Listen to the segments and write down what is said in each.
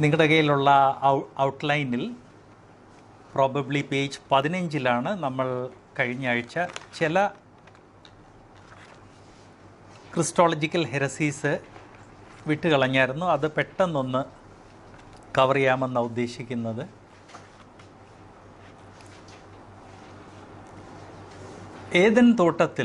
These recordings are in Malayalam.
നിങ്ങളുടെ കയ്യിലുള്ള ഔ- ഔട്ട്ലൈനിൽ പ്രോബബ്ലി പേജ് പതിനഞ്ചിലാണ് നമ്മൾ കഴിഞ്ഞ ആഴ്ച ചില ക്രിസ്റ്റോളജിക്കൽ ഹെറസീസ് വിട്ടുകളഞ്ഞായിരുന്നു അത് പെട്ടെന്നൊന്ന് കവർ ചെയ്യാമെന്നാണ് ഉദ്ദേശിക്കുന്നത് ഏതൻ തോട്ടത്തിൽ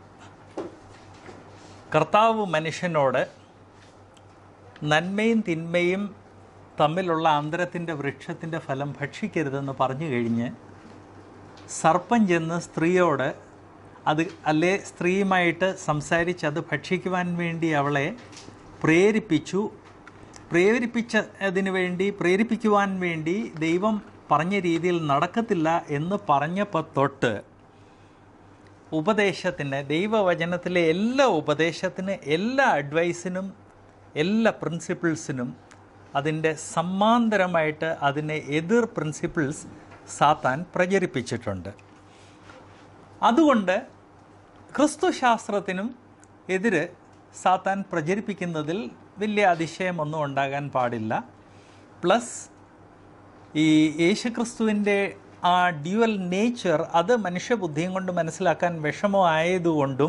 കർത്താവ് മനുഷ്യനോട് നന്മയും തിന്മയും തമ്മിലുള്ള അന്തരത്തിൻ്റെ വൃക്ഷത്തിൻ്റെ ഫലം ഭക്ഷിക്കരുതെന്ന് പറഞ്ഞു കഴിഞ്ഞ് സർപ്പം ചെന്ന് സ്ത്രീയോട് അത് അല്ലേ സ്ത്രീയുമായിട്ട് സംസാരിച്ച് അത് ഭക്ഷിക്കുവാൻ വേണ്ടി അവളെ പ്രേരിപ്പിച്ചു പ്രേരിപ്പിച്ചതിന് വേണ്ടി പ്രേരിപ്പിക്കുവാൻ വേണ്ടി ദൈവം പറഞ്ഞ രീതിയിൽ നടക്കത്തില്ല എന്ന് പറഞ്ഞപ്പോൾ തൊട്ട് ഉപദേശത്തിന് ദൈവവചനത്തിലെ എല്ലാ ഉപദേശത്തിന് എല്ലാ അഡ്വൈസിനും എല്ലാ പ്രിൻസിപ്പിൾസിനും അതിൻ്റെ സമാന്തരമായിട്ട് അതിനെ എതിർ പ്രിൻസിപ്പിൾസ് സാത്താൻ പ്രചരിപ്പിച്ചിട്ടുണ്ട് അതുകൊണ്ട് ക്രിസ്തുശാസ്ത്രത്തിനും എതിര് സാത്താൻ പ്രചരിപ്പിക്കുന്നതിൽ വലിയ അതിശയമൊന്നും ഉണ്ടാകാൻ പാടില്ല പ്ലസ് ഈ യേശുക്രിസ്തുവിൻ്റെ ആ ഡ്യുവൽ നേച്ചർ അത് മനുഷ്യബുദ്ധിയും കൊണ്ട് മനസ്സിലാക്കാൻ വിഷമമായതുകൊണ്ടും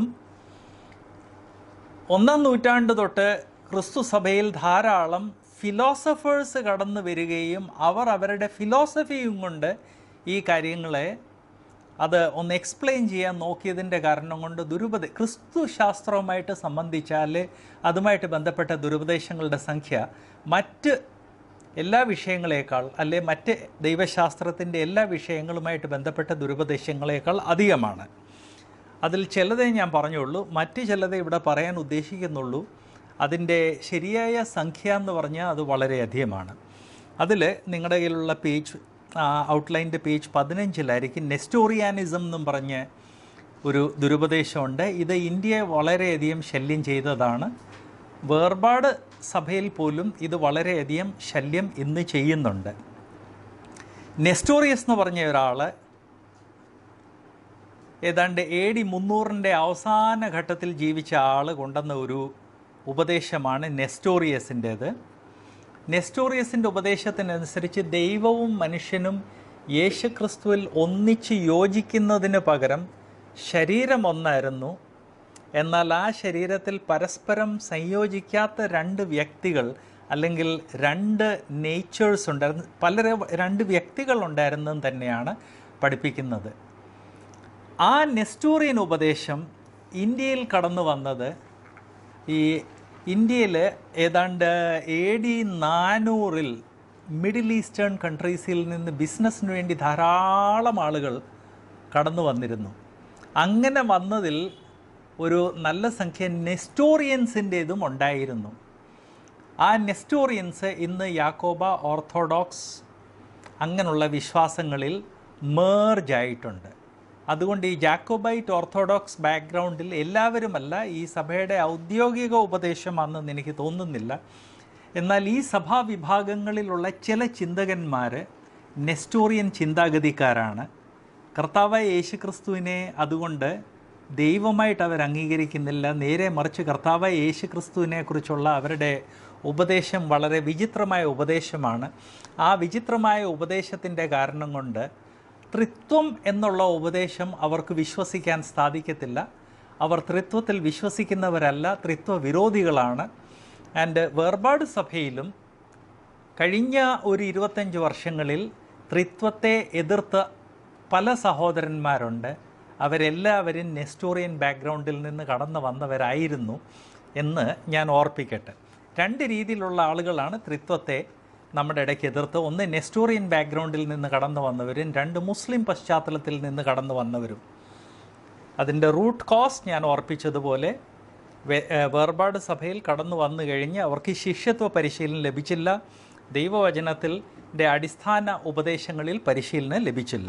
ഒന്നാം നൂറ്റാണ്ട് തൊട്ട് ക്രിസ്തു സഭയിൽ ധാരാളം ഫിലോസഫേഴ്സ് കടന്നു വരികയും അവർ അവരുടെ ഫിലോസഫിയും കൊണ്ട് ഈ കാര്യങ്ങളെ അത് ഒന്ന് എക്സ്പ്ലെയിൻ ചെയ്യാൻ നോക്കിയതിൻ്റെ കാരണം കൊണ്ട് ദുരുപദേ ക്രിസ്തു ശാസ്ത്രവുമായിട്ട് സംബന്ധിച്ചാൽ അതുമായിട്ട് ബന്ധപ്പെട്ട ദുരുപദേശങ്ങളുടെ സംഖ്യ മറ്റ് എല്ലാ വിഷയങ്ങളേക്കാൾ അല്ലെ മറ്റ് ദൈവശാസ്ത്രത്തിൻ്റെ എല്ലാ വിഷയങ്ങളുമായിട്ട് ബന്ധപ്പെട്ട ദുരുപദേശങ്ങളേക്കാൾ അധികമാണ് അതിൽ ചിലതേ ഞാൻ പറഞ്ഞുള്ളൂ മറ്റ് ചിലതേ ഇവിടെ പറയാൻ ഉദ്ദേശിക്കുന്നുള്ളൂ അതിൻ്റെ ശരിയായ സംഖ്യ എന്ന് പറഞ്ഞാൽ അത് വളരെയധികമാണ് അതിൽ നിങ്ങളുടെ കയ്യിലുള്ള പേജ് ഔട്ട്ലൈൻ്റെ പേജ് പതിനഞ്ചിലായിരിക്കും നെസ്റ്റോറിയാനിസം എന്നും പറഞ്ഞ് ഒരു ദുരുപദേശമുണ്ട് ഇത് ഇന്ത്യയെ വളരെയധികം ശല്യം ചെയ്തതാണ് വേർപാട് സഭയിൽ പോലും ഇത് വളരെയധികം ശല്യം ഇന്ന് ചെയ്യുന്നുണ്ട് നെസ്റ്റോറിയസ് എന്ന് പറഞ്ഞ ഒരാൾ ഏതാണ്ട് എ ഡി മുന്നൂറിൻ്റെ അവസാന ഘട്ടത്തിൽ ജീവിച്ച ആൾ കൊണ്ടുവന്ന ഒരു ഉപദേശമാണ് നെസ്റ്റോറിയസിൻ്റേത് നെസ്റ്റോറിയസിൻ്റെ ഉപദേശത്തിനനുസരിച്ച് ദൈവവും മനുഷ്യനും യേശുക്രിസ്തുവിൽ ഒന്നിച്ച് യോജിക്കുന്നതിന് പകരം ശരീരം ഒന്നായിരുന്നു എന്നാൽ ആ ശരീരത്തിൽ പരസ്പരം സംയോജിക്കാത്ത രണ്ട് വ്യക്തികൾ അല്ലെങ്കിൽ രണ്ട് നേച്ചേഴ്സ് ഉണ്ടായിരുന്നു പല രണ്ട് വ്യക്തികൾ ഉണ്ടായിരുന്നെന്ന് തന്നെയാണ് പഠിപ്പിക്കുന്നത് ആ നെസ്റ്റോറിയൻ ഉപദേശം ഇന്ത്യയിൽ കടന്നു വന്നത് ഈ ഇന്ത്യയിൽ ഏതാണ്ട് എ ഡി നാനൂറിൽ മിഡിൽ ഈസ്റ്റേൺ കൺട്രീസിൽ നിന്ന് ബിസിനസ്സിന് വേണ്ടി ധാരാളം ആളുകൾ കടന്നു വന്നിരുന്നു അങ്ങനെ വന്നതിൽ ഒരു നല്ല സംഖ്യ നെസ്റ്റോറിയൻസിൻ്റേതും ഉണ്ടായിരുന്നു ആ നെസ്റ്റോറിയൻസ് ഇന്ന് യാക്കോബ ഓർത്തഡോക്സ് അങ്ങനെയുള്ള വിശ്വാസങ്ങളിൽ മേർജ് ആയിട്ടുണ്ട് അതുകൊണ്ട് ഈ ജാക്കോബൈറ്റ് ഓർത്തഡോക്സ് ബാക്ക്ഗ്രൗണ്ടിൽ എല്ലാവരുമല്ല ഈ സഭയുടെ ഔദ്യോഗിക ഉപദേശമാണെന്ന് എനിക്ക് തോന്നുന്നില്ല എന്നാൽ ഈ സഭാ വിഭാഗങ്ങളിലുള്ള ചില ചിന്തകന്മാർ നെസ്റ്റോറിയൻ ചിന്താഗതിക്കാരാണ് കർത്താവായ യേശുക്രിസ്തുവിനെ അതുകൊണ്ട് ദൈവമായിട്ട് അവർ അംഗീകരിക്കുന്നില്ല നേരെ മറിച്ച് കർത്താവായ യേശുക്രിസ്തുവിനെ കുറിച്ചുള്ള അവരുടെ ഉപദേശം വളരെ വിചിത്രമായ ഉപദേശമാണ് ആ വിചിത്രമായ ഉപദേശത്തിൻ്റെ കാരണം കൊണ്ട് ത്രിത്വം എന്നുള്ള ഉപദേശം അവർക്ക് വിശ്വസിക്കാൻ സാധിക്കത്തില്ല അവർ ത്രിത്വത്തിൽ വിശ്വസിക്കുന്നവരല്ല ത്രിത്വ വിരോധികളാണ് ആൻഡ് വേർപാട് സഭയിലും കഴിഞ്ഞ ഒരു ഇരുപത്തഞ്ച് വർഷങ്ങളിൽ ത്രിത്വത്തെ എതിർത്ത പല സഹോദരന്മാരുണ്ട് അവരെല്ലാവരും നെസ്റ്റോറിയൻ ബാക്ക്ഗ്രൗണ്ടിൽ നിന്ന് കടന്നു വന്നവരായിരുന്നു എന്ന് ഞാൻ ഓർപ്പിക്കട്ടെ രണ്ട് രീതിയിലുള്ള ആളുകളാണ് ത്രിത്വത്തെ നമ്മുടെ ഇടയ്ക്ക് എതിർത്ത് ഒന്ന് നെസ്റ്റോറിയൻ ബാക്ക്ഗ്രൗണ്ടിൽ നിന്ന് കടന്നു വന്നവരും രണ്ട് മുസ്ലിം പശ്ചാത്തലത്തിൽ നിന്ന് കടന്നു വന്നവരും അതിൻ്റെ റൂട്ട് കോസ് ഞാൻ ഓർപ്പിച്ചതുപോലെ വേ- ഏഹ് വേർപാട് സഭയിൽ കടന്നു വന്നു കഴിഞ്ഞ് അവർക്ക് ശിഷ്യത്വ പരിശീലനം ലഭിച്ചില്ല ദൈവവചനത്തിൻ്റെ അടിസ്ഥാന ഉപദേശങ്ങളിൽ പരിശീലനം ലഭിച്ചില്ല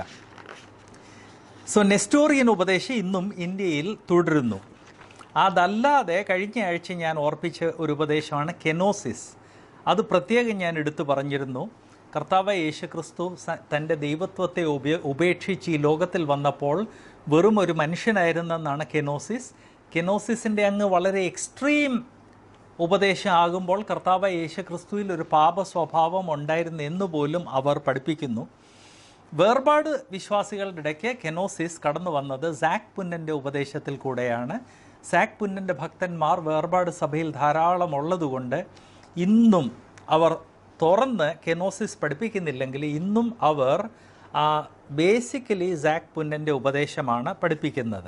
സോ നെസ്റ്റോറിയൻ ഉപദേശം ഇന്നും ഇന്ത്യയിൽ തുടരുന്നു അതല്ലാതെ കഴിഞ്ഞ ആഴ്ച ഞാൻ ഓർപ്പിച്ച ഒരു ഉപദേശമാണ് കെനോസിസ് അത് പ്രത്യേകം ഞാൻ എടുത്തു പറഞ്ഞിരുന്നു കർത്താവ് യേശുക്രിസ്തു സ- തൻ്റെ ദൈവത്വത്തെ ഉപേ ഉപേക്ഷിച്ച് ഈ ലോകത്തിൽ വന്നപ്പോൾ വെറും ഒരു മനുഷ്യനായിരുന്നെന്നാണ് കെനോസിസ് കെനോസിസിൻ്റെ അങ്ങ് വളരെ എക്സ്ട്രീം ഉപദേശം ആകുമ്പോൾ കർത്താവ് യേശു ക്രിസ്തുവിൽ ഒരു പാപ സ്വഭാവം ഉണ്ടായിരുന്നു എന്ന് പോലും അവർ പഠിപ്പിക്കുന്നു വേർപാട് വിശ്വാസികളുടെ ഇടയ്ക്ക് കെനോസിസ് കടന്നു വന്നത് സാക് പുന്നൻ്റെ ഉപദേശത്തിൽ കൂടെയാണ് സാക് പുന്നൻ്റെ ഭക്തന്മാർ വേർപാട് സഭയിൽ ധാരാളം ഉള്ളതുകൊണ്ട് ഇന്നും അവർ തുറന്ന് കെനോസിസ് പഠിപ്പിക്കുന്നില്ലെങ്കിൽ ഇന്നും അവർ ബേസിക്കലി സാക് പുന്നൻ്റെ ഉപദേശമാണ് പഠിപ്പിക്കുന്നത്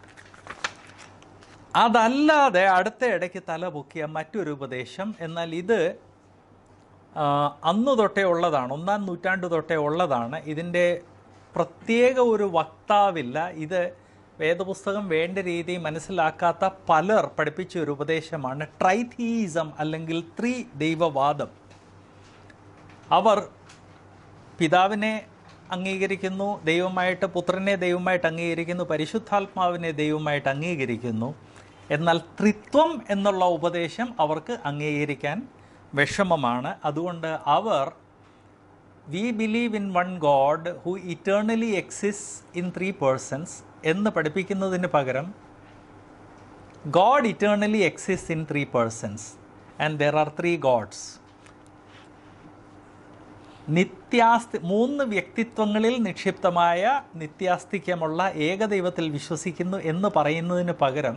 അതല്ലാതെ അടുത്ത ഇടയ്ക്ക് തല പൊക്കിയ മറ്റൊരു ഉപദേശം എന്നാൽ ഇത് ആ, അന്ന് തൊട്ടേ ഉള്ളതാണ് ഒന്നാം നൂറ്റാണ്ട് തൊട്ടേ ഉള്ളതാണ് ഇതിൻ്റെ പ്രത്യേക ഒരു വക്താവില്ല ഇത് വേദപുസ്തകം വേണ്ട രീതി മനസ്സിലാക്കാത്ത പലർ പഠിപ്പിച്ച ഒരു ഉപദേശമാണ് ട്രൈഥീസം അല്ലെങ്കിൽ ത്രി ദൈവവാദം അവർ പിതാവിനെ അംഗീകരിക്കുന്നു ദൈവമായിട്ട് പുത്രനെ ദൈവമായിട്ട് അംഗീകരിക്കുന്നു പരിശുദ്ധാത്മാവിനെ ദൈവമായിട്ട് അംഗീകരിക്കുന്നു എന്നാൽ ത്രിത്വം എന്നുള്ള ഉപദേശം അവർക്ക് അംഗീകരിക്കാൻ വിഷമമാണ് അതുകൊണ്ട് അവർ we believe in one God who eternally exist in three persons എന്ന് പഠിപ്പിക്കുന്നതിന് പകരം God eternally exist in three persons and there are three gods നിത്യാസ്തി മൂന്ന് വ്യക്തിത്വങ്ങളിൽ നിക്ഷിപ്തമായ നിത്യാസ്തിക്യമുള്ള ഏകദൈവത്തിൽ വിശ്വസിക്കുന്നു എന്ന് പറയുന്നതിന് പകരം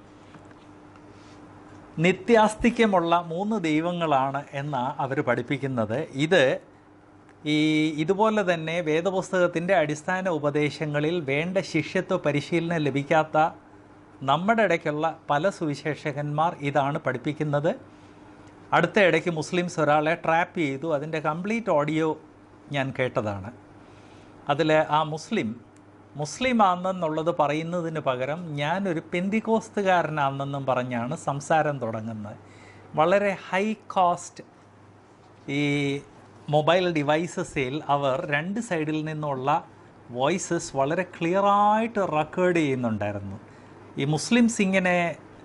നിത്യാസ്തിക്യമുള്ള മൂന്ന് ദൈവങ്ങളാണ് എന്നാണ് അവർ പഠിപ്പിക്കുന്നത് ഇത് ഈ ഇതുപോലെ തന്നെ വേദപുസ്തകത്തിൻ്റെ അടിസ്ഥാന ഉപദേശങ്ങളിൽ വേണ്ട ശിഷ്യത്വ പരിശീലനം ലഭിക്കാത്ത നമ്മുടെ ഇടയ്ക്കുള്ള പല സുവിശേഷകന്മാർ ഇതാണ് പഠിപ്പിക്കുന്നത് അടുത്ത ഇടയ്ക്ക് മുസ്ലിംസ് ഒരാളെ ട്രാപ്പ് ചെയ്തു അതിൻ്റെ കംപ്ലീറ്റ് ഓഡിയോ ഞാൻ കേട്ടതാണ് അതിൽ ആ മുസ്ലിം മുസ്ലിം ആണെന്നുള്ളത് പറയുന്നതിന് പകരം ഞാനൊരു പെന്തിക്കോസ്തുകാരനാണെന്നും പറഞ്ഞാണ് സംസാരം തുടങ്ങുന്നത് വളരെ ഹൈ കോസ്റ്റ് ഈ മൊബൈൽ ഡിവൈസസിൽ അവർ രണ്ട് സൈഡിൽ നിന്നുള്ള വോയിസസ് വളരെ ക്ലിയറായിട്ട് റെക്കോർഡ് ചെയ്യുന്നുണ്ടായിരുന്നു ഈ മുസ്ലിംസ് ഇങ്ങനെ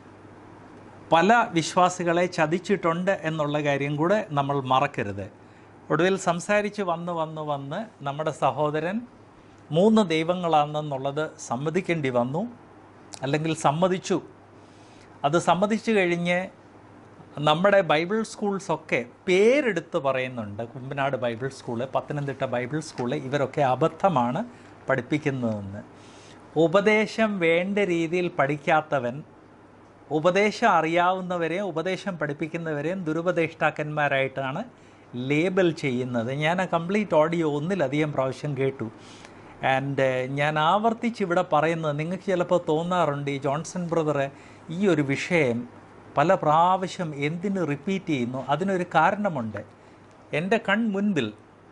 പല വിശ്വാസികളെ ചതിച്ചിട്ടുണ്ട് എന്നുള്ള കാര്യം കൂടെ നമ്മൾ മറക്കരുത് ഒടുവിൽ സംസാരിച്ച് വന്ന് വന്ന് വന്ന് നമ്മുടെ സഹോദരൻ മൂന്ന് ദൈവങ്ങളാണെന്നുള്ളത് സമ്മതിക്കേണ്ടി വന്നു അല്ലെങ്കിൽ സമ്മതിച്ചു അത് സമ്മതിച്ചു കഴിഞ്ഞ് നമ്മുടെ ബൈബിൾ സ്കൂൾസൊക്കെ പേരെടുത്ത് പറയുന്നുണ്ട് Kumbanad Bible school Pathanamthitta Bible school ഇവരൊക്കെ അബദ്ധമാണ് പഠിപ്പിക്കുന്നതെന്ന് ഉപദേശം വേണ്ട രീതിയിൽ പഠിക്കാത്തവൻ ഉപദേശം അറിയാവുന്നവരെയും ഉപദേശം പഠിപ്പിക്കുന്നവരെയും ദുരുപദേഷ്ടാക്കന്മാരായിട്ടാണ് ലേബൽ ചെയ്യുന്നത് ഞാൻ ആ കംപ്ലീറ്റ് ഓഡിയോ ഒന്നിലധികം പ്രാവശ്യം കേട്ടു ആൻഡ് ഞാൻ ആവർത്തിച്ച് ഇവിടെ പറയുന്നത് നിങ്ങൾക്ക് ചിലപ്പോൾ തോന്നാറുണ്ട് ഈ ജോൺസൺ ബ്രദറെ ഈ ഒരു വിഷയം പല പ്രാവശ്യം എന്തിന് റിപ്പീറ്റ് ചെയ്യുന്നു അതിനൊരു കാരണമുണ്ട് എൻ്റെ കൺ മുൻപിൽ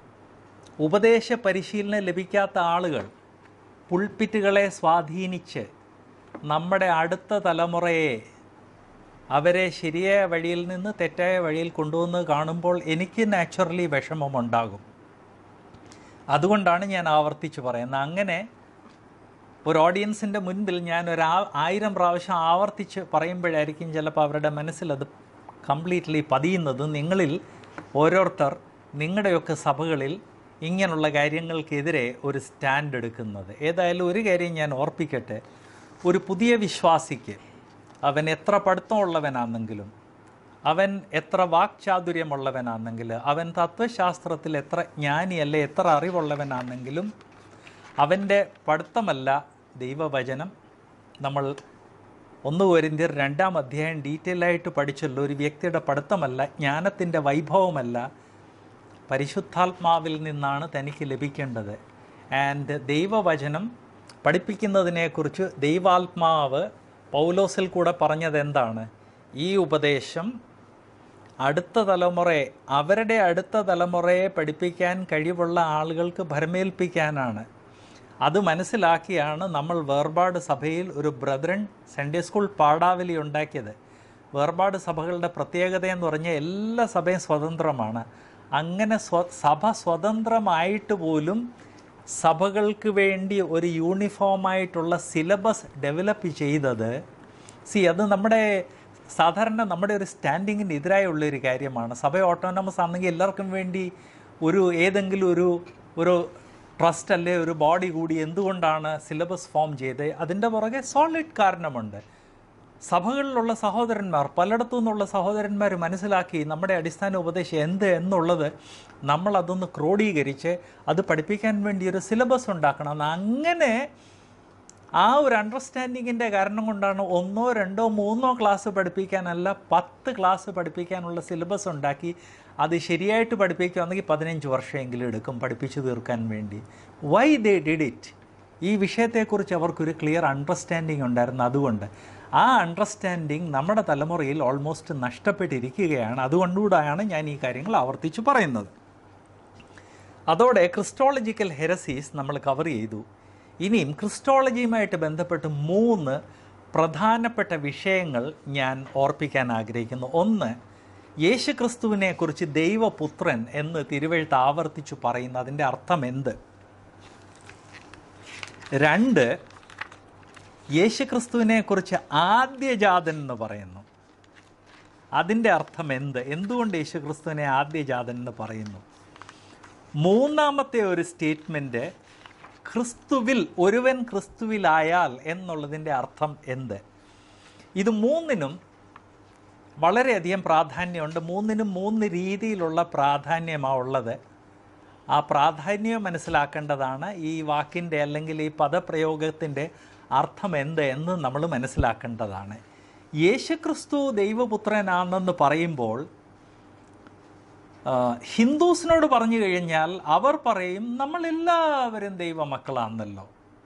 ഉപദേശ പരിശീലനം ലഭിക്കാത്ത ആളുകൾ പുൾപ്പിറ്റുകളെ സ്വാധീനിച്ച് നമ്മുടെ അടുത്ത തലമുറയെ അവരെ ശരിയായ വഴിയിൽ നിന്ന് തെറ്റായ വഴിയിൽ കൊണ്ടുവന്ന് കാണുമ്പോൾ എനിക്ക് നാച്ചുറലി വിഷമമുണ്ടാകും അതുകൊണ്ടാണ് ഞാൻ ആവർത്തിച്ച് പറയുന്നത് അങ്ങനെ ഒരു ഓഡിയൻസിൻ്റെ മുൻപിൽ ഞാൻ ഒരു ആ- ആയിരം പ്രാവശ്യം ആവർത്തിച്ച് പറയുമ്പോഴായിരിക്കും ചിലപ്പോൾ അവരുടെ മനസ്സിൽ അത് കംപ്ലീറ്റ്ലി പതിയുന്നത് നിങ്ങളിൽ ഓരോരുത്തർ നിങ്ങളുടെയൊക്കെ സഭകളിൽ ഇങ്ങനെയുള്ള കാര്യങ്ങൾക്കെതിരെ ഒരു സ്റ്റാൻഡ് എടുക്കുന്നത് ഏതായാലും ഒരു കാര്യം ഞാൻ ഓർപ്പിക്കട്ടെ ഒരു പുതിയ വിശ്വാസിക്ക് അവൻ എത്ര പഠിത്തമുള്ളവനാണെങ്കിലും അവൻ എത്ര വാക്ചാതുര്യമുള്ളവനാണെങ്കിൽ അവൻ തത്വശാസ്ത്രത്തിൽ എത്ര ജ്ഞാനിയല്ല എത്ര അറിവുള്ളവനാണെങ്കിലും അവൻ്റെ പഠിത്തമല്ല ദൈവവചനം നമ്മൾ ഒന്ന് കോരിന്ത്യർ രണ്ടാം അധ്യായം ഡീറ്റെയിൽ ആയിട്ട് പഠിച്ചല്ലോ ഒരു വ്യക്തിയുടെ പഠിത്തമല്ല ജ്ഞാനത്തിൻ്റെ വൈഭവമല്ല പരിശുദ്ധാത്മാവിൽ നിന്നാണ് തനിക്ക് ലഭിക്കേണ്ടത് ആൻഡ് ദൈവവചനം പഠിപ്പിക്കുന്നതിനെക്കുറിച്ച് ദൈവാത്മാവ് പൗലോസിൽ കൂടെ പറഞ്ഞത് എന്താണ് ഈ ഉപദേശം അടുത്ത തലമുറയെ അവരുടെ അടുത്ത തലമുറയെ പഠിപ്പിക്കാൻ കഴിവുള്ള ആളുകൾക്ക് ഭരമേൽപ്പിക്കാനാണ് അത് മനസ്സിലാക്കിയാണ് നമ്മൾ വേർപാട് സഭയിൽ ഒരു ബ്രദറൻ സൺഡേ സ്കൂൾ പാഠാവലി ഉണ്ടാക്കിയത് വേർപാട് സഭകളുടെ പ്രത്യേകത എന്ന് പറഞ്ഞാൽ എല്ലാ സഭയും സ്വതന്ത്രമാണ് അങ്ങനെ സ്വ സഭ സ്വതന്ത്രമായിട്ട് പോലും സഭകൾക്ക് വേണ്ടി ഒരു യൂണിഫോമായിട്ടുള്ള സിലബസ് ഡെവലപ്പ് ചെയ്തത് സി അത് നമ്മുടെ സാധാരണ നമ്മുടെ ഒരു സ്റ്റാൻഡിങ്ങിന് എതിരായുള്ള ഒരു കാര്യമാണ് സഭ ഓട്ടോണമസ് ആണെങ്കിൽ എല്ലാവർക്കും വേണ്ടി ഒരു ഏതെങ്കിലും ഒരു ഒരു ട്രസ്റ്റ് അല്ലെ ഒരു ബോഡി കൂടി എന്തുകൊണ്ടാണ് സിലബസ് ഫോം ചെയ്ത് അതിൻ്റെ പുറകെ സോളിഡ് കാരണമുണ്ട് സഭകളിലുള്ള സഹോദരന്മാർ പലയിടത്തു നിന്നുള്ള സഹോദരന്മാർ മനസ്സിലാക്കി നമ്മുടെ അടിസ്ഥാന ഉപദേശം എന്ത് എന്നുള്ളത് നമ്മൾ അതൊന്ന് ക്രോഡീകരിച്ച് അത് പഠിപ്പിക്കാൻ വേണ്ടി ഒരു സിലബസ് ഉണ്ടാക്കണം അങ്ങനെ ആ ഒരു അണ്ടർസ്റ്റാൻഡിങ്ങിൻ്റെ കാരണം കൊണ്ടാണ് ഒന്നോ രണ്ടോ മൂന്നോ ക്ലാസ് പഠിപ്പിക്കാനല്ല പത്ത് ക്ലാസ് പഠിപ്പിക്കാനുള്ള സിലബസ് ഉണ്ടാക്കി അത് ശരിയായിട്ട് പഠിപ്പിക്കുകയാണെങ്കിൽ പതിനഞ്ച് വർഷമെങ്കിലും എടുക്കും പഠിപ്പിച്ചു തീർക്കാൻ വേണ്ടി വൈ ദേ ഡിഡ് ഇറ്റ് ഈ വിഷയത്തെക്കുറിച്ച് അവർക്കൊരു ക്ലിയർ അണ്ടർസ്റ്റാൻഡിങ് ഉണ്ടായിരുന്നു അതുകൊണ്ട് ആ അണ്ടർസ്റ്റാൻഡിങ് നമ്മുടെ തലമുറയിൽ ഓൾമോസ്റ്റ് നഷ്ടപ്പെട്ടിരിക്കുകയാണ് അതുകൊണ്ടുകൂടാണ് ഞാൻ ഈ കാര്യങ്ങൾ ആവർത്തിച്ച് പറയുന്നത് അതോടെ ക്രിസ്റ്റോളജിക്കൽ ഹെരസീസ് നമ്മൾ കവർ ചെയ്തു ഇനിയും ക്രിസ്റ്റോളജിയുമായിട്ട് ബന്ധപ്പെട്ട് മൂന്ന് പ്രധാനപ്പെട്ട വിഷയങ്ങൾ ഞാൻ ഓർപ്പിക്കാൻ ആഗ്രഹിക്കുന്നു ഒന്ന് യേശു ക്രിസ്തുവിനെക്കുറിച്ച് ദൈവപുത്രൻ എന്ന് തിരുവഴുത്ത് ആവർത്തിച്ചു പറയുന്ന അതിൻ്റെ അർത്ഥം എന്ത് രണ്ട് യേശുക്രിസ്തുവിനെക്കുറിച്ച് ആദ്യജാതൻ എന്ന് പറയുന്നു അതിൻ്റെ അർത്ഥം എന്ത് എന്തുകൊണ്ട് യേശുക്രിസ്തുവിനെ ആദ്യജാതൻ എന്ന് പറയുന്നു മൂന്നാമത്തെ ഒരു സ്റ്റേറ്റ്മെൻറ്റ് ക്രിസ്തുവിൽ ഒരുവൻ ക്രിസ്തുവിലായാൽ എന്നുള്ളതിൻ്റെ അർത്ഥം എന്ത് ഇത് മൂന്നിനും വളരെയധികം പ്രാധാന്യമുണ്ട് മൂന്നിനും മൂന്ന് രീതിയിലുള്ള പ്രാധാന്യമാണ് ഉള്ളത് ആ പ്രാധാന്യം മനസ്സിലാക്കേണ്ടതാണ് ഈ വാക്കിൻ്റെ അല്ലെങ്കിൽ ഈ പദപ്രയോഗത്തിൻ്റെ അർത്ഥം എന്ത് എന്ന് നമ്മൾ മനസ്സിലാക്കേണ്ടതാണ് യേശുക്രിസ്തു ദൈവപുത്രനാണെന്ന് പറയുമ്പോൾ ആ, ഹിന്ദുസിനോട് പറഞ്ഞു കഴിഞ്ഞാൽ അവർ പറയും നമ്മളെല്ലാവരും ദൈവമക്കളാണല്ലോ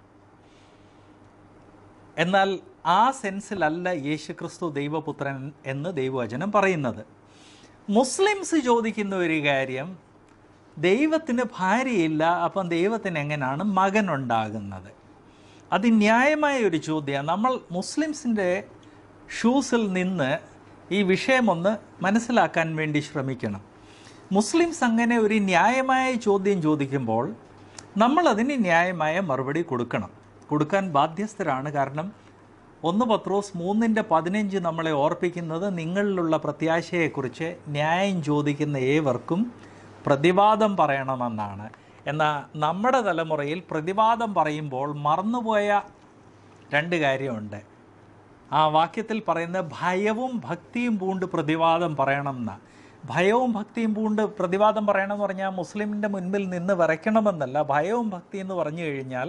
എന്നാൽ ആ സെൻസിലല്ല യേശുക്രിസ്തു ദൈവപുത്രൻ എന്ന് ദൈവവചനം പറയുന്നത് മുസ്ലിംസ് ചോദിക്കുന്ന ഒരു കാര്യം ദൈവത്തിന് ഭാര്യയില്ല അപ്പം ദൈവത്തിന് എങ്ങനെയാണ് മകൻ ഉണ്ടാകുന്നത് അത് ന്യായമായ ഒരു ചോദ്യമാണ് നമ്മൾ മുസ്ലിംസിൻ്റെ ഷൂസിൽ നിന്ന് ഈ വിഷയമൊന്ന് മനസ്സിലാക്കാൻ വേണ്ടി ശ്രമിക്കണം മുസ്ലിംസ് അങ്ങനെ ഒരു ന്യായമായ ചോദ്യം ചോദിക്കുമ്പോൾ നമ്മൾ അതിന് ന്യായമായ മറുപടി കൊടുക്കണം കൊടുക്കാൻ ബാധ്യസ്ഥരാണ് കാരണം ഒന്ന് പത്രോസ് മൂന്നിൻ്റെ പതിനഞ്ച് നമ്മളെ ഓർപ്പിക്കുന്നത് നിങ്ങളിലുള്ള പ്രത്യാശയെക്കുറിച്ച് ന്യായം ചോദിക്കുന്ന ഏവർക്കും പ്രതിവാദം പറയണമെന്നാണ് എന്നാൽ നമ്മുടെ തലമുറയിൽ പ്രതിവാദം പറയുമ്പോൾ മറന്നുപോയ രണ്ട് കാര്യമുണ്ട് ആ വാക്യത്തിൽ പറയുന്ന ഭയവും ഭക്തിയും പൂണ്ട് പ്രതിവാദം പറയണം എന്ന ഭയവും ഭക്തിയും പൂണ്ട് പ്രതിവാദം പറയണം എന്ന് പറഞ്ഞാൽ മുസ്ലിമിൻ്റെ മുൻപിൽ നിന്ന് വരയ്ക്കണമെന്നല്ല ഭയവും ഭക്തി എന്ന് പറഞ്ഞു കഴിഞ്ഞാൽ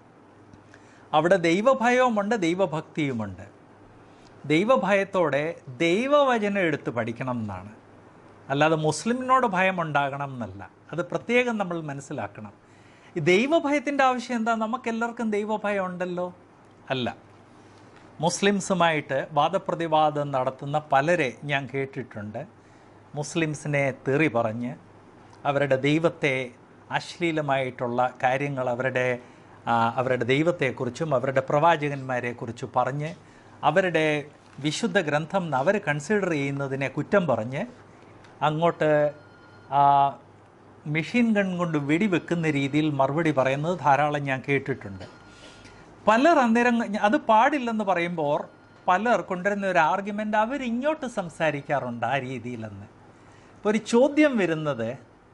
അവിടെ ദൈവഭയവുമുണ്ട് ദൈവഭക്തിയുമുണ്ട് ദൈവഭയത്തോടെ ദൈവവചനം എടുത്ത് പഠിക്കണം എന്നാണ് അല്ലാതെ മുസ്ലിമിനോട് ഭയം ഉണ്ടാകണം എന്നല്ല അത് പ്രത്യേകം നമ്മൾ മനസ്സിലാക്കണം ഈ ദൈവഭയത്തിൻ്റെ ആവശ്യം എന്താ നമുക്കെല്ലാവർക്കും ദൈവഭയം ഉണ്ടല്ലോ അല്ല മുസ്ലിംസുമായിട്ട് വാദപ്രതിവാദം നടത്തുന്ന പലരെ ഞാൻ കേട്ടിട്ടുണ്ട് മുസ്ലിംസിനെ തെറി പറഞ്ഞ് അവരുടെ ദൈവത്തെ അശ്ലീലമായിട്ടുള്ള കാര്യങ്ങൾ അവരുടെ ആ, അവരുടെ ദൈവത്തെക്കുറിച്ചും അവരുടെ പ്രവാചകന്മാരെക്കുറിച്ചും പറഞ്ഞ് അവരുടെ വിശുദ്ധ ഗ്രന്ഥം അവർ കൺസിഡർ ചെയ്യുന്നതിനെ കുറ്റം പറഞ്ഞ് അങ്ങോട്ട് ആ, മെഷീൻ ഗൺ കൊണ്ട് വെടിവെക്കുന്ന രീതിയിൽ മറുപടി പറയുന്നത് ധാരാളം ഞാൻ കേട്ടിട്ടുണ്ട് പലർ അന്നേരം അത് പാടില്ലെന്ന് പറയുമ്പോൾ പലർ കൊണ്ടുവരുന്ന ഒരു ആർഗ്യുമെൻ്റ് അവരിങ്ങോട്ട് സംസാരിക്കാറുണ്ട് ആ രീതിയിലെന്ന് ഇപ്പോൾ ഒരു ചോദ്യം വരുന്നത്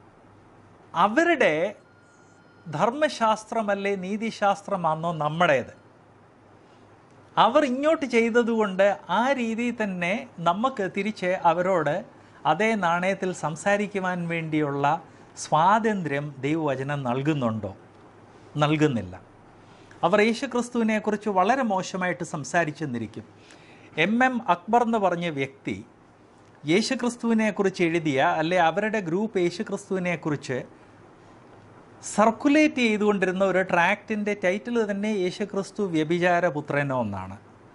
അവരുടെ ധർമ്മശാസ്ത്രമല്ലേ നീതിശാസ്ത്രമാണോ നമ്മുടേത് അവർ ഇങ്ങോട്ട് ചെയ്തതുകൊണ്ട് ആ രീതിയിൽ തന്നെ നമുക്ക് തിരിച്ച് അവരോട് അതേ നാണയത്തിൽ സംസാരിക്കുവാൻ വേണ്ടിയുള്ള സ്വാതന്ത്ര്യം ദൈവവചനം നൽകുന്നുണ്ടോ നൽകുന്നില്ല അവർ യേശുക്രിസ്തുവിനെക്കുറിച്ച് വളരെ മോശമായിട്ട് സംസാരിച്ചെന്നിരിക്കും എം എം അക്ബർ എന്ന് പറഞ്ഞ വ്യക്തി യേശുക്രിസ്തുവിനെക്കുറിച്ച് എഴുതിയ അല്ലെ അവരുടെ ഗ്രൂപ്പ് യേശുക്രിസ്തുവിനെക്കുറിച്ച് സർക്കുലേറ്റ് ചെയ്തുകൊണ്ടിരുന്ന ഒരു ട്രാക്റ്റിൻ്റെ ടൈറ്റിൽ തന്നെ യേശുക്രിസ്തു വ്യഭിചാര പുത്രനോ എന്നാണ്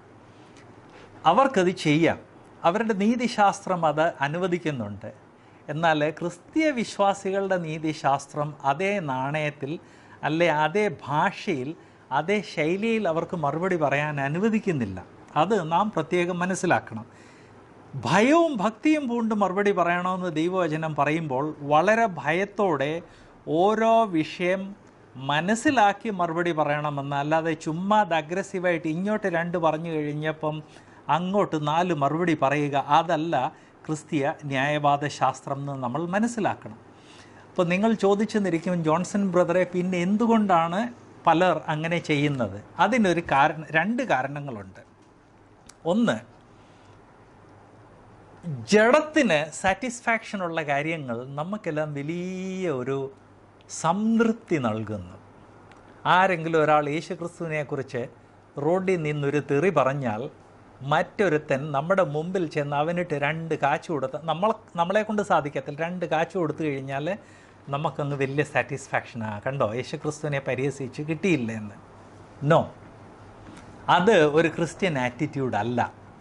അവർക്കത് ചെയ്യാം അവരുടെ നീതിശാസ്ത്രം അത് അനുവദിക്കുന്നുണ്ട് എന്നാൽ ക്രിസ്തീയ വിശ്വാസികളുടെ നീതിശാസ്ത്രം അതേ നാണയത്തിൽ അല്ലെ അതേ ഭാഷയിൽ അതേ ശൈലിയിൽ അവർക്ക് മറുപടി പറയാൻ അനുവദിക്കുന്നില്ല അത് നാം പ്രത്യേകം മനസ്സിലാക്കണം ഭയവും ഭക്തിയും പൂണ്ട് മറുപടി പറയണമെന്ന് ദൈവവചനം പറയുമ്പോൾ വളരെ ഭയത്തോടെ ഓരോ വിഷയം മനസ്സിലാക്കി മറുപടി പറയണമെന്ന് അല്ലാതെ ചുമ്മാ അത് അഗ്രസീവായിട്ട് ഇങ്ങോട്ട് രണ്ട് പറഞ്ഞു കഴിഞ്ഞപ്പം അങ്ങോട്ട് നാല് മറുപടി പറയുക അതല്ല ക്രിസ്തീയ ന്യായവാദ ശാസ്ത്രം എന്ന് നമ്മൾ മനസ്സിലാക്കണം അപ്പോൾ നിങ്ങൾ ചോദിച്ചെന്നിരിക്കും ജോൺസൺ ബ്രദറെ പിന്നെ എന്തുകൊണ്ടാണ് പലർ അങ്ങനെ ചെയ്യുന്നത് അതിനൊരു കാരണം രണ്ട് കാരണങ്ങളുണ്ട് ഒന്ന് ജഡത്തിന് സാറ്റിസ്ഫാക്ഷനുള്ള കാര്യങ്ങൾ നമുക്കെല്ലാം വലിയ ഒരു സംതൃപ്തി നൽകുന്നു ആരെങ്കിലും ഒരാൾ യേശുക്രിസ്തുവിനെക്കുറിച്ച് റോഡിൽ നിന്നൊരു തെറി പറഞ്ഞാൽ മറ്റൊരുത്തൻ നമ്മുടെ മുമ്പിൽ ചെന്ന് അവനിട്ട് രണ്ട് കാച്ചു കൊടുത്ത് നമ്മൾ നമ്മളെ കൊണ്ട് സാധിക്കത്തില്ല രണ്ട് കാച്ചു കൊടുത്തു കഴിഞ്ഞാൽ നമുക്കങ്ങ് വലിയ സാറ്റിസ്ഫാക്ഷനാണ് കണ്ടോ യേശുക്രിസ്തുവിനെ പരിഹസിച്ച് കിട്ടിയില്ല എന്ന് നോ അത് ഒരു ക്രിസ്ത്യൻ ആറ്റിറ്റ്യൂഡ് അല്ല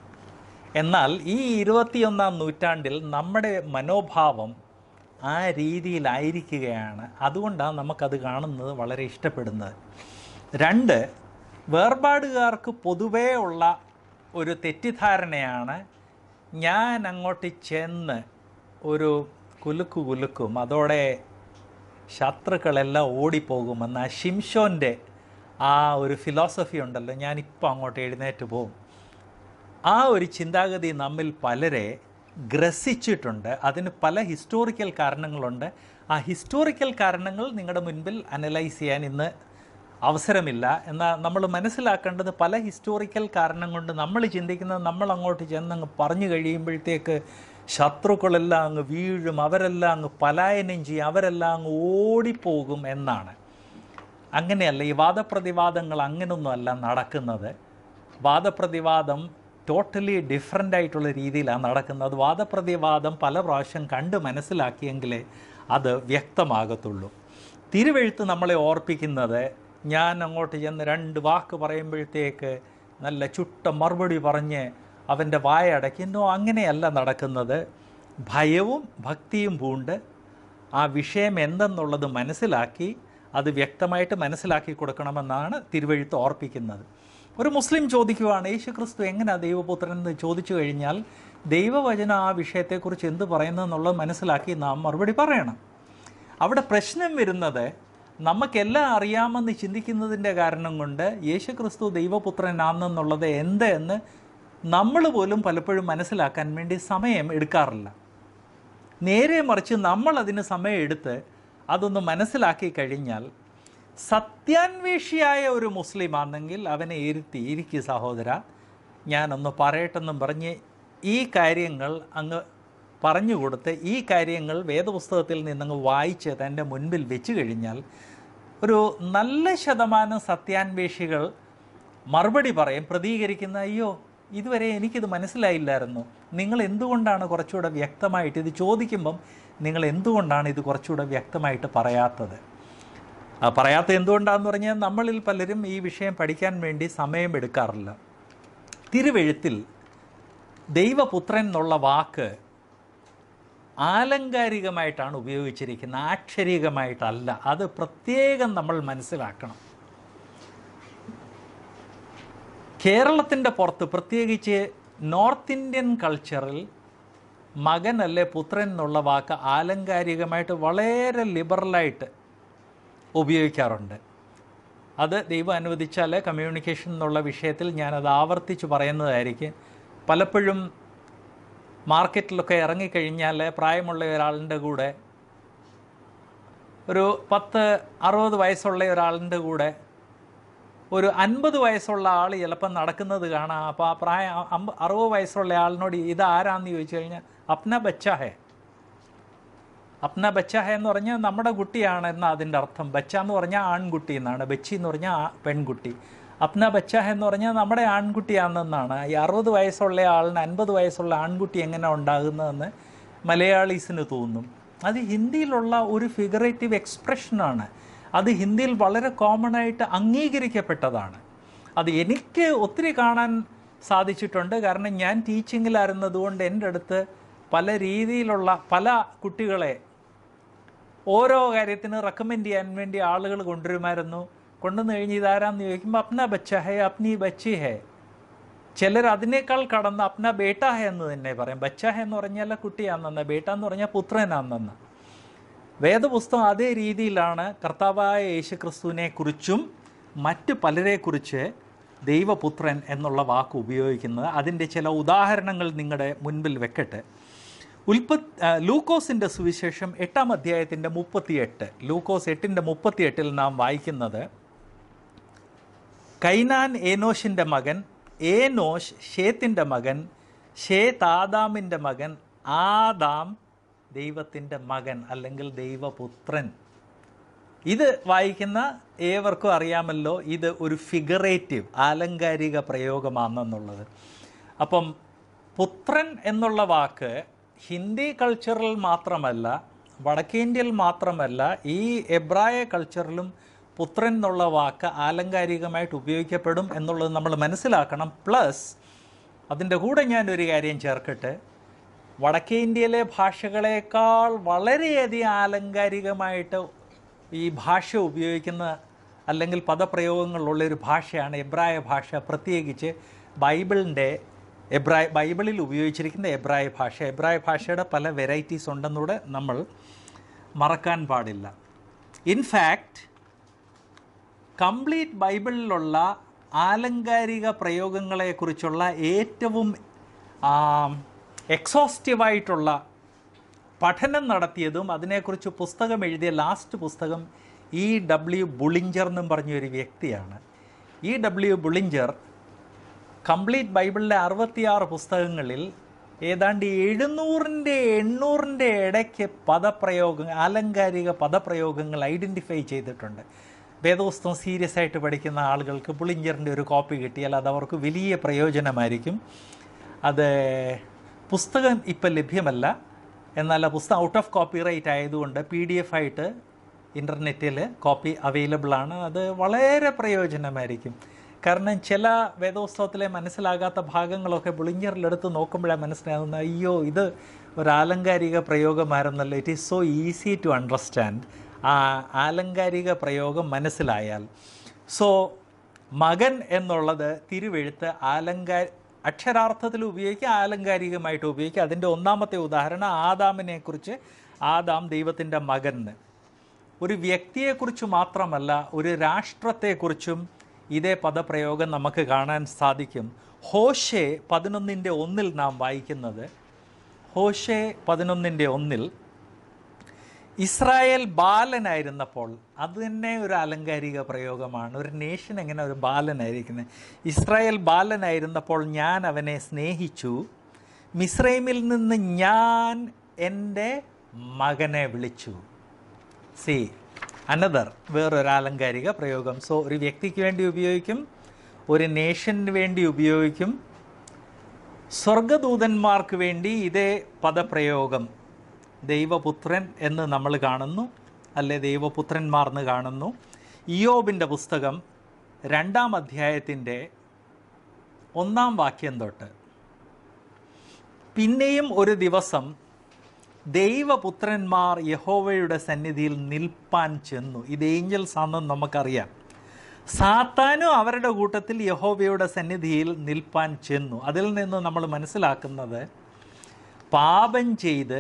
എന്നാൽ ഈ ഇരുപത്തിയൊന്നാം നൂറ്റാണ്ടിൽ നമ്മുടെ മനോഭാവം ആ രീതിയിലായിരിക്കുകയാണ് അതുകൊണ്ടാണ് നമുക്കത് കാണുന്നത് വളരെ ഇഷ്ടപ്പെടുന്നത് രണ്ട് വേർപാടുകാർക്ക് പൊതുവേ ഉള്ള ഒരു തെറ്റിദ്ധാരണയാണ് ഞാൻ അങ്ങോട്ട് ചെന്ന് ഒരു കുലുക്കു കുലുക്കും അതോടെ ശത്രുക്കളെല്ലാം ഓടിപ്പോകുമെന്ന ആ ഷിംഷോൻ്റെ ആ ഒരു ഫിലോസഫി ഉണ്ടല്ലോ ഞാനിപ്പോൾ അങ്ങോട്ട് എഴുന്നേറ്റ് പോകും ആ ഒരു ചിന്താഗതി നമ്മിൽ പലരെ ഗ്രസിച്ചിട്ടുണ്ട് അതിന് പല ഹിസ്റ്റോറിക്കൽ കാരണങ്ങളുണ്ട് ആ ഹിസ്റ്റോറിക്കൽ കാരണങ്ങൾ നിങ്ങളുടെ മുൻപിൽ അനലൈസ് ചെയ്യാൻ ഇന്ന് അവസരമില്ല എന്നാൽ നമ്മൾ മനസ്സിലാക്കേണ്ടത് പല ഹിസ്റ്റോറിക്കൽ കാരണം കൊണ്ട് നമ്മൾ ചിന്തിക്കുന്നത് നമ്മൾ അങ്ങോട്ട് ചെന്നങ്ങ് പറഞ്ഞു കഴിയുമ്പോഴത്തേക്ക് ശത്രുക്കളെല്ലാം അങ്ങ് വീഴും അവരെല്ലാം അങ്ങ് പലായനം ചെയ്യും അവരെല്ലാം അങ്ങ് ഓടിപ്പോകും എന്നാണ് അങ്ങനെയല്ല ഈ വാദപ്രതിവാദങ്ങൾ അങ്ങനൊന്നുമല്ല നടക്കുന്നത് വാദപ്രതിവാദം ടോട്ടലി ഡിഫറെൻ്റ് ആയിട്ടുള്ള രീതിയിലാണ് നടക്കുന്നത് അത് വാദപ്രതിവാദം പല പ്രാവശ്യം കണ്ട് മനസ്സിലാക്കിയെങ്കിലേ അത് വ്യക്തമാകത്തുള്ളൂ തിരുവെഴുത്ത് നമ്മളെ ഓർപ്പിക്കുന്നത് ഞാൻ അങ്ങോട്ട് ചെന്ന് രണ്ട് വാക്ക് പറയുമ്പോഴത്തേക്ക് നല്ല ചുട്ട മറുപടി പറഞ്ഞ് അവൻ്റെ വായ അടയ്ക്കുന്നു അങ്ങനെയല്ല നടക്കുന്നത് ഭയവും ഭക്തിയും പൂണ്ട് ആ വിഷയം എന്തെന്നുള്ളത് മനസ്സിലാക്കി അത് വ്യക്തമായിട്ട് മനസ്സിലാക്കി കൊടുക്കണമെന്നാണ് തിരുവഴുത്ത് ഓർപ്പിക്കുന്നത് ഒരു മുസ്ലിം ചോദിക്കുവാണ് യേശു ക്രിസ്തു എങ്ങനെയാണ് ദൈവപുത്രൻ എന്ന് ചോദിച്ചു കഴിഞ്ഞാൽ ദൈവവചനം ആ വിഷയത്തെക്കുറിച്ച് എന്ത് പറയുന്നതെന്നുള്ളത് മനസ്സിലാക്കി നാം മറുപടി പറയണം അവിടെ പ്രശ്നം വരുന്നത് നമുക്കെല്ലാം അറിയാമെന്ന് ചിന്തിക്കുന്നതിൻ്റെ കാരണം കൊണ്ട് യേശു ക്രിസ്തു ദൈവപുത്രനാണെന്നുള്ളത് എന്ത് എന്ന് നമ്മൾ പോലും പലപ്പോഴും മനസ്സിലാക്കാൻ വേണ്ടി സമയം എടുക്കാറില്ല നേരെ മറിച്ച് നമ്മൾ അതിന് സമയം എടുത്ത് അതൊന്ന് മനസ്സിലാക്കി കഴിഞ്ഞാൽ സത്യാന്വേഷിയായ ഒരു മുസ്ലിം ആണെങ്കിൽ അവനെ ഇരുത്തി ഇരിക്കുക സഹോദര ഞാനൊന്ന് പറയട്ടെന്നും പറഞ്ഞ് ഈ കാര്യങ്ങൾ അങ്ങ് പറഞ്ഞു കൊടുത്ത് ഈ കാര്യങ്ങൾ വേദപുസ്തകത്തിൽ നിന്നങ്ങ് വായിച്ച് തൻ്റെ മുൻപിൽ വെച്ച് കഴിഞ്ഞാൽ ഒരു നല്ല ശതമാനം സത്യാന്വേഷികൾ മറുപടി പറയും പ്രതികരിക്കുന്ന അയ്യോ ഇതുവരെ എനിക്കിത് മനസ്സിലായില്ലായിരുന്നു നിങ്ങൾ എന്തുകൊണ്ടാണ് കുറച്ചുകൂടെ വ്യക്തമായിട്ട് ഇത് ചോദിക്കുമ്പം നിങ്ങൾ എന്തുകൊണ്ടാണ് ഇത് കുറച്ചുകൂടെ വ്യക്തമായിട്ട് പറയാത്തത് ആ പറയാത്ത എന്തുകൊണ്ടാണെന്ന് പറഞ്ഞാൽ നമ്മളിൽ പലരും ഈ വിഷയം പഠിക്കാൻ വേണ്ടി സമയം എടുക്കാറില്ല തിരുവെഴുത്തിൽ ദൈവപുത്രൻ എന്നുള്ള വാക്ക് ആലങ്കാരികമായിട്ടാണ് ഉപയോഗിച്ചിരിക്കുന്നത് ആക്ഷരികമായിട്ടല്ല അത് പ്രത്യേകം നമ്മൾ മനസ്സിലാക്കണം കേരളത്തിൻ്റെ പുറത്ത് പ്രത്യേകിച്ച് നോർത്ത് ഇന്ത്യൻ കൾച്ചറിൽ മകനല്ലേ പുത്രൻ എന്നുള്ള വാക്ക് ആലങ്കാരികമായിട്ട് വളരെ ലിബറലായിട്ട് ഉപയോഗിക്കാറുണ്ട് അത് ദൈവം അനുവദിച്ചാൽ കമ്മ്യൂണിക്കേഷൻ എന്നുള്ള വിഷയത്തിൽ ഞാനത് ആവർത്തിച്ച് പറയുന്നതായിരിക്കും പലപ്പോഴും മാർക്കറ്റിലൊക്കെ ഇറങ്ങിക്കഴിഞ്ഞാൽ പ്രായമുള്ള ഒരാളിൻ്റെ കൂടെ ഒരു പത്ത് അറുപത് വയസ്സുള്ള ഒരാളിൻ്റെ കൂടെ ഒരു അൻപത് വയസ്സുള്ള ആൾ ചിലപ്പം നടക്കുന്നത് കാണാം അപ്പോൾ ആ പ്രായം അമ്പ അറുപത് വയസ്സുള്ള ആളിനോട് ഇത് ആരാന്ന് ചോദിച്ചു കഴിഞ്ഞാൽ അപ്ന ബച്ച ഹേ അപ്ന ബച്ച ഹേ എന്ന് പറഞ്ഞാൽ നമ്മുടെ കുട്ടിയാണ് എന്ന അതിൻ്റെ അർത്ഥം ബച്ച എന്ന് പറഞ്ഞാൽ ആൺകുട്ടി എന്നാണ് ബച്ചി എന്ന് പറഞ്ഞാൽ ആ- പെൺകുട്ടി അപ്ന ബച്ച ഹേ എന്ന് പറഞ്ഞാൽ നമ്മുടെ ആൺകുട്ടിയാണെന്നാണ് ഈ അറുപത് വയസ്സുള്ള ആളിന് അൻപത് വയസ്സുള്ള ആൺകുട്ടി എങ്ങനെ ഉണ്ടാകുന്നതെന്ന് മലയാളീസിന് തോന്നും അത് ഹിന്ദിയിലുള്ള ഒരു ഫിഗറേറ്റീവ് എക്സ്പ്രഷനാണ് അത് ഹിന്ദിയിൽ വളരെ കോമൺ ആയിട്ട് അംഗീകരിക്കപ്പെട്ടതാണ് അത് എനിക്ക് ഒത്തിരി കാണാൻ സാധിച്ചിട്ടുണ്ട് കാരണം ഞാൻ ടീച്ചിങ്ങിലായിരുന്നതുകൊണ്ട് എൻ്റെ അടുത്ത് പല രീതിയിലുള്ള പല കുട്ടികളെ ഓരോ കാര്യത്തിന് റെക്കമെൻഡ് ചെയ്യാൻ വേണ്ടി ആളുകൾ കൊണ്ടുവരുമായിരുന്നു കൊണ്ടുവന്ന് കഴിഞ്ഞ് ഇതാരാന്ന് ചോദിക്കുമ്പോൾ അപ്ന ബച്ച ഹേ അപ്നി ബച്ചി ഹേ ചിലർ അതിനേക്കാൾ കടന്ന് അപ്ന ബേട്ട ഹേ എന്ന് തന്നെ പറയും ബച്ച ഹേ എന്ന് പറഞ്ഞാൽ കുട്ടിയാണെന്ന ബേട്ട എന്ന് പറഞ്ഞാൽ പുത്രനാണെന്ന വേദപുസ്തകം അതേ രീതിയിലാണ് കർത്താവായ യേശു ക്രിസ്തുവിനെ കുറിച്ചും മറ്റ് പലരെക്കുറിച്ച് ദൈവപുത്രൻ എന്നുള്ള വാക്ക് ഉപയോഗിക്കുന്നത് അതിൻ്റെ ചില ഉദാഹരണങ്ങൾ നിങ്ങളുടെ മുൻപിൽ വെക്കട്ടെ ഉൽപ്പത് ആ, ലൂക്കോസിൻ്റെ സുവിശേഷം എട്ടാം അധ്യായത്തിൻ്റെ മുപ്പത്തിയെട്ട് ലൂക്കോസ് എട്ടിൻ്റെ മുപ്പത്തിയെട്ടിൽ നാം വായിക്കുന്നത് കൈനാൻ ഏനോഷിൻ്റെ മകൻ ഏനോഷ് ഷേത്തിൻ്റെ മകൻ ഷേത്ത് ആദാമിൻ്റെ മകൻ ആദാം ദൈവത്തിൻ്റെ മകൻ അല്ലെങ്കിൽ ദൈവപുത്രൻ ഇത് വായിക്കുന്ന ഏവർക്കും അറിയാമല്ലോ ഇത് ഒരു ഫിഗറേറ്റീവ് ആലങ്കാരിക പ്രയോഗമാണെന്നുള്ളത് അപ്പം പുത്രൻ എന്നുള്ള വാക്ക് ഹിന്ദി കൾച്ചറിൽ മാത്രമല്ല വടക്കേന്ത്യയിൽ മാത്രമല്ല ഈ എബ്രായ കൾച്ചറിലും പുത്രൻ എന്നുള്ള വാക്ക് ആലങ്കാരികമായിട്ട് ഉപയോഗിക്കപ്പെടും എന്നുള്ളത് നമ്മൾ മനസ്സിലാക്കണം പ്ലസ് അതിൻ്റെ കൂടെ ഞാനൊരു കാര്യം ചേർക്കട്ടെ വടക്കേ ഇന്ത്യയിലെ ഭാഷകളേക്കാൾ വളരെയധികം ആലങ്കാരികമായിട്ട് ഈ ഭാഷ ഉപയോഗിക്കുന്ന അല്ലെങ്കിൽ പദപ്രയോഗങ്ങളുള്ള ഒരു ഭാഷയാണ് എബ്രായ ഭാഷ പ്രത്യേകിച്ച് ബൈബിളിൻ്റെ എബ്രായ ബൈബിളിൽ ഉപയോഗിച്ചിരിക്കുന്ന എബ്രായ ഭാഷ എബ്രായ ഭാഷയുടെ പല വെറൈറ്റീസ് ഉണ്ടെന്നൂടെ നമ്മൾ മറക്കാൻ പാടില്ല ഇൻഫാക്റ്റ് കംപ്ലീറ്റ് ബൈബിളിലുള്ള ആലങ്കാരിക പ്രയോഗങ്ങളെക്കുറിച്ചുള്ള ഏറ്റവും എക്സോസ്റ്റീവായിട്ടുള്ള പഠനം നടത്തിയതും അതിനെക്കുറിച്ച് പുസ്തകം എഴുതിയ ലാസ്റ്റ് പുസ്തകം ഇ ഡബ്ല്യു ബുളിഞ്ചർ എന്നും പറഞ്ഞൊരു വ്യക്തിയാണ് ഇ ഡബ്ല്യു ബുളിഞ്ചർ കംപ്ലീറ്റ് ബൈബിളിലെ അറുപത്തിയാറ് പുസ്തകങ്ങളിൽ ഏതാണ്ട് എഴുന്നൂറിൻ്റെ എണ്ണൂറിൻ്റെ ഇടയ്ക്ക് പദപ്രയോഗങ്ങൾ ആലങ്കാരിക പദപ്രയോഗങ്ങൾ ഐഡൻറ്റിഫൈ ചെയ്തിട്ടുണ്ട് വേദപുസ്തകം സീരിയസ് ആയിട്ട് പഠിക്കുന്ന ആളുകൾക്ക് പുളിഞ്ചറിൻ്റെ ഒരു കോപ്പി കിട്ടിയാൽ അത് അവർക്ക് വലിയ പ്രയോജനമായിരിക്കും അത് പുസ്തകം ഇപ്പം ലഭ്യമല്ല എന്നാൽ ആ പുസ്തകം ഔട്ട് ഓഫ് കോപ്പി റൈറ്റ് ആയതുകൊണ്ട് പി ഡി എഫ് ആയിട്ട് ഇൻ്റർനെറ്റിൽ കോപ്പി അവൈലബിൾ ആണ് അത് വളരെ പ്രയോജനമായിരിക്കും കാരണം ചില വേദോത്സവത്തിലെ മനസ്സിലാകാത്ത ഭാഗങ്ങളൊക്കെ ബുളിഞ്ഞറിലെടുത്ത് നോക്കുമ്പോഴാണ് മനസ്സിലാകുന്നത് അയ്യോ ഇത് ഒരു ആലങ്കാരിക പ്രയോഗമായിരുന്നല്ലോ it is so easy to understand ആ ആലങ്കാരിക പ്രയോഗം മനസ്സിലായാൽ സോ മകൻ എന്നുള്ളത് തിരുവെഴുത്ത് ആലങ്കാ അക്ഷരാർത്ഥത്തിൽ ഉപയോഗിക്കുക ആലങ്കാരികമായിട്ട് ഉപയോഗിക്കുക അതിൻ്റെ ഒന്നാമത്തെ ഉദാഹരണം ആദാമിനെക്കുറിച്ച് ആദാം ദൈവത്തിൻ്റെ മകൻ എന്ന് ഒരു വ്യക്തിയെക്കുറിച്ച് മാത്രമല്ല ഒരു രാഷ്ട്രത്തെക്കുറിച്ചും ഇതേ പദപ്രയോഗം നമുക്ക് കാണാൻ സാധിക്കും ഹോഷെ പതിനൊന്നിൻ്റെ ഒന്നിൽ നാം വായിക്കുന്നത് ഹോഷെ പതിനൊന്നിൻ്റെ ഒന്നിൽ ഇസ്രായേൽ ബാലനായിരുന്നപ്പോൾ അത് തന്നെ ഒരു ആലങ്കാരിക പ്രയോഗമാണ് ഒരു നേഷൻ എങ്ങനെ ഒരു ബാലനായിരിക്കുന്നത് ഇസ്രായേൽ ബാലനായിരുന്നപ്പോൾ ഞാൻ അവനെ സ്നേഹിച്ചു മിസ്രൈമിൽ നിന്ന് ഞാൻ എൻ്റെ മകനെ വിളിച്ചു സി അനദർ വേറൊരു ആലങ്കാരിക പ്രയോഗം സോ ഒരു വ്യക്തിക്ക് വേണ്ടി ഉപയോഗിക്കും ഒരു നേഷന് വേണ്ടി ഉപയോഗിക്കും സ്വർഗദൂതന്മാർക്ക് വേണ്ടി ഇതേ പദപ്രയോഗം ദൈവപുത്രൻ എന്ന് നമ്മൾ കാണുന്നു അല്ലെ ദൈവപുത്രന്മാർ എന്ന് കാണുന്നു ഇയോബിൻ്റെ പുസ്തകം രണ്ടാം അധ്യായത്തിൻ്റെ ഒന്നാം വാക്യം തൊട്ട് പിന്നെയും ഒരു ദിവസം ദൈവപുത്രന്മാർ യഹോവയുടെ സന്നിധിയിൽ നിൽപ്പാൻ ചെന്നു ഇത് ഏഞ്ചൽസ് ആണെന്ന് നമുക്കറിയാം സാത്താനും അവരുടെ കൂട്ടത്തിൽ യഹോവയുടെ സന്നിധിയിൽ നിൽപ്പാൻ ചെന്നു അതിൽ നിന്ന് നമ്മൾ മനസ്സിലാക്കുന്നത് പാപം ചെയ്ത്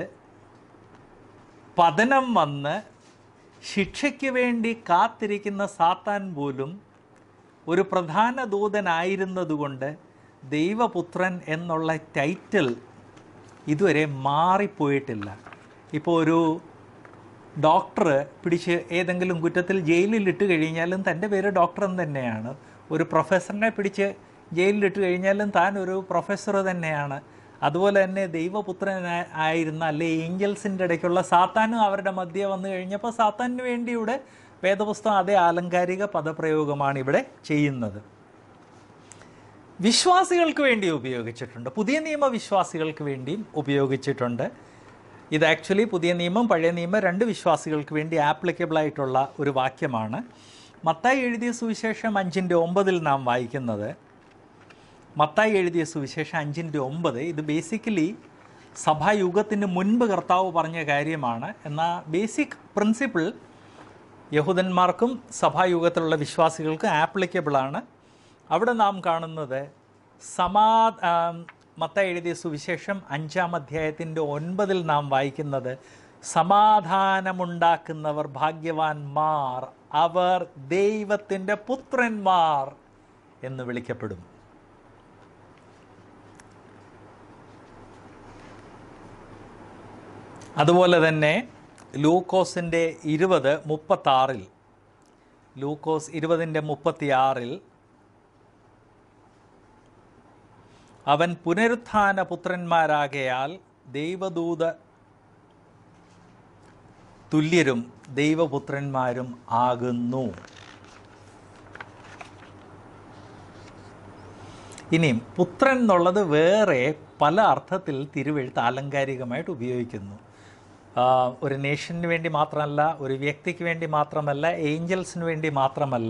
പതനം വന്ന് ശിക്ഷയ്ക്ക് വേണ്ടി കാത്തിരിക്കുന്ന സാത്താൻ പോലും ഒരു പ്രധാന ദൂതനായിരുന്നതുകൊണ്ട് ദൈവപുത്രൻ എന്നുള്ള ടൈറ്റിൽ ഇതുവരെ മാറിപ്പോയിട്ടില്ല ഇപ്പോൾ ഒരു ഡോക്ടർ പിടിച്ച് ഏതെങ്കിലും കുറ്റത്തിൽ ജയിലിലിട്ട് കഴിഞ്ഞാലും തൻ്റെ പേര് ഡോക്ടർ എന്ന് തന്നെയാണ് ഒരു പ്രൊഫസറിനെ പിടിച്ച് ജയിലിലിട്ട് കഴിഞ്ഞാലും താൻ ഒരു പ്രൊഫസർ തന്നെയാണ് അതുപോലെ തന്നെ ദൈവപുത്രൻ ആയിരുന്ന അല്ലെ ഏഞ്ചൽസിൻ്റെ ഇടയ്ക്കുള്ള സാത്താനും അവരുടെ മധ്യ വന്നു കഴിഞ്ഞപ്പോൾ സാത്താനിന് വേണ്ടി ഇവിടെ വേദപുസ്തകം അതേ ആലങ്കാരിക പദപ്രയോഗമാണ് ഇവിടെ ചെയ്യുന്നത് വിശ്വാസികൾക്ക് വേണ്ടി ഉപയോഗിച്ചിട്ടുണ്ട് പുതിയ നിയമ വിശ്വാസികൾക്ക് വേണ്ടിയും ഉപയോഗിച്ചിട്ടുണ്ട് ഇത് ആക്ച്വലി പുതിയ നിയമം പഴയ നിയമം രണ്ട് വിശ്വാസികൾക്ക് വേണ്ടി ആപ്ലിക്കബിൾ ആയിട്ടുള്ള ഒരു വാക്യമാണ് മത്തായി എഴുതിയ സുവിശേഷം അഞ്ചിൻ്റെ ഒമ്പതിൽ നാം വായിക്കുന്നത് മത്തായി എഴുതിയ സുവിശേഷം അഞ്ചിൻ്റെ ഒമ്പത് ഇത് ബേസിക്കലി സഭായുഗത്തിന് മുൻപ് കർത്താവ് പറഞ്ഞ കാര്യമാണ് എന്നാൽ ബേസിക് പ്രിൻസിപ്പിൾ യഹൂദന്മാർക്കും സഭായുഗത്തിലുള്ള വിശ്വാസികൾക്കും ആപ്ലിക്കബിൾ ആണ് അവിടെ നാം കാണുന്നത് സമാ മത്ത എഴുതിയ സുവിശേഷം അഞ്ചാം അധ്യായത്തിൻ്റെ ഒൻപതിൽ നാം വായിക്കുന്നത് സമാധാനമുണ്ടാക്കുന്നവർ ഭാഗ്യവാന്മാർ അവർ ദൈവത്തിൻ്റെ പുത്രന്മാർ എന്ന് വിളിക്കപ്പെടും അതുപോലെ തന്നെ ലൂക്കോസിൻ്റെ ഇരുപത് മുപ്പത്താറിൽ ലൂക്കോസ് ഇരുപതിൻ്റെ മുപ്പത്തിയാറിൽ അവൻ പുനരുത്ഥാന പുത്രന്മാരാകയാൽ ദൈവദൂത തുല്യരും ദൈവപുത്രന്മാരും ആകുന്നു ഇനിയും പുത്രൻ എന്നുള്ളത് വേറെ പല അർത്ഥത്തിൽ തിരുവെഴുത്ത് ആലങ്കാരികമായിട്ട് ഉപയോഗിക്കുന്നു ആ, ഒരു നേഷന് വേണ്ടി മാത്രമല്ല ഒരു വ്യക്തിക്ക് വേണ്ടി മാത്രമല്ല ഏഞ്ചൽസിന് വേണ്ടി മാത്രമല്ല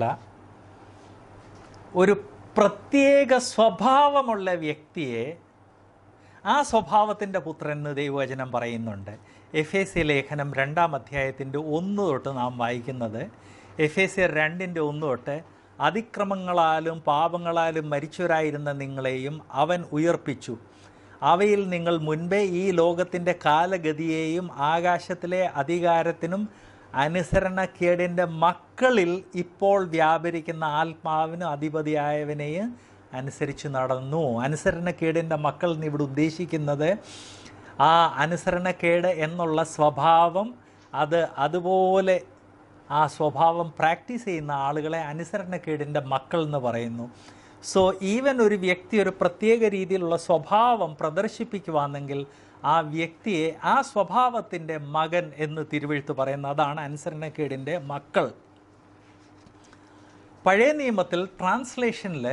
ഒരു പ്രത്യേക സ്വഭാവമുള്ള വ്യക്തിയെ ആ സ്വഭാവത്തിൻ്റെ പുത്രൻ എന്ന് ദൈവവചനം പറയുന്നുണ്ട് എഫ് എ സി ലേഖനം രണ്ടാം അധ്യായത്തിൻ്റെ ഒന്ന് തൊട്ട് നാം വായിക്കുന്നത് എഫ് എ സി രണ്ടിൻ്റെ ഒന്ന് തൊട്ട് അതിക്രമങ്ങളാലും പാപങ്ങളാലും മരിച്ചവരായിരുന്ന നിങ്ങളെയും അവൻ ഉയർപ്പിച്ചു അവയിൽ നിങ്ങൾ മുൻപേ ഈ ലോകത്തിൻ്റെ കാലഗതിയെയും ആകാശത്തിലെ അധികാരത്തിനും അനുസരണക്കേടിൻ്റെ മക്കളിൽ ഇപ്പോൾ വ്യാപരിക്കുന്ന ആത്മാവിനും അധിപതിയായവനെയും അനുസരിച്ച് നടന്നു അനുസരണക്കേടിൻ്റെ മക്കൾ എന്ന് ഇവിടെ ഉദ്ദേശിക്കുന്നത് ആ അനുസരണക്കേട് എന്നുള്ള സ്വഭാവം അത് അതുപോലെ ആ സ്വഭാവം പ്രാക്ടീസ് ചെയ്യുന്ന ആളുകളെ അനുസരണക്കേടിൻ്റെ മക്കൾ എന്ന് പറയുന്നു സോ ഈവൻ ഒരു വ്യക്തി ഒരു പ്രത്യേക രീതിയിലുള്ള സ്വഭാവം പ്രദർശിപ്പിക്കുവാണെങ്കിൽ ആ വ്യക്തിയെ ആ സ്വഭാവത്തിൻ്റെ മകൻ എന്ന് തിരുവെഴുത്ത് പറയുന്നു അതാണ് അനുസരണക്കേടിൻ്റെ മക്കൾ പഴയ നിയമത്തിൽ ട്രാൻസ്ലേഷനിൽ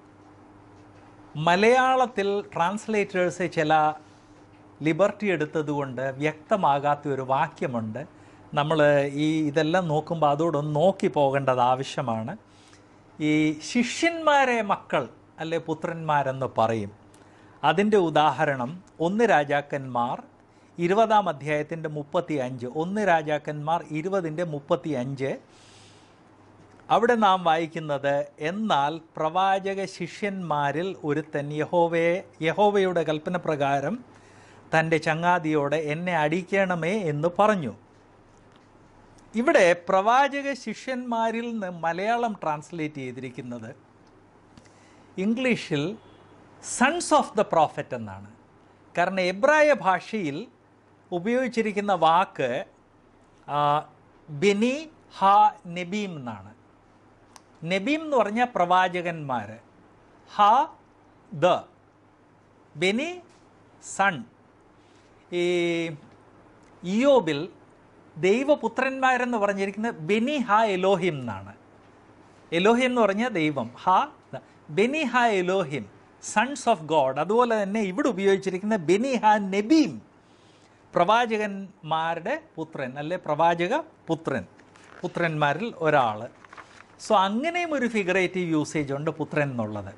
മലയാളത്തിൽ ട്രാൻസ്ലേറ്റേഴ്സ് ചില ലിബർട്ടി എടുത്തതുകൊണ്ട് വ്യക്തമാകാത്ത ഒരു വാക്യമുണ്ട് നമ്മൾ ഈ ഇതെല്ലാം നോക്കുമ്പോൾ അതോടൊന്ന് നോക്കി പോകേണ്ടത് ആവശ്യമാണ് ഈ ശിഷ്യന്മാരെ മക്കൾ അല്ലെ പുത്രന്മാരെന്ന് പറയും അതിൻ്റെ ഉദാഹരണം ഒന്ന് രാജാക്കന്മാർ ഇരുപതാം അധ്യായത്തിൻ്റെ മുപ്പത്തി അഞ്ച് ഒന്ന് രാജാക്കന്മാർ ഇരുപതിൻ്റെ മുപ്പത്തി അഞ്ച് അവിടെ നാം വായിക്കുന്നത് എന്നാൽ പ്രവാചക ശിഷ്യന്മാരിൽ ഒരുത്തൻ യഹോവയെ യഹോവയുടെ കൽപ്പന പ്രകാരം തൻ്റെ ചങ്ങാതിയോടെ എന്നെ അടിക്കണമേ എന്ന് പറഞ്ഞു ഇവിടെ പ്രവാചക ശിഷ്യന്മാരിൽ നിന്ന് മലയാളം ട്രാൻസ്ലേറ്റ് ചെയ്തിരിക്കുന്നത് ഇംഗ്ലീഷിൽ സൺസ് ഓഫ് ദ പ്രോഫറ്റ് എന്നാണ് കാരണം എബ്രായ ഭാഷയിൽ ഉപയോഗിച്ചിരിക്കുന്ന വാക്ക് ആ, ബെനി ഹ നെബീം എന്നാണ് നബീം എന്ന് പറഞ്ഞാൽ പ്രവാചകന്മാർ ഹ ദ ബെനി സൺ ഈ ഇയോബിൽ ദൈവപുത്രന്മാരെന്ന് പറഞ്ഞിരിക്കുന്നത് ബെനി ഹ എലോഹിം എന്നാണ് എലോഹിം എന്ന് പറഞ്ഞാൽ ദൈവം ഹ ദ. ബെനി ഹ എലോഹിം സൺസ് ഓഫ് ഗോഡ് അതുപോലെ തന്നെ ഇവിടെ ഉപയോഗിച്ചിരിക്കുന്ന ബെനി ഹ നെബീം പ്രവാചകന്മാരുടെ പുത്രൻ അല്ലെ പ്രവാചക പുത്രൻ പുത്രന്മാരിൽ ഒരാൾ സോ അങ്ങനെയും ഒരു ഫിഗറേറ്റീവ് യൂസേജ് ഉണ്ട് പുത്രൻ എന്നുള്ളത്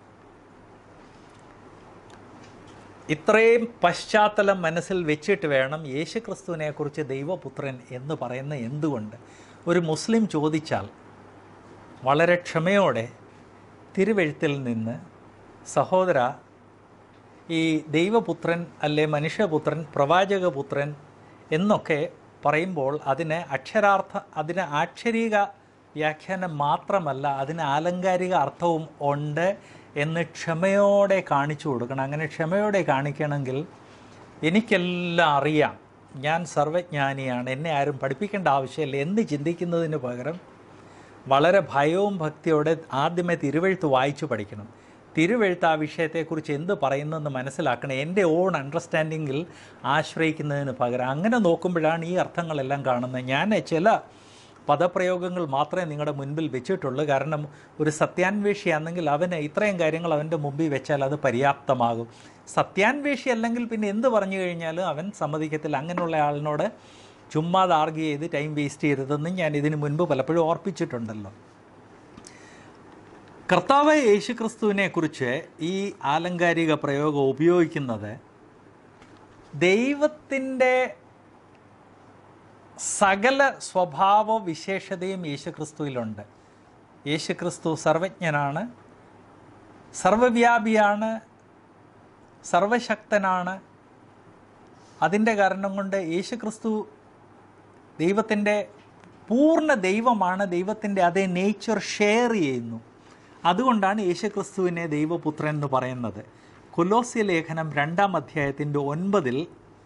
ഇത്രയും പശ്ചാത്തലം മനസ്സിൽ വെച്ചിട്ട് വേണം യേശുക്രിസ്തുവിനെക്കുറിച്ച് ദൈവപുത്രൻ എന്ന് പറയുന്ന എന്തുകൊണ്ട് ഒരു മുസ്ലിം ചോദിച്ചാൽ വളരെ ക്ഷമയോടെ തിരുവെഴുത്തിൽ നിന്ന് സഹോദര ഈ ദൈവപുത്രൻ അല്ലെ മനുഷ്യപുത്രൻ പ്രവാചകപുത്രൻ എന്നൊക്കെ പറയുമ്പോൾ അതിന് അക്ഷരാർത്ഥ അതിന് ആക്ഷരിക വ്യാഖ്യാനം മാത്രമല്ല അതിന് ആലങ്കാരിക അർത്ഥവും ഉണ്ട് എന്ന് ക്ഷമയോടെ കാണിച്ചു കൊടുക്കണം അങ്ങനെ ക്ഷമയോടെ കാണിക്കണമെങ്കിൽ എനിക്കെല്ലാം അറിയാം ഞാൻ സർവജ്ഞാനിയാണ് എന്നെ ആരും പഠിപ്പിക്കേണ്ട ആവശ്യമില്ല എന്ന് ചിന്തിക്കുന്നതിന് പകരം വളരെ ഭയവും ഭക്തിയോടെ ആദ്യമേ തിരുവെഴുത്ത് വായിച്ചു പഠിക്കണം തിരുവെഴുത്ത് ആ വിഷയത്തെക്കുറിച്ച് എന്ത് പറയുന്നെന്ന് മനസ്സിലാക്കണം എൻ്റെ ഓൺ അണ്ടർസ്റ്റാൻഡിങ്ങിൽ ആശ്രയിക്കുന്നതിന് പകരം അങ്ങനെ നോക്കുമ്പോഴാണ് ഈ അർത്ഥങ്ങളെല്ലാം കാണുന്നത് ഞാൻ ചില പദപ്രയോഗങ്ങൾ മാത്രമേ നിങ്ങളുടെ മുൻപിൽ വെച്ചിട്ടുള്ളൂ കാരണം ഒരു സത്യാന്വേഷിയാണെങ്കിൽ അവന് ഇത്രയും കാര്യങ്ങൾ അവൻ്റെ മുമ്പിൽ വെച്ചാൽ അത് പര്യാപ്തമാകും സത്യാന്വേഷി അല്ലെങ്കിൽ പിന്നെ എന്ത് പറഞ്ഞു കഴിഞ്ഞാലും അവൻ സമ്മതിക്കത്തില്ല അങ്ങനെയുള്ള ആളിനോട് ചുമ്മാതെ ആർഗ്യ ചെയ്ത് ടൈം വേസ്റ്റ് ചെയ്തതെന്ന് ഞാൻ ഇതിനു മുൻപ് പലപ്പോഴും ഓർപ്പിച്ചിട്ടുണ്ടല്ലോ കർത്താവ് യേശുക്രിസ്തുവിനെ കുറിച്ച് ഈ ആലങ്കാരിക പ്രയോഗം ഉപയോഗിക്കുന്നത് ദൈവത്തിൻ്റെ സകല സ്വഭാവ വിശേഷതയും യേശുക്രിസ്തുവിലുണ്ട് യേശുക്രിസ്തു സർവജ്ഞനാണ് സർവവ്യാപിയാണ് സർവശക്തനാണ് അതിൻ്റെ കാരണം കൊണ്ട് യേശുക്രിസ്തു ദൈവത്തിൻ്റെ പൂർണ്ണ ദൈവമാണ് ദൈവത്തിൻ്റെ അതേ നേച്ചർ ഷെയർ ചെയ്യുന്നു അതുകൊണ്ടാണ് യേശുക്രിസ്തുവിനെ ദൈവപുത്രൻ എന്ന് പറയുന്നത് കൊലോസ്യ ലേഖനം രണ്ടാം അധ്യായത്തിൻ്റെ ഒൻപതിൽ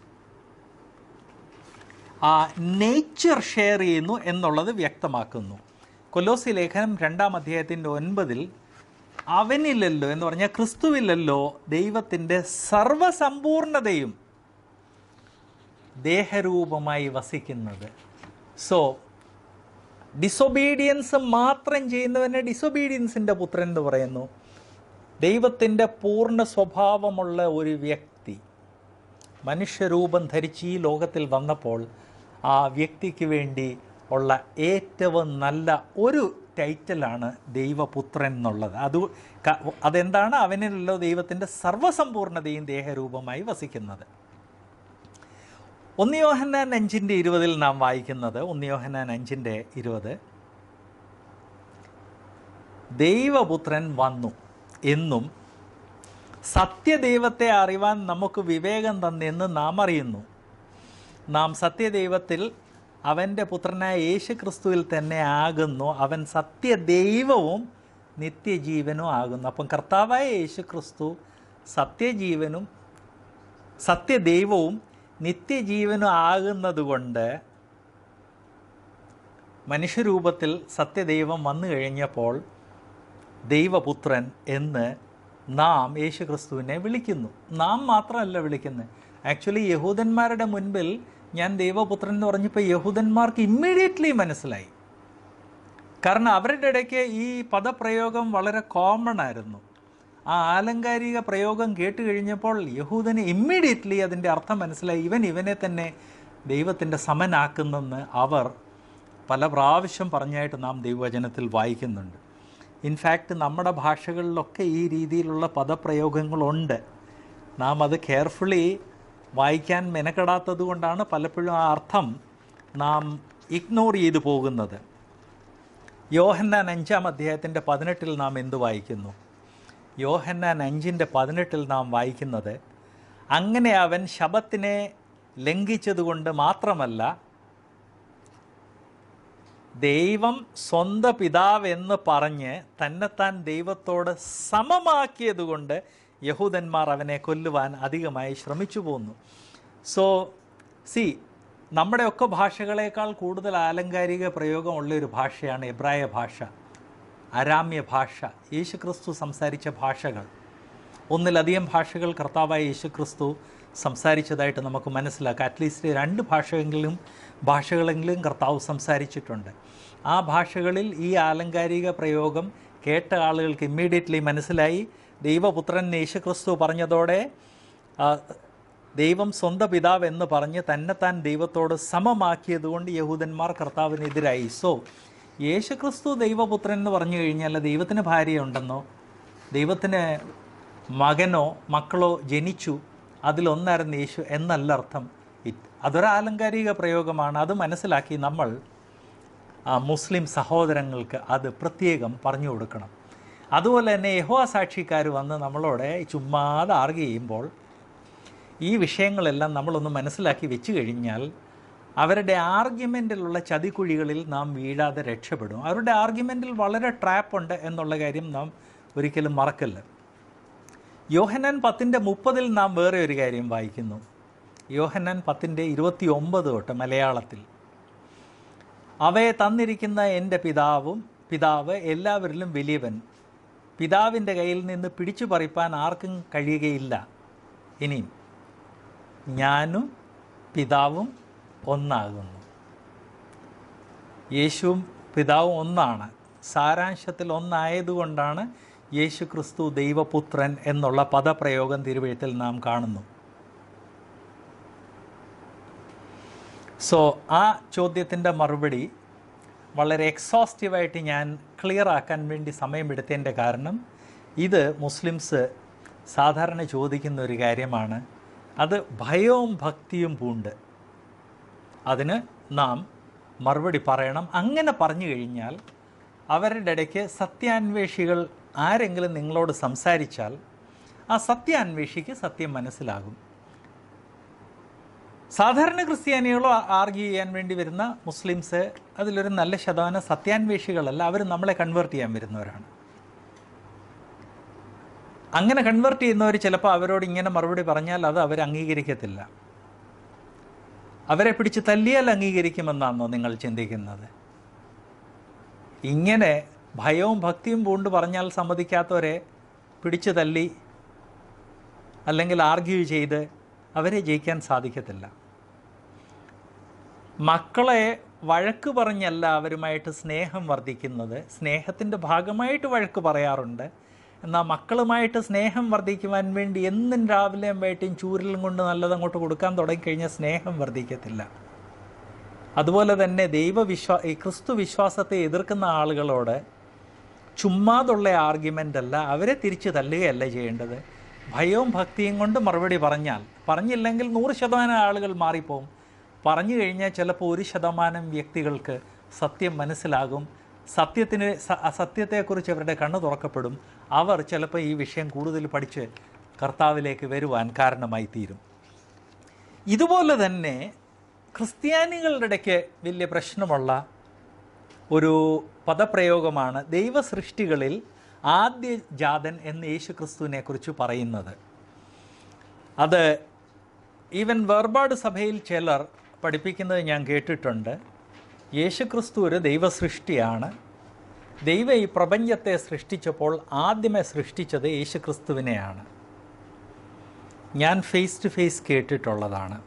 ആ നേച്ചർ ഷെയർ ചെയ്യുന്നു എന്നുള്ളത് വ്യക്തമാക്കുന്നു കൊലോസി ലേഖനം രണ്ടാം അധ്യായത്തിൻ്റെ ഒൻപതിൽ അവനിലല്ലോ എന്ന് പറഞ്ഞാൽ ക്രിസ്തുവിലല്ലോ ദൈവത്തിൻ്റെ സർവസമ്പൂർണതയും ദേഹരൂപമായി വസിക്കുന്നത് സോ ഡിസൊബീഡിയൻസ് മാത്രം ചെയ്യുന്നവനെ ഡിസൊബീഡിയൻസിൻ്റെ പുത്രൻ എന്ന് പറയുന്നു ദൈവത്തിൻ്റെ പൂർണ്ണ സ്വഭാവമുള്ള ഒരു വ്യക്തി മനുഷ്യരൂപം ധരിച്ച് ഈ ലോകത്തിൽ വന്നപ്പോൾ ആ വ്യക്തിക്ക് വേണ്ടി ഉള്ള ഏറ്റവും നല്ല ഒരു ടൈറ്റിലാണ് ദൈവപുത്രൻ എന്നുള്ളത് അത് ക- അതെന്താണ് അവനിലല്ലോ ദൈവത്തിൻ്റെ സർവസമ്പൂർണതയും ദേഹരൂപമായി വസിക്കുന്നത് ഒന്ന് യോഹന്നാൻ അഞ്ചിൻ്റെ ഇരുപതിൽ നാം വായിക്കുന്നത് ഒന്ന് യോഹന്നാൻ അഞ്ചിൻ്റെ ഇരുപത് ദൈവപുത്രൻ വന്നു എന്നും സത്യദൈവത്തെ അറിവാൻ നമുക്ക് വിവേകം തന്നെന്ന് നാം അറിയുന്നു നാം സത്യദൈവത്തിൽ അവൻ്റെ പുത്രനായ യേശു ക്രിസ്തുവിൽ തന്നെ ആകുന്നു അവൻ സത്യദൈവവും നിത്യജീവനും ആകുന്നു അപ്പം കർത്താവായ യേശു ക്രിസ്തു സത്യജീവനും സത്യദൈവവും നിത്യജീവനും ആകുന്നതുകൊണ്ട് മനുഷ്യരൂപത്തിൽ സത്യദൈവം വന്നു കഴിഞ്ഞപ്പോൾ ദൈവപുത്രൻ എന്ന് നാം യേശു ക്രിസ്തുവിനെ വിളിക്കുന്നു നാം മാത്രമല്ല വിളിക്കുന്നത് ആക്ച്വലി യഹൂദന്മാരുടെ മുൻപിൽ ഞാൻ ദൈവപുത്രൻ എന്ന് പറഞ്ഞപ്പോൾ യഹൂദന്മാർക്ക് ഇമ്മീഡിയറ്റ്ലി മനസ്സിലായി കാരണം അവരുടെ ഇടയ്ക്ക് ഈ പദപ്രയോഗം വളരെ കോമൺ ആയിരുന്നു ആ ആലങ്കാരിക പ്രയോഗം കേട്ട് കഴിഞ്ഞപ്പോൾ യഹൂദന് ഇമ്മീഡിയറ്റ്ലി അതിൻ്റെ അർത്ഥം മനസ്സിലായി ഇവൻ ഇവനെ തന്നെ ദൈവത്തിൻ്റെ സമനാക്കുന്നെന്ന് അവർ പല പ്രാവശ്യം പറഞ്ഞായിട്ട് നാം ദൈവവചനത്തിൽ വായിക്കുന്നുണ്ട് ഇൻഫാക്റ്റ് നമ്മുടെ ഭാഷകളിലൊക്കെ ഈ രീതിയിലുള്ള പദപ്രയോഗങ്ങളുണ്ട് നാം അത് കെയർഫുള്ളി വായിക്കാൻ മെനക്കെടാത്തത് കൊണ്ടാണ് പലപ്പോഴും ആ അർത്ഥം നാം ഇഗ്നോർ ചെയ്തു പോകുന്നത് യോഹന്നാൻ അഞ്ചാം അധ്യായത്തിൻ്റെ പതിനെട്ടിൽ നാം എന്ത് വായിക്കുന്നു യോഹന്നാൻ അഞ്ചിൻ്റെ പതിനെട്ടിൽ നാം വായിക്കുന്നത് അങ്ങനെ അവൻ ശബത്തിനെ ലംഘിച്ചതുകൊണ്ട് മാത്രമല്ല ദൈവം സ്വന്തം പിതാവ് എന്ന് പറഞ്ഞ് തന്നെത്താൻ ദൈവത്തോട് സമമാക്കിയതുകൊണ്ട് യഹൂദന്മാർ അവനെ കൊല്ലുവാൻ അധികമായി ശ്രമിച്ചു പോന്നു സോ സി നമ്മുടെയൊക്കെ ഭാഷകളേക്കാൾ കൂടുതൽ ആലങ്കാരിക പ്രയോഗമുള്ള ഒരു ഭാഷയാണ് എബ്രായ ഭാഷ അരാമ്യ ഭാഷ യേശുക്രിസ്തു സംസാരിച്ച ഭാഷകൾ ഒന്നിലധികം ഭാഷകൾ കർത്താവായ യേശുക്രിസ്തു സംസാരിച്ചതായിട്ട് നമുക്ക് മനസ്സിലാക്കാം അറ്റ്ലീസ്റ്റ് രണ്ട് ഭാഷയെങ്കിലും ഭാഷകളെങ്കിലും കർത്താവ് സംസാരിച്ചിട്ടുണ്ട് ആ ഭാഷകളിൽ ഈ ആലങ്കാരിക പ്രയോഗം കേട്ട ആളുകൾക്ക് ഇമ്മീഡിയറ്റ്ലി മനസ്സിലായി ദൈവപുത്രൻ യേശുക്രിസ്തു പറഞ്ഞതോടെ ആ, ദൈവം സ്വന്തം പിതാവ് എന്ന് പറഞ്ഞ് തന്നെത്താൻ ദൈവത്തോട് സമമാക്കിയതുകൊണ്ട് യഹൂദന്മാർ കർത്താവിനെതിരായി സോ യേശുക്രിസ്തു ദൈവപുത്രൻ എന്ന് പറഞ്ഞു കഴിഞ്ഞാൽ ദൈവത്തിന് ഭാര്യയുണ്ടെന്നോ ദൈവത്തിന് മകനോ മക്കളോ ജനിച്ചു അതിലൊന്നായിരുന്നു യേശു എന്നല്ല അർത്ഥം ഇത് അതൊരു ആലങ്കാരിക പ്രയോഗമാണ് അത് മനസ്സിലാക്കി നമ്മൾ ആ മുസ്ലിം സഹോദരങ്ങൾക്ക് അത് പ്രത്യേകം പറഞ്ഞു കൊടുക്കണം അതുപോലെ തന്നെ യഹോവ സാക്ഷിക്കാർ വന്ന് നമ്മളോട് ചുമ്മാതെ ആർഗ് ചെയ്യുമ്പോൾ ഈ വിഷയങ്ങളെല്ലാം നമ്മളൊന്ന് മനസ്സിലാക്കി വെച്ച് കഴിഞ്ഞാൽ അവരുടെ ആർഗ്യുമെൻറ്റിലുള്ള ചതിക്കുഴികളിൽ നാം വീഴാതെ രക്ഷപ്പെടും അവരുടെ ആർഗ്യുമെൻറ്റിൽ വളരെ ട്രാപ്പുണ്ട് എന്നുള്ള കാര്യം നാം ഒരിക്കലും മറക്കല്ല യോഹന്നാൻ പത്തിൻ്റെ മുപ്പതിൽ നാം വേറെ ഒരു കാര്യം വായിക്കുന്നു യോഹന്നാൻ പത്തിൻ്റെ ഇരുപത്തി ഒമ്പത് തൊട്ട് മലയാളത്തിൽ അവയെ തന്നിരിക്കുന്ന എൻ്റെ പിതാവും പിതാവ് എല്ലാവരിലും വലിയവൻ പിതാവിൻ്റെ കയ്യിൽ നിന്ന് പിടിച്ചു പറിപ്പാൻ ആർക്കും കഴിയുകയില്ല ഇനിയും ഞാനും പിതാവും ഒന്നാകുന്നു യേശുവും പിതാവും ഒന്നാണ് സാരാംശത്തിൽ ഒന്നായതുകൊണ്ടാണ് യേശു ക്രിസ്തു ദൈവപുത്രൻ എന്നുള്ള പദപ്രയോഗം തിരുവഴുത്തിൽ നാം കാണുന്നു സോ ആ ചോദ്യത്തിൻ്റെ മറുപടി വളരെ എക്സോസ്റ്റീവായിട്ട് ഞാൻ ക്ലിയർ ആക്കാൻ വേണ്ടി സമയമെടുത്തതിൻ്റെ കാരണം ഇത് മുസ്ലിംസ് സാധാരണ ചോദിക്കുന്ന ഒരു കാര്യമാണ് അത് ഭയവും ഭക്തിയും പൂണ്ട് അതിന് നാം മറുപടി പറയണം അങ്ങനെ പറഞ്ഞു കഴിഞ്ഞാൽ അവരുടെ ഇടയ്ക്ക് സത്യാന്വേഷികൾ ആരെങ്കിലും നിങ്ങളോട് സംസാരിച്ചാൽ ആ സത്യാന്വേഷിക്ക് സത്യം മനസ്സിലാകും സാധാരണ ക്രിസ്ത്യാനികളോ ആർഗ്യൂ ചെയ്യാൻ വേണ്ടി വരുന്ന മുസ്ലിംസ് അതിലൊരു നല്ല ശതമാനം സത്യാന്വേഷികളല്ല അവർ നമ്മളെ കൺവേർട്ട് ചെയ്യാൻ വരുന്നവരാണ് അങ്ങനെ കൺവേർട്ട് ചെയ്യുന്നവർ ചിലപ്പോൾ അവരോട് ഇങ്ങനെ മറുപടി പറഞ്ഞാൽ അത് അവർ അംഗീകരിക്കത്തില്ല അവരെ പിടിച്ച് തല്ലിയാൽ അംഗീകരിക്കുമെന്നാണോ നിങ്ങൾ ചിന്തിക്കുന്നത് ഇങ്ങനെ ഭയവും ഭക്തിയും പൂണ്ട് പറഞ്ഞാൽ സമ്മതിക്കാത്തവരെ പിടിച്ചു തല്ലി അല്ലെങ്കിൽ ആർഗ്യൂ ചെയ്ത് അവരെ ജയിക്കാൻ സാധിക്കത്തില്ല മക്കളെ വഴക്ക് പറഞ്ഞല്ല അവരുമായിട്ട് സ്നേഹം വർദ്ധിക്കുന്നത് സ്നേഹത്തിൻ്റെ ഭാഗമായിട്ട് വഴക്ക് പറയാറുണ്ട് എന്നാൽ മക്കളുമായിട്ട് സ്നേഹം വർദ്ധിക്കുവാൻ വേണ്ടി എന്നും രാവിലെയും വൈകിട്ടും ചൂരലും കൊണ്ട് നല്ലത് അങ്ങോട്ട് കൊടുക്കാൻ തുടങ്ങിക്കഴിഞ്ഞാൽ സ്നേഹം വർദ്ധിക്കത്തില്ല അതുപോലെ തന്നെ ദൈവവിശ്വാ ഈ ക്രിസ്തു വിശ്വാസത്തെ എതിർക്കുന്ന ആളുകളോട് ചുമ്മാതുള്ള ആർഗ്യുമെൻ്റ് അല്ല അവരെ തിരിച്ച് തല്ലുകയല്ല ചെയ്യേണ്ടത് ഭയവും ഭക്തിയും കൊണ്ട് മറുപടി പറഞ്ഞാൽ പറഞ്ഞില്ലെങ്കിൽ നൂറ് ശതമാനം ആളുകൾ മാറിപ്പോവും പറഞ്ഞു കഴിഞ്ഞാൽ ചിലപ്പോൾ ഒരു ശതമാനം വ്യക്തികൾക്ക് സത്യം മനസ്സിലാകും സത്യത്തിന് സ- സത്യത്തെക്കുറിച്ച് അവരുടെ കണ്ണ് തുറക്കപ്പെടും അവർ ചിലപ്പോൾ ഈ വിഷയം കൂടുതൽ പഠിച്ച് കർത്താവിലേക്ക് വരുവാൻ കാരണമായി തീരും ഇതുപോലെ തന്നെ ക്രിസ്ത്യാനികളുടെ ഇടയ്ക്ക് വലിയ പ്രശ്നമുള്ള ഒരു പദപ്രയോഗമാണ് ദൈവസൃഷ്ടികളിൽ ആദ്യ ജാതൻ എന്ന് യേശു ക്രിസ്തുവിനെ കുറിച്ച് പറയുന്നത് അത് ഈവൻ വേർപാട് സഭയിൽ ചിലർ പഠിപ്പിക്കുന്നത് ഞാൻ കേട്ടിട്ടുണ്ട് യേശു ക്രിസ്തു ഒരു ദൈവസൃഷ്ടിയാണ് ദൈവം ഈ പ്രപഞ്ചത്തെ സൃഷ്ടിച്ചപ്പോൾ ആദ്യമേ സൃഷ്ടിച്ചത് യേശു ക്രിസ്തുവിനെയാണ് ഞാൻ ഫേസ് ടു ഫേസ് കേട്ടിട്ടുള്ളതാണ്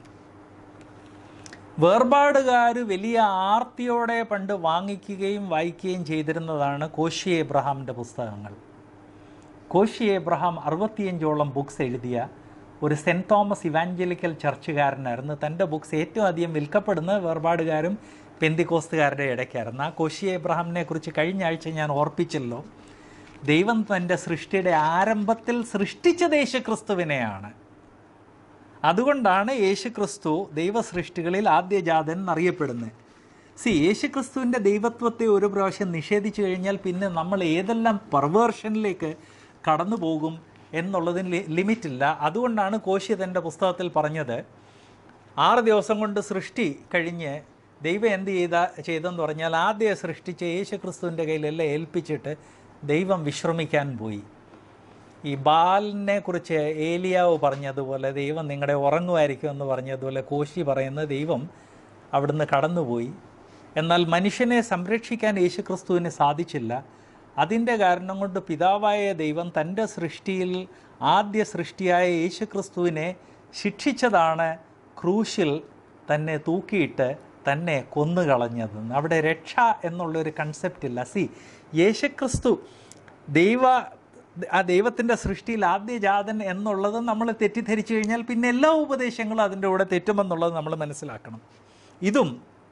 വേർപാടുകാർ വലിയ ആർത്തിയോടെ പണ്ട് വാങ്ങിക്കുകയും വായിക്കുകയും ചെയ്തിരുന്നതാണ് കോശി എബ്രഹാമിൻ്റെ പുസ്തകങ്ങൾ കോശി എബ്രഹാം അറുപത്തിയഞ്ചോളം ബുക്സ് എഴുതിയ ഒരു സെൻറ് തോമസ് ഇവാഞ്ചലിക്കൽ ചർച്ചുകാരനായിരുന്നു തൻ്റെ ബുക്സ് ഏറ്റവും അധികം വിൽക്കപ്പെടുന്നത് വേർപാടുകാരും പെന്തിക്കോസ്തുകാരുടെ ഇടയ്ക്കായിരുന്നു ആ കോശി എബ്രഹാമിനെ കുറിച്ച് കഴിഞ്ഞ ആഴ്ച ഞാൻ ഓർപ്പിച്ചല്ലോ ദൈവം തൻ്റെ സൃഷ്ടിയുടെ ആരംഭത്തിൽ സൃഷ്ടിച്ചത് യേശുക്രിസ്തുവിനെയാണ് അതുകൊണ്ടാണ് യേശുക്രിസ്തു ദൈവസൃഷ്ടികളിൽ ആദ്യജാതൻ എന്നറിയപ്പെടുന്നത് സി യേശുക്രിസ്തുവിൻ്റെ ദൈവത്വത്തെ ഒരു പ്രാവശ്യം നിഷേധിച്ചു കഴിഞ്ഞാൽ പിന്നെ നമ്മൾ ഏതെല്ലാം പെർവേർഷനിലേക്ക് കടന്നു പോകും എന്നുള്ളതിന് ലി- ലിമിറ്റില്ല അതുകൊണ്ടാണ് കോശി തൻ്റെ പുസ്തകത്തിൽ പറഞ്ഞത് ആറ് ദിവസം കൊണ്ട് സൃഷ്ടി കഴിഞ്ഞ് ദൈവം എന്ത് ചെയ്ത ചെയ്തെന്ന് പറഞ്ഞാൽ ആദ്യം സൃഷ്ടിച്ച യേശുക്രിസ്തുവിൻ്റെ കയ്യിലെല്ലാം ഏൽപ്പിച്ചിട്ട് ദൈവം വിശ്രമിക്കാൻ പോയി ഈ ബാലിനെ കുറിച്ച് ഏലിയാവ് പറഞ്ഞതുപോലെ ദൈവം നിങ്ങളുടെ ഉറങ്ങുമായിരിക്കും എന്ന് പറഞ്ഞതുപോലെ കോശി പറയുന്ന ദൈവം അവിടുന്ന് കടന്നുപോയി എന്നാൽ മനുഷ്യനെ സംരക്ഷിക്കാൻ യേശുക്രിസ്തുവിന് സാധിച്ചില്ല അതിൻ്റെ കാരണം കൊണ്ട് പിതാവായ ദൈവം തൻ്റെ സൃഷ്ടിയിൽ ആദ്യ സൃഷ്ടിയായ യേശുക്രിസ്തുവിനെ ശിക്ഷിച്ചതാണ് ക്രൂശിൽ തന്നെ തൂക്കിയിട്ട് തന്നെ കൊന്നുകളഞ്ഞതെന്ന് അവിടെ രക്ഷ എന്നുള്ളൊരു കൺസെപ്റ്റ് ഇല്ല സി യേശുക്രിസ്തു ദൈവ ആ ദൈവത്തിൻ്റെ സൃഷ്ടിയിൽ ആദ്യജാതൻ എന്നുള്ളത് നമ്മൾ തെറ്റിദ്ധരിച്ചു കഴിഞ്ഞാൽ പിന്നെ എല്ലാ ഉപദേശങ്ങളും അതിൻ്റെ കൂടെ തെറ്റുമെന്നുള്ളത് നമ്മൾ മനസ്സിലാക്കണം ഇതും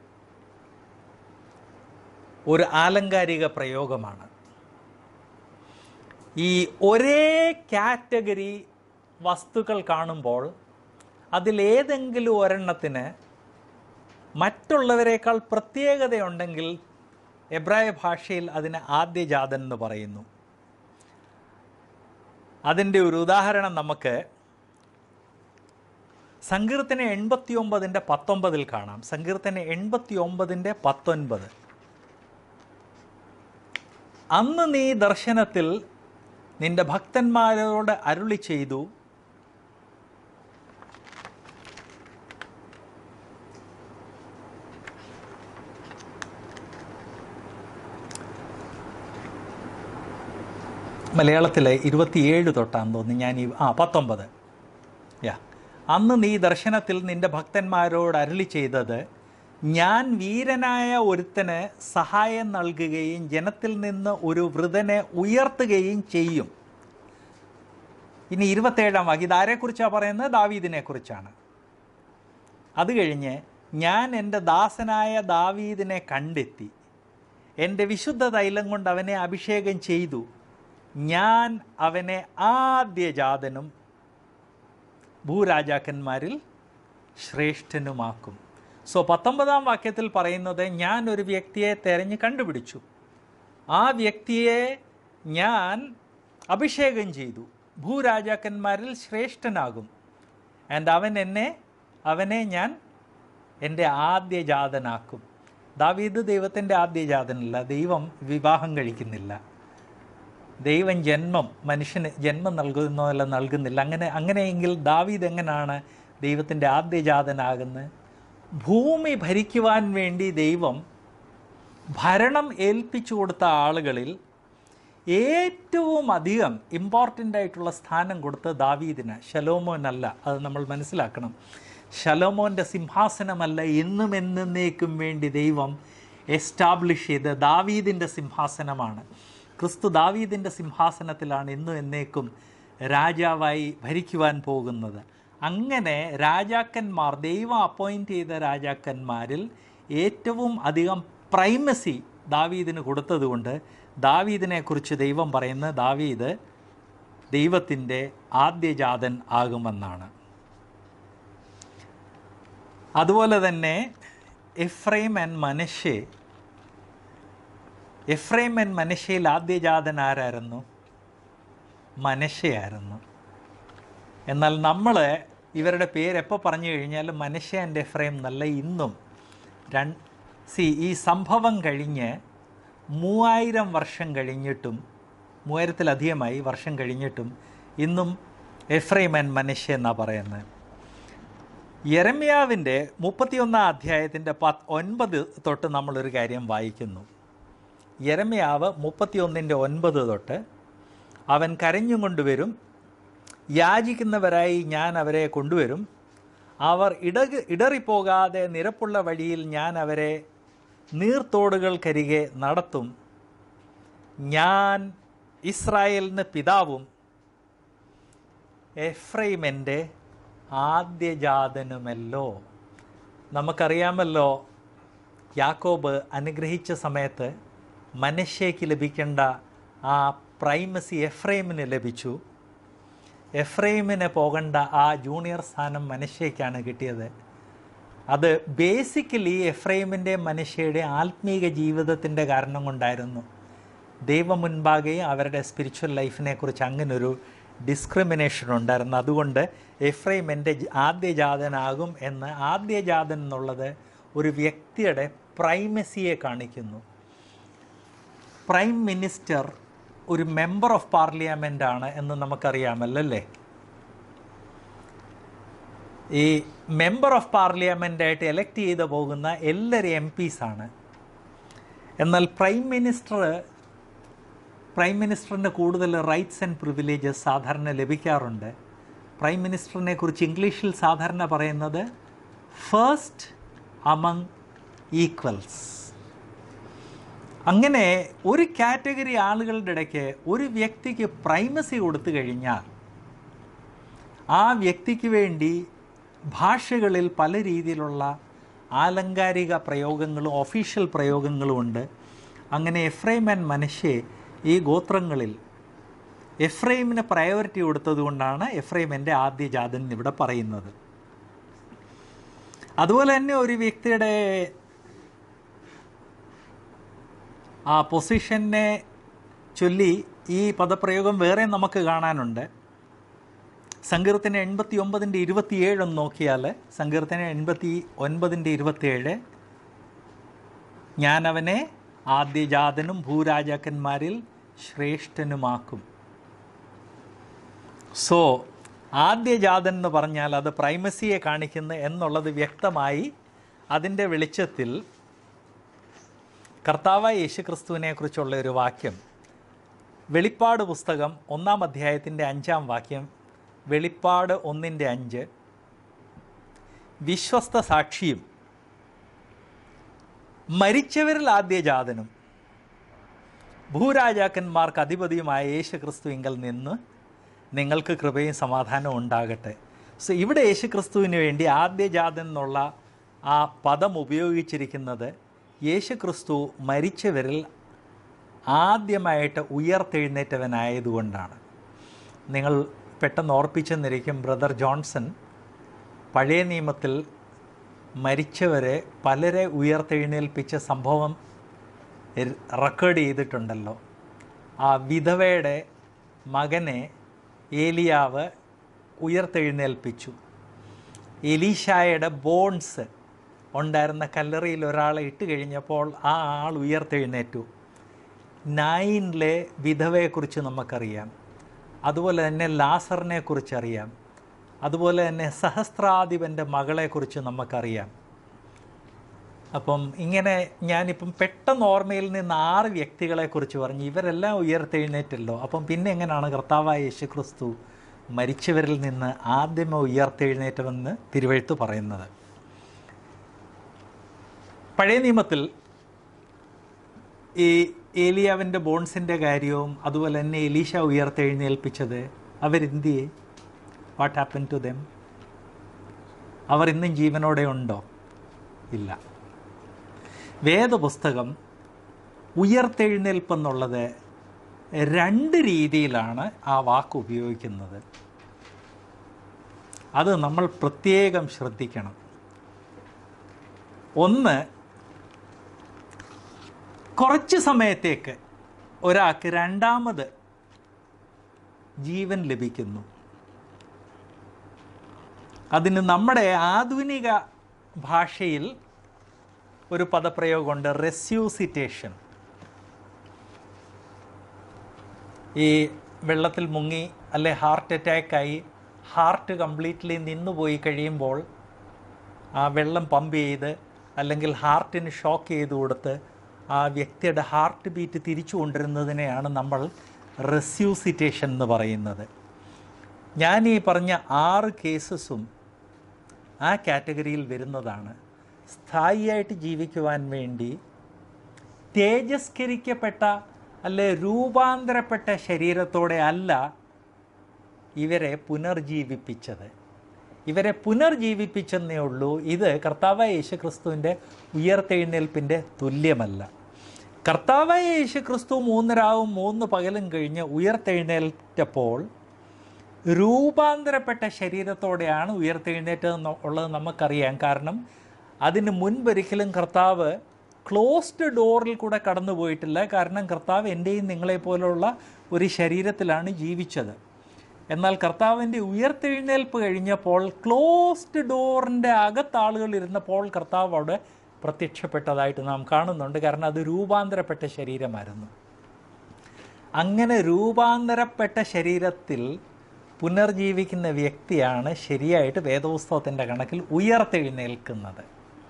ഒരു ആലങ്കാരിക പ്രയോഗമാണ് ഈ ഒരേ കാറ്റഗറി വസ്തുക്കൾ കാണുമ്പോൾ അതിലേതെങ്കിലും ഒരെണ്ണത്തിന് മറ്റുള്ളവരെക്കാൾ പ്രത്യേകതയുണ്ടെങ്കിൽ എബ്രായ ഭാഷയിൽ അതിന് ആദ്യജാതൻ എന്ന് പറയുന്നു അതിൻ്റെ ഒരു ഉദാഹരണം നമുക്ക് സങ്കീർത്തന എൺപത്തി ഒമ്പതിൻ്റെ പത്തൊമ്പതിൽ കാണാം സങ്കീർത്തന എൺപത്തി ഒമ്പതിൻ്റെ പത്തൊൻപത് അന്ന് നീ ദർശനത്തിൽ നിന്റെ ഭക്തന്മാരോട് അരുളി ചെയ്തു മലയാളത്തിലെ ഇരുപത്തിയേഴ് തൊട്ടാന്ന് തോന്നുന്നു ഞാൻ ഈ ആ പത്തൊമ്പത് യാ അന്ന് നീ ദർശനത്തിൽ നിന്റെ ഭക്തന്മാരോട് അരുളി ചെയ്തത് ഞാൻ വീരനായ ഒരുത്തന് സഹായം നൽകുകയും ജനത്തിൽ നിന്ന് ഒരു വൃതനെ ഉയർത്തുകയും ചെയ്യും ഇനി ഇരുപത്തേഴാം വാക്യം ഇതാരെക്കുറിച്ചാണ് പറയുന്നത് ദാവീദിനെ കുറിച്ചാണ് അത് കഴിഞ്ഞ് ഞാൻ എൻ്റെ ദാസനായ ദാവീദിനെ കണ്ടെത്തി എൻ്റെ വിശുദ്ധ തൈലം കൊണ്ട് അവനെ അഭിഷേകം ചെയ്തു ഞാൻ അവനെ ആദ്യജാതനും ഭൂരാജാക്കന്മാരിൽ ശ്രേഷ്ഠനുമാക്കും സോ പത്തൊമ്പതാം വാക്യത്തിൽ പറയുന്നത് ഞാൻ ഒരു വ്യക്തിയെ തെരഞ്ഞ് കണ്ടുപിടിച്ചു ആ വ്യക്തിയെ ഞാൻ അഭിഷേകം ചെയ്തു ഭൂരാജാക്കന്മാരിൽ ശ്രേഷ്ഠനാകും ആൻഡ് അവൻ എന്നെ അവനെ ഞാൻ എൻ്റെ ആദ്യജാതനാക്കും ദാവീദ് ദൈവത്തിൻ്റെ ആദ്യജാതനല്ല ദൈവം വിവാഹം കഴിക്കുന്നില്ല ദൈവം ജന്മം മനുഷ്യന് ജന്മം നൽകുന്നതല്ല നൽകുന്നില്ല അങ്ങനെ അങ്ങനെയെങ്കിൽ ദാവീദ് എങ്ങനെയാണ് ദൈവത്തിൻ്റെ ആദ്യജാതനാകുന്നത് ഭൂമി ഭരിക്കുവാൻ വേണ്ടി ദൈവം ഭരണം ഏൽപ്പിച്ചു കൊടുത്ത ആളുകളിൽ ഏറ്റവും അധികം ഇമ്പോർട്ടൻ്റ് ആയിട്ടുള്ള സ്ഥാനം കൊടുത്ത് ദാവീദിന് ശലോമോനല്ല അത് നമ്മൾ മനസ്സിലാക്കണം ശലോമോൻ്റെ സിംഹാസനമല്ല എന്നും എന്നേക്കും വേണ്ടി ദൈവം എസ്റ്റാബ്ലിഷ് ചെയ്ത് ദാവീദിൻ്റെ സിംഹാസനമാണ് ക്രിസ്തു ദാവീദിൻ്റെ സിംഹാസനത്തിലാണ് ഇന്നും എന്നേക്കും രാജാവായി ഭരിക്കുവാൻ പോകുന്നത് അങ്ങനെ രാജാക്കന്മാർ ദൈവം അപ്പോയിൻ്റ് ചെയ്ത രാജാക്കന്മാരിൽ ഏറ്റവും അധികം പ്രൈമസി ദാവീദിന് കൊടുത്തതുകൊണ്ട് ദാവീദിനെക്കുറിച്ച് ദൈവം പറയുന്ന ദാവീദ് ദൈവത്തിൻ്റെ ആദ്യജാതൻ ആകുമെന്നാണ് അതുപോലെ തന്നെ Ephraim and Manasseh Ephraim and മനശ്ശയിൽ ആദ്യജാതൻ ആരായിരുന്നു മനശ്ശയായിരുന്നു എന്നാൽ നമ്മൾ ഇവരുടെ പേര് എപ്പോൾ പറഞ്ഞു കഴിഞ്ഞാലും മനശ്ശ ആൻഡ് എഫ്രൈം എന്നല്ല ഇന്നും രൺ സി ഈ സംഭവം കഴിഞ്ഞ് മൂവായിരം വർഷം കഴിഞ്ഞിട്ടും മൂവായിരത്തിലധികമായി വർഷം കഴിഞ്ഞിട്ടും ഇന്നും എഫ്രൈം ആൻഡ് മനശ്ശ എന്നാണ് പറയുന്നത് യെരമ്യാവിൻ്റെ മുപ്പത്തിയൊന്നാം അധ്യായത്തിൻ്റെ പത്ത് ഒൻപത് തൊട്ട് നമ്മളൊരു കാര്യം വായിക്കുന്നു യെരമ്യാവ് മുപ്പത്തിയൊന്നിൻ്റെ ഒൻപത് തൊട്ട് അവൻ കരഞ്ഞും കൊണ്ടുവരും യാചിക്കുന്നവരായി ഞാൻ അവരെ കൊണ്ടുവരും അവർ ഇട ഇടറിപ്പോകാതെ നിരപ്പുള്ള വഴിയിൽ ഞാൻ അവരെ നീർത്തോടുകൾക്കരികെ നടത്തും ഞാൻ ഇസ്രായേലിന് പിതാവും എഫ്രൈമെൻ്റെ ആദ്യജാതനുമല്ലോ നമുക്കറിയാമല്ലോ യാക്കോബ് അനുഗ്രഹിച്ച സമയത്ത് മനുഷ്യയ്ക്ക് ലഭിക്കേണ്ട ആ പ്രൈമസി എഫ്രൈമിന് ലഭിച്ചു എഫ്രൈമിന് പോകേണ്ട ആ ജൂനിയർ സ്ഥാനം മനുഷ്യയ്ക്കാണ് കിട്ടിയത് അത് ബേസിക്കലി എഫ്രൈമിൻ്റെ മനുഷ്യയുടെ ആത്മീക ജീവിതത്തിൻ്റെ കാരണം കൊണ്ടായിരുന്നു ദൈവം മുൻപാകെ അവരുടെ സ്പിരിച്വൽ ലൈഫിനെ കുറിച്ച് അങ്ങനൊരു ഡിസ്ക്രിമിനേഷൻ ഉണ്ടായിരുന്നു അതുകൊണ്ട് എഫ്രൈം എൻ്റെ ആദ്യജാതനാകും എന്ന് ആദ്യജാതൻ എന്നുള്ളത് ഒരു വ്യക്തിയുടെ പ്രൈമസിയെ കാണിക്കുന്നു പ്രൈം മിനിസ്റ്റർ ഒരു മെമ്പർ ഓഫ് പാർലിയാമെൻ്റ് ആണ് എന്ന് നമുക്കറിയാമല്ലേ ഈ മെമ്പർ ഓഫ് പാർലിയാമെൻ്റ് ആയിട്ട് എലക്ട് ചെയ്ത് പോകുന്ന എല്ലാവരും എം പീസാണ് എന്നാൽ പ്രൈം മിനിസ്റ്റർ പ്രൈം മിനിസ്റ്ററിന് കൂടുതൽ റൈറ്റ്സ് ആൻഡ് പ്രിവിലേജസ് സാധാരണ ലഭിക്കാറുണ്ട് പ്രൈം മിനിസ്റ്ററിനെ കുറിച്ച് ഇംഗ്ലീഷിൽ സാധാരണ പറയുന്നത് ഫസ്റ്റ് അമങ് ഈക്വൽസ് അങ്ങനെ ഒരു കാറ്റഗറി ആളുകളുടെ ഇടയ്ക്ക് ഒരു വ്യക്തിക്ക് പ്രൈമസി കൊടുത്തു കഴിഞ്ഞാൽ ആ വ്യക്തിക്ക് വേണ്ടി ഭാഷകളിൽ പല രീതിയിലുള്ള ആലങ്കാരിക പ്രയോഗങ്ങളും ഒഫീഷ്യൽ പ്രയോഗങ്ങളും ഉണ്ട് അങ്ങനെ എഫ്രൈം ആൻഡ് മനുഷ്യ ഈ ഗോത്രങ്ങളിൽ എഫ്രൈമിന് പ്രയോറിറ്റി കൊടുത്തതുകൊണ്ടാണ് എഫ്രൈം എൻ്റെ ആദ്യ ജാതൻ ഇവിടെ പറയുന്നത് അതുപോലെ തന്നെ ഒരു വ്യക്തിയുടെ ആ പൊസിഷനെ ചൊല്ലി ഈ പദപ്രയോഗം വേറെ നമുക്ക് കാണാനുണ്ട് സങ്കീർത്തന എൺപത്തി ഒമ്പതിൻ്റെ ഇരുപത്തിയേഴ് ഒന്ന് നോക്കിയാൽ സങ്കീർത്തന എൺപത്തി ഒൻപതിൻ്റെ ഇരുപത്തിയേഴ് ഞാൻ അവനെ ആദ്യജാതനും ഭൂരാജാക്കന്മാരിൽ ശ്രേഷ്ഠനുമാക്കും സോ ആദ്യജാതൻ എന്ന് പറഞ്ഞാൽ അത് പ്രൈമസിയെ കാണിക്കുന്നു എന്നുള്ളത് വ്യക്തമായി അതിൻ്റെ വെളിച്ചത്തിൽ കർത്താവായ യേശുക്രിസ്തുവിനെ കുറിച്ചുള്ള ഒരു വാക്യം വെളിപ്പാട് പുസ്തകം ഒന്നാം അധ്യായത്തിൻ്റെ അഞ്ചാം വാക്യം വെളിപ്പാട് ഒന്നിൻ്റെ അഞ്ച് വിശ്വസ്ത സാക്ഷിയും മരിച്ചവരിൽ ആദ്യജാതനും ഭൂരാജാക്കന്മാർക്ക് അധിപതിയുമായ യേശുക്രിസ്തുവിങ്കൽ നിന്ന് നിങ്ങൾക്ക് കൃപയും സമാധാനവും ഉണ്ടാകട്ടെ സോ ഇവിടെ യേശുക്രിസ്തുവിന് വേണ്ടി ആദ്യജാതൻ എന്നുള്ള ആ പദം ഉപയോഗിച്ചിരിക്കുന്നത് യേശുക്രിസ്തു മരിച്ചവരിൽ ആദ്യമായിട്ട് ഉയർത്തെഴുന്നേറ്റവനായതുകൊണ്ടാണ് നിങ്ങൾ പെട്ടെന്ന് ഓർപ്പിച്ചെന്നിരിക്കും ബ്രദർ ജോൺസൺ പഴയ നിയമത്തിൽ മരിച്ചവരെ പലരെ ഉയർത്തെഴുന്നേൽപ്പിച്ച സംഭവം റെക്കോർഡ് ചെയ്തിട്ടുണ്ടല്ലോ ആ വിധവയുടെ മകനെ ഏലിയാവ് ഉയർത്തെഴുന്നേൽപ്പിച്ചു എലീഷായുടെ ബോൺസ് ഉണ്ടായിരുന്ന കല്ലറിയിൽ ഒരാളെ ഇട്ട് കഴിഞ്ഞപ്പോൾ ആ ആൾ ഉയർത്തെഴുന്നേറ്റു നൈനിലെ വിധവയെക്കുറിച്ച് നമുക്കറിയാം അതുപോലെ തന്നെ ലാസറിനെ കുറിച്ച് അറിയാം അതുപോലെ തന്നെ സഹസ്രാധിപൻ്റെ മകളെക്കുറിച്ച് നമുക്കറിയാം അപ്പം ഇങ്ങനെ ഞാനിപ്പം പെട്ടെന്ന് ഓർമ്മയിൽ നിന്ന് ആറ് വ്യക്തികളെ കുറിച്ച് പറഞ്ഞു ഇവരെല്ലാം ഉയർത്തെഴുന്നേറ്റല്ലോ അപ്പം പിന്നെ എങ്ങനെയാണ് കർത്താവായ യേശു ക്രിസ്തു മരിച്ചവരിൽ നിന്ന് ആദ്യമേ ഉയർത്തെഴുന്നേറ്റമെന്ന് തിരുവഴുത്ത് പറയുന്നത് പഴയ നിയമത്തിൽ ഈ ഏലിയാവിൻ്റെ ബോൺസിൻ്റെ കാര്യവും അതുപോലെ തന്നെ എലീഷ ഉയർത്തെഴുന്നേൽപ്പിച്ചത് അവരെന്തിയെ വാട്ട് ഹാപ്പൻ ടു ദം അവർ ഇന്നും ജീവനോടെ ഉണ്ടോ ഇല്ല വേദപുസ്തകം ഉയർത്തെഴുന്നേൽപ്പെന്നുള്ളത് രണ്ട് രീതിയിലാണ് ആ വാക്ക് ഉപയോഗിക്കുന്നത് അത് നമ്മൾ പ്രത്യേകം ശ്രദ്ധിക്കണം ഒന്ന് കുറച്ച് സമയത്തേക്ക് ഒരാൾക്ക് രണ്ടാമത് ജീവൻ ലഭിക്കുന്നു അതിന് നമ്മുടെ ആധുനിക ഭാഷയിൽ ഒരു പദപ്രയോഗമുണ്ട് റെസ്യൂസിറ്റേഷൻ ഈ വെള്ളത്തിൽ മുങ്ങി അല്ലെ ഹാർട്ട് അറ്റാക്കായി ഹാർട്ട് കംപ്ലീറ്റ്ലി നിന്നുപോയി കഴിയുമ്പോൾ ആ വെള്ളം പമ്പ് ചെയ്ത് അല്ലെങ്കിൽ ഹാർട്ടിന് ഷോക്ക് ചെയ്ത് കൊടുത്ത് ആ വ്യക്തിയുടെ ഹാർട്ട് ബീറ്റ് തിരിച്ചു കൊണ്ടിരുന്നതിനെയാണ് നമ്മൾ റെസ്യൂസിറ്റേഷൻ എന്ന് പറയുന്നത് ഞാൻ ഈ പറഞ്ഞ ആറ് കേസസും ആ കാറ്റഗറിയിൽ വരുന്നതാണ് സ്ഥായിയായിട്ട് ജീവിക്കുവാൻ വേണ്ടി തേജസ്കരിക്കപ്പെട്ട അല്ലെ രൂപാന്തരപ്പെട്ട ശരീരത്തോടെ അല്ല ഇവരെ പുനർജീവിപ്പിച്ചത് ഇവരെ പുനർജീവിപ്പിച്ചെന്നേ ഉള്ളൂ ഇത് കർത്താവായ യേശു ക്രിസ്തുവിൻ്റെ ഉയർത്തെഴുന്നേൽപ്പിൻ്റെ തുല്യമല്ല കർത്താവായ യേശു ക്രിസ്തു മൂന്നരാവും മൂന്ന് പകലും കഴിഞ്ഞ് ഉയർത്തെഴുന്നേറ്റപ്പോൾ രൂപാന്തരപ്പെട്ട ശരീരത്തോടെയാണ് ഉയർത്തെഴുന്നേറ്റത് ഉള്ളത് നമുക്കറിയാം കാരണം അതിന് മുൻപൊരിക്കലും കർത്താവ് ക്ലോസ്ഡ് ഡോറിൽ കൂടെ കടന്നു പോയിട്ടില്ല കാരണം കർത്താവ് എൻ്റെയും നിങ്ങളെപ്പോലുള്ള ഒരു ശരീരത്തിലാണ് ജീവിച്ചത് എന്നാൽ കർത്താവിൻ്റെ ഉയർത്തെഴുന്നേൽപ്പ് കഴിഞ്ഞപ്പോൾ ക്ലോസ്ഡ് ഡോറിൻ്റെ അകത്താളുകൾ ഇരുന്നപ്പോൾ കർത്താവ് അവിടെ പ്രത്യക്ഷപ്പെട്ടതായിട്ട് നാം കാണുന്നുണ്ട് കാരണം അത് രൂപാന്തരപ്പെട്ട ശരീരമായിരുന്നു അങ്ങനെ രൂപാന്തരപ്പെട്ട ശരീരത്തിൽ പുനർജീവിക്കുന്ന വ്യക്തിയാണ് ശരിയായിട്ട് വേദപുസ്തകത്തിൻ്റെ കണക്കിൽ ഉയർത്തെഴുന്നേൽക്കുന്നത്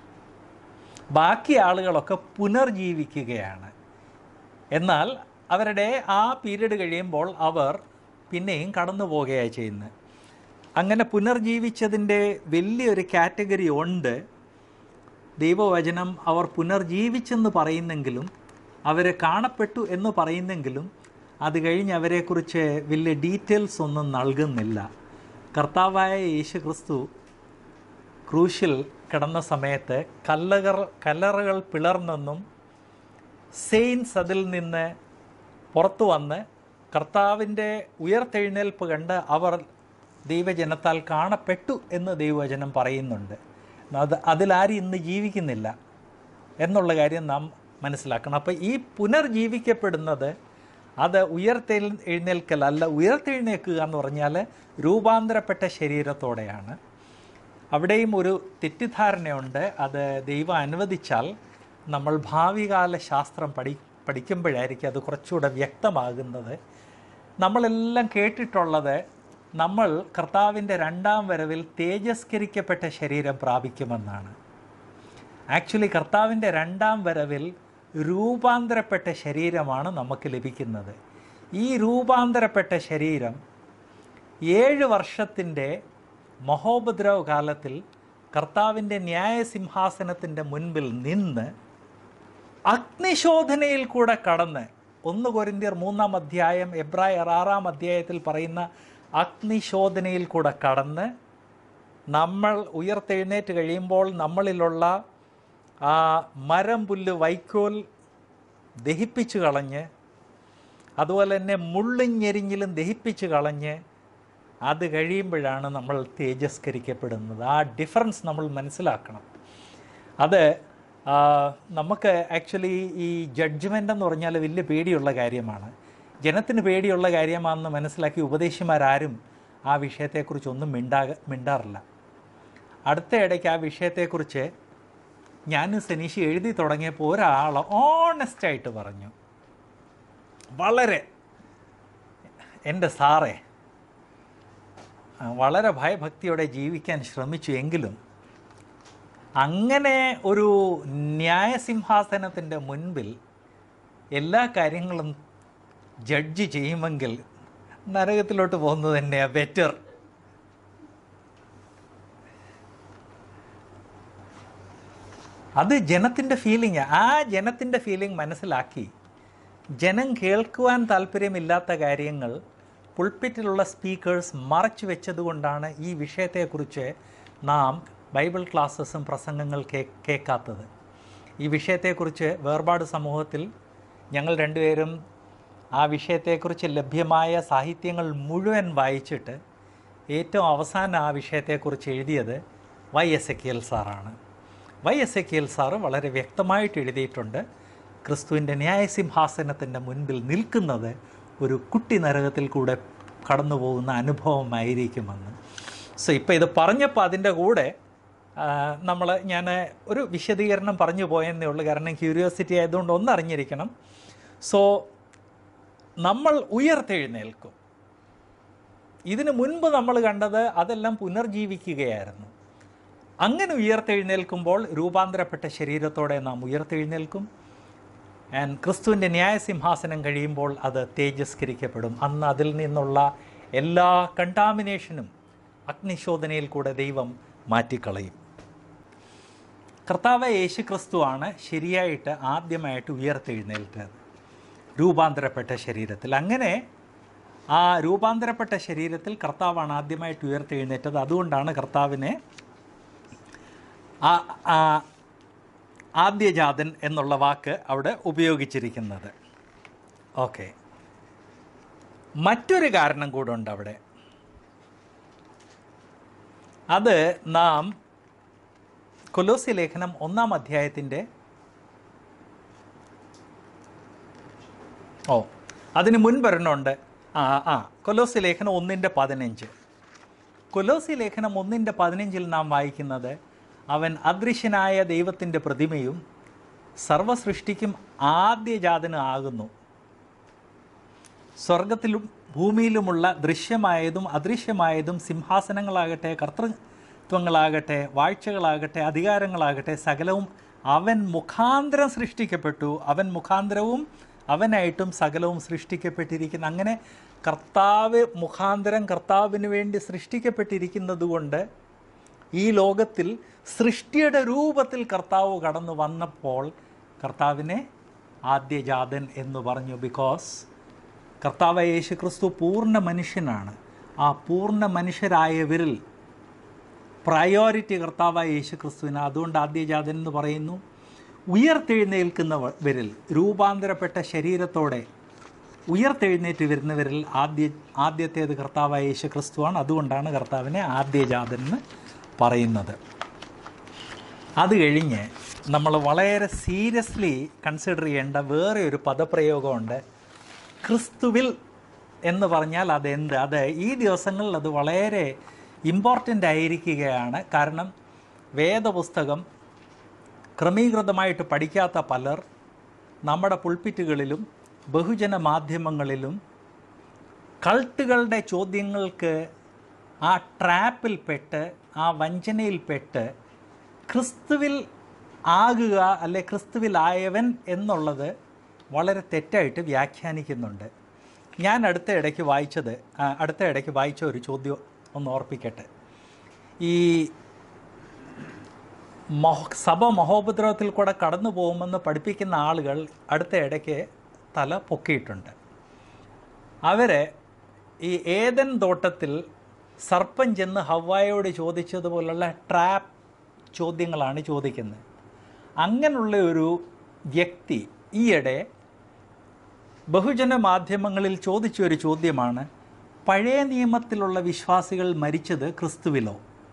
ബാക്കി ആളുകളൊക്കെ പുനർജീവിക്കുകയാണ് എന്നാൽ അവരുടെ ആ പീരീഡ് കഴിയുമ്പോൾ അവർ പിന്നെയും കടന്നു പോകുകയാണ് ചെയ്യുന്നത് അങ്ങനെ പുനർജീവിച്ചതിൻ്റെ വലിയൊരു കാറ്റഗറി ഉണ്ട് ദൈവവചനം അവർ പുനർജീവിച്ചെന്ന് പറയുന്നെങ്കിലും അവരെ കാണപ്പെട്ടു എന്ന് പറയുന്നെങ്കിലും അത് കഴിഞ്ഞ് അവരെക്കുറിച്ച് വലിയ ഡീറ്റെയിൽസ് ഒന്നും നൽകുന്നില്ല കർത്താവായ യേശു ക്രിസ്തു ക്രൂശിൽ കിടന്ന സമയത്ത് കല്ലകർ കല്ലറകൾ പിളർന്നെന്നും സെയിൻസ് അതിൽ നിന്ന് പുറത്തു വന്ന് കർത്താവിൻ്റെ ഉയർത്തെഴുന്നേൽപ്പ് കണ്ട് അവർ ദൈവജനത്താൽ കാണപ്പെട്ടു എന്ന് ദൈവവചനം പറയുന്നുണ്ട് അത് അതിലാരും ഇന്ന് ജീവിക്കുന്നില്ല എന്നുള്ള കാര്യം നാം മനസ്സിലാക്കണം അപ്പോൾ ഈ പുനർജീവിക്കപ്പെടുന്നത് അത് ഉയർത്തെഴ് എഴുന്നേൽക്കലല്ല ഉയർത്തെഴുന്നേൽക്കുക എന്ന് പറഞ്ഞാൽ രൂപാന്തരപ്പെട്ട ശരീരത്തോടെയാണ് അവിടെയും ഒരു തെറ്റിദ്ധാരണയുണ്ട് അത് ദൈവം അനുവദിച്ചാൽ നമ്മൾ ഭാവികാല ശാസ്ത്രം പഠി പഠിക്കുമ്പോഴായിരിക്കും അത് കുറച്ചുകൂടെ വ്യക്തമാകുന്നത് നമ്മളെല്ലാം കേട്ടിട്ടുള്ളത് നമ്മൾ കർത്താവിൻ്റെ രണ്ടാം വരവിൽ തേജസ്കരിക്കപ്പെട്ട ശരീരം പ്രാപിക്കുമെന്നാണ് ആക്ച്വലി കർത്താവിൻ്റെ രണ്ടാം വരവിൽ രൂപാന്തരപ്പെട്ട ശരീരമാണ് നമുക്ക് ലഭിക്കുന്നത് ഈ രൂപാന്തരപ്പെട്ട ശരീരം ഏഴ് വർഷത്തിൻ്റെ മഹോപദ്രവ കാലത്തിൽ കർത്താവിൻ്റെ ന്യായസിംഹാസനത്തിൻ്റെ മുൻപിൽ നിന്ന് അഗ്നിശോധനയിൽ കൂടെ കടന്ന് ഒന്ന് കൊരിന്തിയർ മൂന്നാം അധ്യായം എബ്രായർ ആറാം അധ്യായത്തിൽ പറയുന്ന അഗ്നിശോധനയിൽ കൂടെ കടന്ന് നമ്മൾ ഉയർത്തെഴുന്നേറ്റ് കഴിയുമ്പോൾ നമ്മളിലുള്ള ആ മരം പുല്ല് വൈക്കോൽ ദഹിപ്പിച്ചു കളഞ്ഞ് അതുപോലെ തന്നെ മുള്ളിഞ്ഞെരിഞ്ഞിലും ദഹിപ്പിച്ചു കളഞ്ഞ് അത് കഴിയുമ്പോഴാണ് നമ്മൾ തേജസ്കരിക്കപ്പെടുന്നത് ആ ഡിഫറൻസ് നമ്മൾ മനസ്സിലാക്കണം അത് ആ, നമുക്ക് ആക്ച്വലി ഈ ജഡ്ജ്മെൻ്റ് എന്ന് പറഞ്ഞാൽ വലിയ പേടിയുള്ള കാര്യമാണ് ജനത്തിന് പേടിയുള്ള കാര്യമാണെന്ന് മനസ്സിലാക്കി ഉപദേശിമാരാരും ആ വിഷയത്തെക്കുറിച്ചൊന്നും മിണ്ടാ മിണ്ടാറില്ല അടുത്ത ഇടയ്ക്ക് ആ വിഷയത്തെക്കുറിച്ച് ഞാൻ സെനീഷ് എഴുതി തുടങ്ങിയപ്പോൾ ഒരാൾ ഓണസ്റ്റായിട്ട് പറഞ്ഞു വളരെ എൻ്റെ സാറേ ആ, വളരെ ഭയഭക്തിയോടെ ജീവിക്കാൻ ശ്രമിച്ചു എങ്കിലും അങ്ങനെ ഒരു ന്യായസിംഹാസനത്തിൻ്റെ മുൻപിൽ എല്ലാ കാര്യങ്ങളും ജഡ്ജ് ചെയ്യുമെങ്കിൽ നരകത്തിലോട്ട് പോകുന്നത് തന്നെയാണ് ബെറ്റർ അത് ജനത്തിൻ്റെ ഫീലിംഗ് ആ ജനത്തിൻ്റെ ഫീലിംഗ് മനസ്സിലാക്കി ജനം കേൾക്കുവാൻ താല്പര്യമില്ലാത്ത കാര്യങ്ങൾ പുൾപ്പിറ്റിലുള്ള സ്പീക്കേഴ്സ് മറച്ചു വെച്ചതുകൊണ്ടാണ് ഈ വിഷയത്തെക്കുറിച്ച് നാം ബൈബിൾ ക്ലാസ്സസും പ്രസംഗങ്ങൾ കേ കേൾക്കാത്തത് ഈ വിഷയത്തെക്കുറിച്ച് വേർപാട് സമൂഹത്തിൽ ഞങ്ങൾ രണ്ടുപേരും ആ വിഷയത്തെക്കുറിച്ച് ലഭ്യമായ സാഹിത്യങ്ങൾ മുഴുവൻ വായിച്ചിട്ട് ഏറ്റവും അവസാനം ആ വിഷയത്തെക്കുറിച്ച് എഴുതിയത് വൈ എസ് എ എൽ സാറാണ് Y S A L sir വളരെ വ്യക്തമായിട്ട് എഴുതിയിട്ടുണ്ട് ക്രിസ്തുവിൻ്റെ ന്യായസിംഹാസനത്തിൻ്റെ മുൻപിൽ നിൽക്കുന്നത് ഒരു കുട്ടി നരകത്തിൽ കൂടെ കടന്നു പോകുന്ന അനുഭവമായിരിക്കുമെന്ന് സോ ഇപ്പോൾ ഇത് പറഞ്ഞപ്പോൾ അതിൻ്റെ കൂടെ നമ്മൾ ഞാൻ ഒരു വിശദീകരണം പറഞ്ഞു പോയെന്നേ ഉള്ളൂ കാരണം ക്യൂരിയോസിറ്റി ആയതുകൊണ്ട് ഒന്ന് അറിഞ്ഞിരിക്കണം സോ നമ്മൾ ഉയർത്തെഴുന്നേൽക്കും ഇതിനു മുൻപ് നമ്മൾ കണ്ടത് അതെല്ലാം പുനർജീവിക്കുകയായിരുന്നു അങ്ങനെ ഉയർത്തെഴുന്നേൽക്കുമ്പോൾ രൂപാന്തരപ്പെട്ട ശരീരത്തോടെ നാം ഉയർത്തെഴുന്നേൽക്കും ആൻഡ് ക്രിസ്തുവിൻ്റെ ന്യായസിംഹാസനം കഴിയുമ്പോൾ അത് തേജസ്കരിക്കപ്പെടും അന്ന് അതിൽ നിന്നുള്ള എല്ലാ കണ്ടാമിനേഷനും അഗ്നിശോധനയിൽ കൂടെ ദൈവം മാറ്റിക്കളയും കർത്താവ് യേശു ക്രിസ്തുവാണ് ശരിയായിട്ട് ആദ്യമായിട്ട് ഉയർത്തെഴുന്നേൽക്കുന്നത് രൂപാന്തരപ്പെട്ട ശരീരത്തിൽ അങ്ങനെ ആ രൂപാന്തരപ്പെട്ട ശരീരത്തിൽ കർത്താവാണ് ആദ്യമായിട്ട് ഉയർത്തെഴുന്നേറ്റത് അതുകൊണ്ടാണ് കർത്താവിനെ ആ ആ ആദ്യജാതൻ എന്നുള്ള വാക്ക് അവിടെ ഉപയോഗിച്ചിരിക്കുന്നത് ഓക്കെ മറ്റൊരു കാരണം കൂടെ ഉണ്ട് അവിടെ അത് നാം കൊലോസി ലേഖനം ഒന്നാം അധ്യായത്തിൻ്റെ ഓ അതിന് മുൻപൊരെണ്ണമുണ്ട് ആ ആ കൊലോസി ലേഖനം ഒന്നിൻ്റെ പതിനഞ്ച് കൊലോസി ലേഖനം ഒന്നിൻ്റെ പതിനഞ്ചിൽ നാം വായിക്കുന്നത് അവൻ അദൃശ്യനായ ദൈവത്തിൻ്റെ പ്രതിമയും സർവസൃഷ്ടിക്കും ആദ്യജാതനും ആകുന്നു സ്വർഗത്തിലും ഭൂമിയിലുമുള്ള ദൃശ്യമായതും അദൃശ്യമായതും സിംഹാസനങ്ങളാകട്ടെ കർത്തൃത്വങ്ങളാകട്ടെ വാഴ്ചകളാകട്ടെ അധികാരങ്ങളാകട്ടെ സകലവും അവൻ മുഖാന്തരം സൃഷ്ടിക്കപ്പെട്ടു അവൻ മുഖാന്തരവും അവനായിട്ടും സകലവും സൃഷ്ടിക്കപ്പെട്ടിരിക്കുന്നു അങ്ങനെ കർത്താവ് മുഖാന്തരം കർത്താവിന് വേണ്ടി സൃഷ്ടിക്കപ്പെട്ടിരിക്കുന്നത് കൊണ്ട് ഈ ലോകത്തിൽ സൃഷ്ടിയുടെ രൂപത്തിൽ കർത്താവ് കടന്നു വന്നപ്പോൾ കർത്താവിനെ ആദ്യജാതൻ എന്ന് പറഞ്ഞു ബിക്കോസ് കർത്താവ് യേശു ക്രിസ്തു പൂർണ്ണ മനുഷ്യനാണ് ആ പൂർണ്ണ മനുഷ്യരായവരിൽ പ്രയോറിറ്റി കർത്താവായ യേശു ക്രിസ്തുവിന് അതുകൊണ്ട് ആദ്യജാതൻ എന്ന് പറയുന്നു ഉയർത്തെഴുന്നേൽക്കുന്നവരിൽ രൂപാന്തരപ്പെട്ട ശരീരത്തോടെ ഉയർത്തെഴുന്നേറ്റ് വരുന്നവരിൽ ആദ്യ ആദ്യത്തേത് കർത്താവായ യേശു ക്രിസ്തുവാണ് അതുകൊണ്ടാണ് കർത്താവിനെ ആദ്യജാതൻ എന്ന് പറയുന്നത് അത് കഴിഞ്ഞ് നമ്മൾ വളരെ സീരിയസ്ലി കൺസിഡർ ചെയ്യേണ്ട വേറെ ഒരു പദപ്രയോഗമുണ്ട് ക്രിസ്തുവിൽ എന്ന് പറഞ്ഞാൽ അതെന്ത് അത് ഈ ദിവസങ്ങളിൽ അത് വളരെ ഇമ്പോർട്ടൻ്റ് ആയിരിക്കുകയാണ് കാരണം വേദപുസ്തകം ക്രമീകൃതമായിട്ട് പഠിക്കാത്ത പലർ നമ്മുടെ പുൾപ്പിറ്റുകളിലും ബഹുജന മാധ്യമങ്ങളിലും കൾട്ടുകളുടെ ചോദ്യങ്ങൾക്ക് ആ ട്രാപ്പിൽപ്പെട്ട് ആ വഞ്ചനയിൽപ്പെട്ട് ക്രിസ്തുവിൽ ആകുക അല്ലെ ക്രിസ്തുവിലായവൻ എന്നുള്ളത് വളരെ തെറ്റായിട്ട് വ്യാഖ്യാനിക്കുന്നുണ്ട് ഞാൻ അടുത്ത ഇടയ്ക്ക് വായിച്ചത് ആ, അടുത്ത ഇടയ്ക്ക് വായിച്ച ഒരു ചോദ്യം ഒന്ന് ഓർപ്പിക്കട്ടെ ഈ മഹ സഭ മഹോപദ്രവത്തിൽ കൂടെ കടന്നു പോകുമെന്ന് പഠിപ്പിക്കുന്ന ആളുകൾ അടുത്ത ഇടയ്ക്ക് തല പൊക്കിയിട്ടുണ്ട് അവരെ ഈ ഏതൻ തോട്ടത്തിൽ സർപ്പം ചെന്ന് ഹവായോട് ചോദിച്ചതുപോലുള്ള ട്രാപ്പ് ചോദ്യങ്ങളാണ് ചോദിക്കുന്നത് അങ്ങനെയുള്ള ഒരു വ്യക്തി ഈയിടെ ബഹുജന മാധ്യമങ്ങളിൽ ചോദിച്ച ഒരു ചോദ്യമാണ് പഴയ നിയമത്തിലുള്ള വിശ്വാസികൾ മരിച്ചത് ക്രിസ്തുവിലോ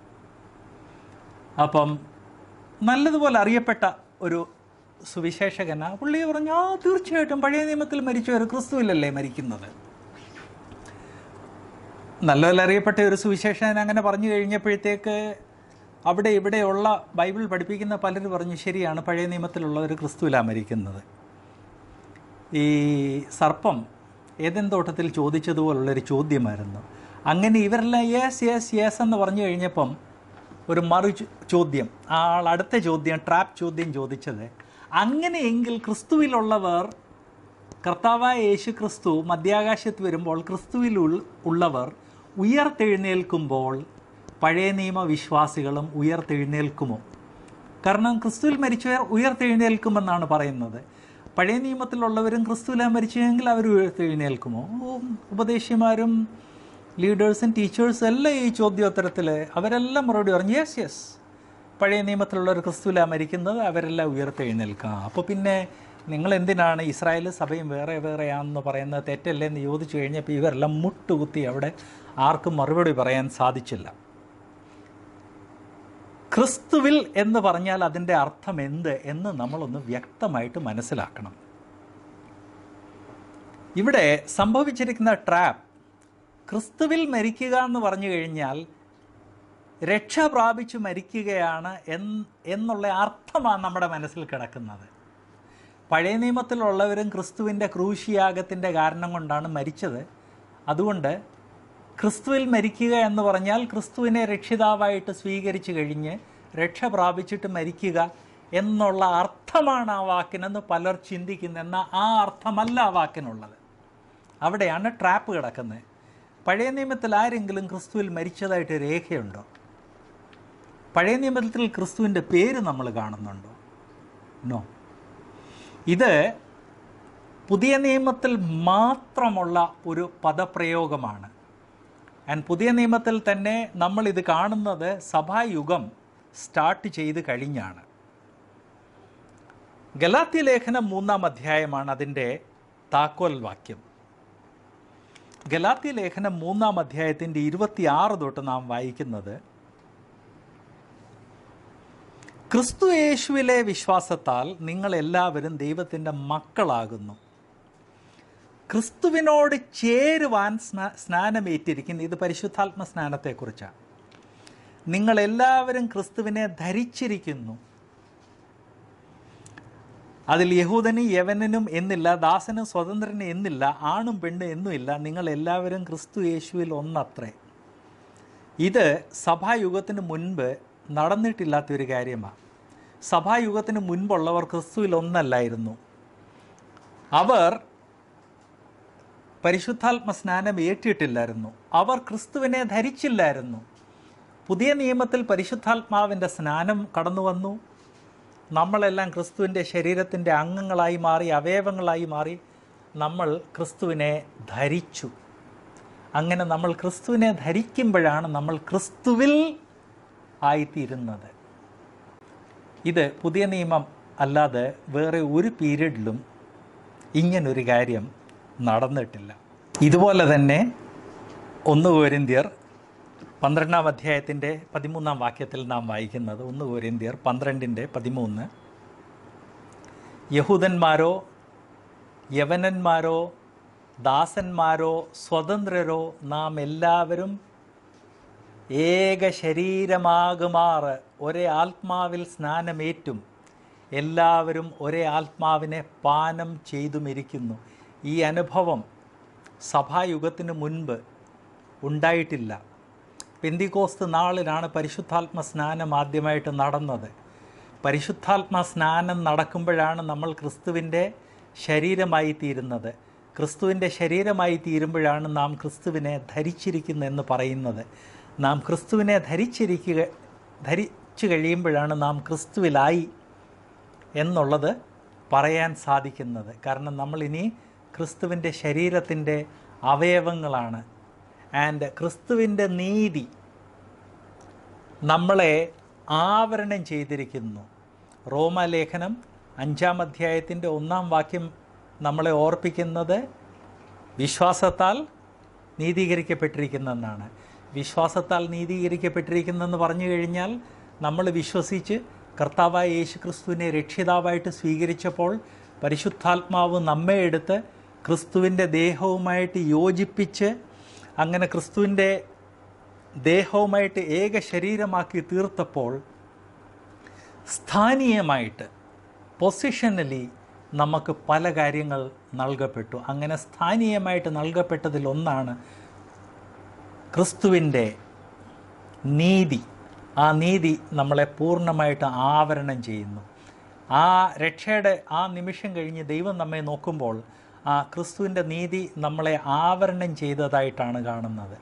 അപ്പം നല്ലതുപോലെ അറിയപ്പെട്ട ഒരു സുവിശേഷകന പുള്ളി പറഞ്ഞു ആ തീർച്ചയായിട്ടും പഴയ നിയമത്തിൽ മരിച്ചവർ ക്രിസ്തുവിലല്ലേ മരിക്കുന്നത് നല്ലപോലെ അറിയപ്പെട്ട ഒരു സുവിശേഷകൻ അങ്ങനെ പറഞ്ഞു കഴിഞ്ഞപ്പോഴത്തേക്ക് അവിടെ ഇവിടെയുള്ള ബൈബിൾ പഠിപ്പിക്കുന്ന പലരും പറഞ്ഞു ശരിയാണ് പഴയ നിയമത്തിലുള്ളവർ ക്രിസ്തുവിലാണ് മരിക്കുന്നത് ഈ സർപ്പം ഏതെൻ തോട്ടത്തിൽ ചോദിച്ചതുപോലുള്ളൊരു ചോദ്യമായിരുന്നു അങ്ങനെ ഇവരെല്ലാം യെസ് യെസ് യെസ് എന്ന് പറഞ്ഞു കഴിഞ്ഞപ്പം ഒരു മറു ചോ- ചോദ്യം ആ ആൾ അടുത്ത ചോദ്യം ട്രാപ്പ് ചോദ്യം ചോദിച്ചത് അങ്ങനെയെങ്കിൽ ക്രിസ്തുവിലുള്ളവർ കർത്താവായ യേശു ക്രിസ്തു മധ്യാകാശത്ത് വരുമ്പോൾ ക്രിസ്തുവിൽ ഉൾ- ഉള്ളവർ ഉയർത്തെഴുന്നേൽക്കുമ്പോൾ പഴയ നിയമ വിശ്വാസികളും ഉയർത്തെഴുന്നേൽക്കുമോ കാരണം ക്രിസ്തുവിൽ മരിച്ചവർ ഉയർത്തെഴുന്നേൽക്കുമെന്നാണ് പറയുന്നത് പഴയ നിയമത്തിലുള്ളവരും ക്രിസ്തുവിലാ മരിച്ചെങ്കിൽ അവർ ഉയർത്തെഴുന്നേൽക്കുമോ ഉം, ഉപദേശിമാരും ലീഡേഴ്സും ടീച്ചേഴ്സും എല്ലാം ഈ ചോദ്യോത്തരത്തിൽ അവരെല്ലാം മറുപടി പറഞ്ഞു യെസ് യെസ് പഴയ നിയമത്തിലുള്ളവർ ക്രിസ്തുവിലാ മരിക്കുന്നത് അവരെല്ലാം ഉയർത്തെഴുന്നേൽക്കാം അപ്പോൾ പിന്നെ നിങ്ങൾ എന്തിനാണ് ഇസ്രായേൽ സഭയും വേറെ വേറെയാണെന്ന് പറയുന്നത് തെറ്റല്ലേ എന്ന് ചോദിച്ചു കഴിഞ്ഞപ്പോൾ ഇവരെല്ലാം മുട്ടുകുത്തി അവിടെ ആർക്കും മറുപടി പറയാൻ സാധിച്ചില്ല ക്രിസ്തുവിൽ എന്ന് പറഞ്ഞാൽ അതിൻ്റെ അർത്ഥം എന്ത് എന്ന് നമ്മളൊന്ന് വ്യക്തമായിട്ട് മനസ്സിലാക്കണം ഇവിടെ സംഭവിച്ചിരിക്കുന്ന ട്രാപ്പ് ക്രിസ്തുവിൽ മരിക്കുക എന്ന് പറഞ്ഞു കഴിഞ്ഞാൽ രക്ഷ പ്രാപിച്ചു മരിക്കുകയാണ് എന്ന് എന്നുള്ള അർത്ഥമാണ് നമ്മുടെ മനസ്സിൽ കിടക്കുന്നത് പഴയ നിയമത്തിലുള്ളവരും ക്രിസ്തുവിൻ്റെ ക്രൂശിയാഗത്തിൻ്റെ കാരണം കൊണ്ടാണ് മരിച്ചത് അതുകൊണ്ട് ക്രിസ്തുവിൽ മരിക്കുക എന്ന് പറഞ്ഞാൽ ക്രിസ്തുവിനെ രക്ഷിതാവായിട്ട് സ്വീകരിച്ചു കഴിഞ്ഞ് രക്ഷ പ്രാപിച്ചിട്ട് മരിക്കുക എന്നുള്ള അർത്ഥമാണ് ആ വാക്കിനെന്ന് പലർ ചിന്തിക്കുന്ന എന്നാൽ ആ അർത്ഥമല്ല ആ വാക്കിനുള്ളത് അവിടെയാണ് ട്രാപ്പ് കിടക്കുന്നത് പഴയ നിയമത്തിൽ ആരെങ്കിലും ക്രിസ്തുവിൽ മരിച്ചതായിട്ട് രേഖയുണ്ടോ പഴയ നിയമത്തിൽ ക്രിസ്തുവിൻ്റെ പേര് നമ്മൾ കാണുന്നുണ്ടോ നോ ഇത് പുതിയ നിയമത്തിൽ മാത്രമുള്ള ഒരു പദപ്രയോഗമാണ് ആൻഡ് പുതിയ നിയമത്തിൽ തന്നെ നമ്മൾ ഇത് കാണുന്നത് സഭായുഗം സ്റ്റാർട്ട് ചെയ്ത് കഴിഞ്ഞാണ് ഗലാത്യ ലേഖനം മൂന്നാം അധ്യായമാണ് അതിൻ്റെ താക്കോൽ വാക്യം ഗലാത്യ ലേഖനം മൂന്നാം അധ്യായത്തിൻ്റെ ഇരുപത്തിയാറ് തൊട്ട് നാം വായിക്കുന്നത് ക്രിസ്തു യേശുവിലെ വിശ്വാസത്താൽ നിങ്ങൾ എല്ലാവരും ദൈവത്തിൻ്റെ മക്കളാകുന്നു ക്രിസ്തുവിനോട് ചേരുവാൻ സ്നാ സ്നാനമേറ്റിരിക്കുന്ന ഇത് പരിശുദ്ധാത്മ സ്നാനത്തെക്കുറിച്ചാണ് നിങ്ങളെല്ലാവരും ക്രിസ്തുവിനെ ധരിച്ചിരിക്കുന്നു അതിൽ യഹൂദന് യവനനും എന്നില്ല ദാസനും സ്വതന്ത്രന് എന്നില്ല ആണും പെണ്ണും എന്നുമില്ല നിങ്ങൾ എല്ലാവരും ക്രിസ്തു യേശുവിൽ ഒന്നത്രേ ഇത് സഭായുഗത്തിന് മുൻപ് നടന്നിട്ടില്ലാത്തൊരു കാര്യമാണ് സഭായുഗത്തിന് മുൻപുള്ളവർ ക്രിസ്തുവിൽ ഒന്നല്ലായിരുന്നു അവർ പരിശുദ്ധാത്മ സ്നാനം ഏറ്റിട്ടില്ലായിരുന്നു അവർ ക്രിസ്തുവിനെ ധരിച്ചില്ലായിരുന്നു പുതിയ നിയമത്തിൽ പരിശുദ്ധാത്മാവിൻ്റെ സ്നാനം കടന്നു വന്നു നമ്മളെല്ലാം ക്രിസ്തുവിൻ്റെ ശരീരത്തിൻ്റെ അംഗങ്ങളായി മാറി അവയവങ്ങളായി മാറി നമ്മൾ ക്രിസ്തുവിനെ ധരിച്ചു അങ്ങനെ നമ്മൾ ക്രിസ്തുവിനെ ധരിക്കുമ്പോഴാണ് നമ്മൾ ക്രിസ്തുവിൽ ആയിത്തീരുന്നത് ഇത് പുതിയ നിയമം അല്ലാതെ വേറെ ഒരു പീരീഡിലും ഇങ്ങനൊരു കാര്യം നടന്നിട്ടില്ല ഇതുപോലെ തന്നെ ഒന്ന് കോരിന്ത്യർ പന്ത്രണ്ടാം അധ്യായത്തിൻ്റെ പതിമൂന്നാം വാക്യത്തിൽ നാം വായിക്കുന്നത് ഒന്ന് കോരിന്ത്യർ പന്ത്രണ്ടിൻ്റെ പതിമൂന്ന് യഹൂദന്മാരോ യവനന്മാരോ ദാസന്മാരോ സ്വതന്ത്രരോ നാം എല്ലാവരും ഏക ശരീരമാകുമാറ് ഒരേ ആത്മാവിൽ സ്നാനമേറ്റും എല്ലാവരും ഒരേ ആത്മാവിനെ പാനം ചെയ്തുമിരിക്കുന്നു ഈ അനുഭവം സഭായുഗത്തിന് മുൻപ് ഉണ്ടായിട്ടില്ല പെന്തിക്കോസ്ത് നാളിലാണ് പരിശുദ്ധാത്മ സ്നാനം ആദ്യമായിട്ട് നടന്നത് പരിശുദ്ധാത്മ സ്നാനം നടക്കുമ്പോഴാണ് നമ്മൾ ക്രിസ്തുവിൻ്റെ ശരീരമായി തീരുന്നത് ക്രിസ്തുവിൻ്റെ ശരീരമായി തീരുമ്പോഴാണ് നാം ക്രിസ്തുവിനെ ധരിച്ചിരിക്കുന്നതെന്ന് പറയുന്നത് നാം ക്രിസ്തുവിനെ ധരിച്ചിരിക്കുക ധരിച്ചു കഴിയുമ്പോഴാണ് നാം ക്രിസ്തുവിലായി എന്നുള്ളത് പറയാൻ സാധിക്കുന്നത് കാരണം നമ്മളിനി ക്രിസ്തുവിൻ്റെ ശരീരത്തിൻ്റെ അവയവങ്ങളാണ് ആൻഡ് ക്രിസ്തുവിൻ്റെ നീതി നമ്മളെ ആവരണം ചെയ്തിരിക്കുന്നു റോമാലേഖനം അഞ്ചാം അധ്യായത്തിൻ്റെ ഒന്നാം വാക്യം നമ്മളെ ഓർപ്പിക്കുന്നത് വിശ്വാസത്താൽ നീതീകരിക്കപ്പെട്ടിരിക്കുന്നെന്നാണ് വിശ്വാസത്താൽ നീതീകരിക്കപ്പെട്ടിരിക്കുന്നെന്ന് പറഞ്ഞു കഴിഞ്ഞാൽ നമ്മൾ വിശ്വസിച്ച് കർത്താവായ യേശു ക്രിസ്തുവിനെ രക്ഷിതാവായിട്ട് സ്വീകരിച്ചപ്പോൾ പരിശുദ്ധാത്മാവ് നമ്മെ എടുത്ത് ക്രിസ്തുവിൻ്റെ ദേഹവുമായിട്ട് യോജിപ്പിച്ച് അങ്ങനെ ക്രിസ്തുവിൻ്റെ ദേഹവുമായിട്ട് ഏക ശരീരമാക്കി തീർത്തപ്പോൾ സ്ഥാനീയമായിട്ട് പൊസിഷനലി നമുക്ക് പല കാര്യങ്ങൾ നൽകപ്പെട്ടു അങ്ങനെ സ്ഥാനീയമായിട്ട് നൽകപ്പെട്ടതിലൊന്നാണ് ക്രിസ്തുവിൻ്റെ നീതി ആ നീതി നമ്മളെ പൂർണ്ണമായിട്ട് ആവരണം ചെയ്യുന്നു ആ രക്ഷയുടെ ആ നിമിഷം കഴിഞ്ഞ് ദൈവം നമ്മെ നോക്കുമ്പോൾ ആ ക്രിസ്തുവിൻ്റെ നീതി നമ്മളെ ആവരണം ചെയ്തതായിട്ടാണ് കാണുന്നത്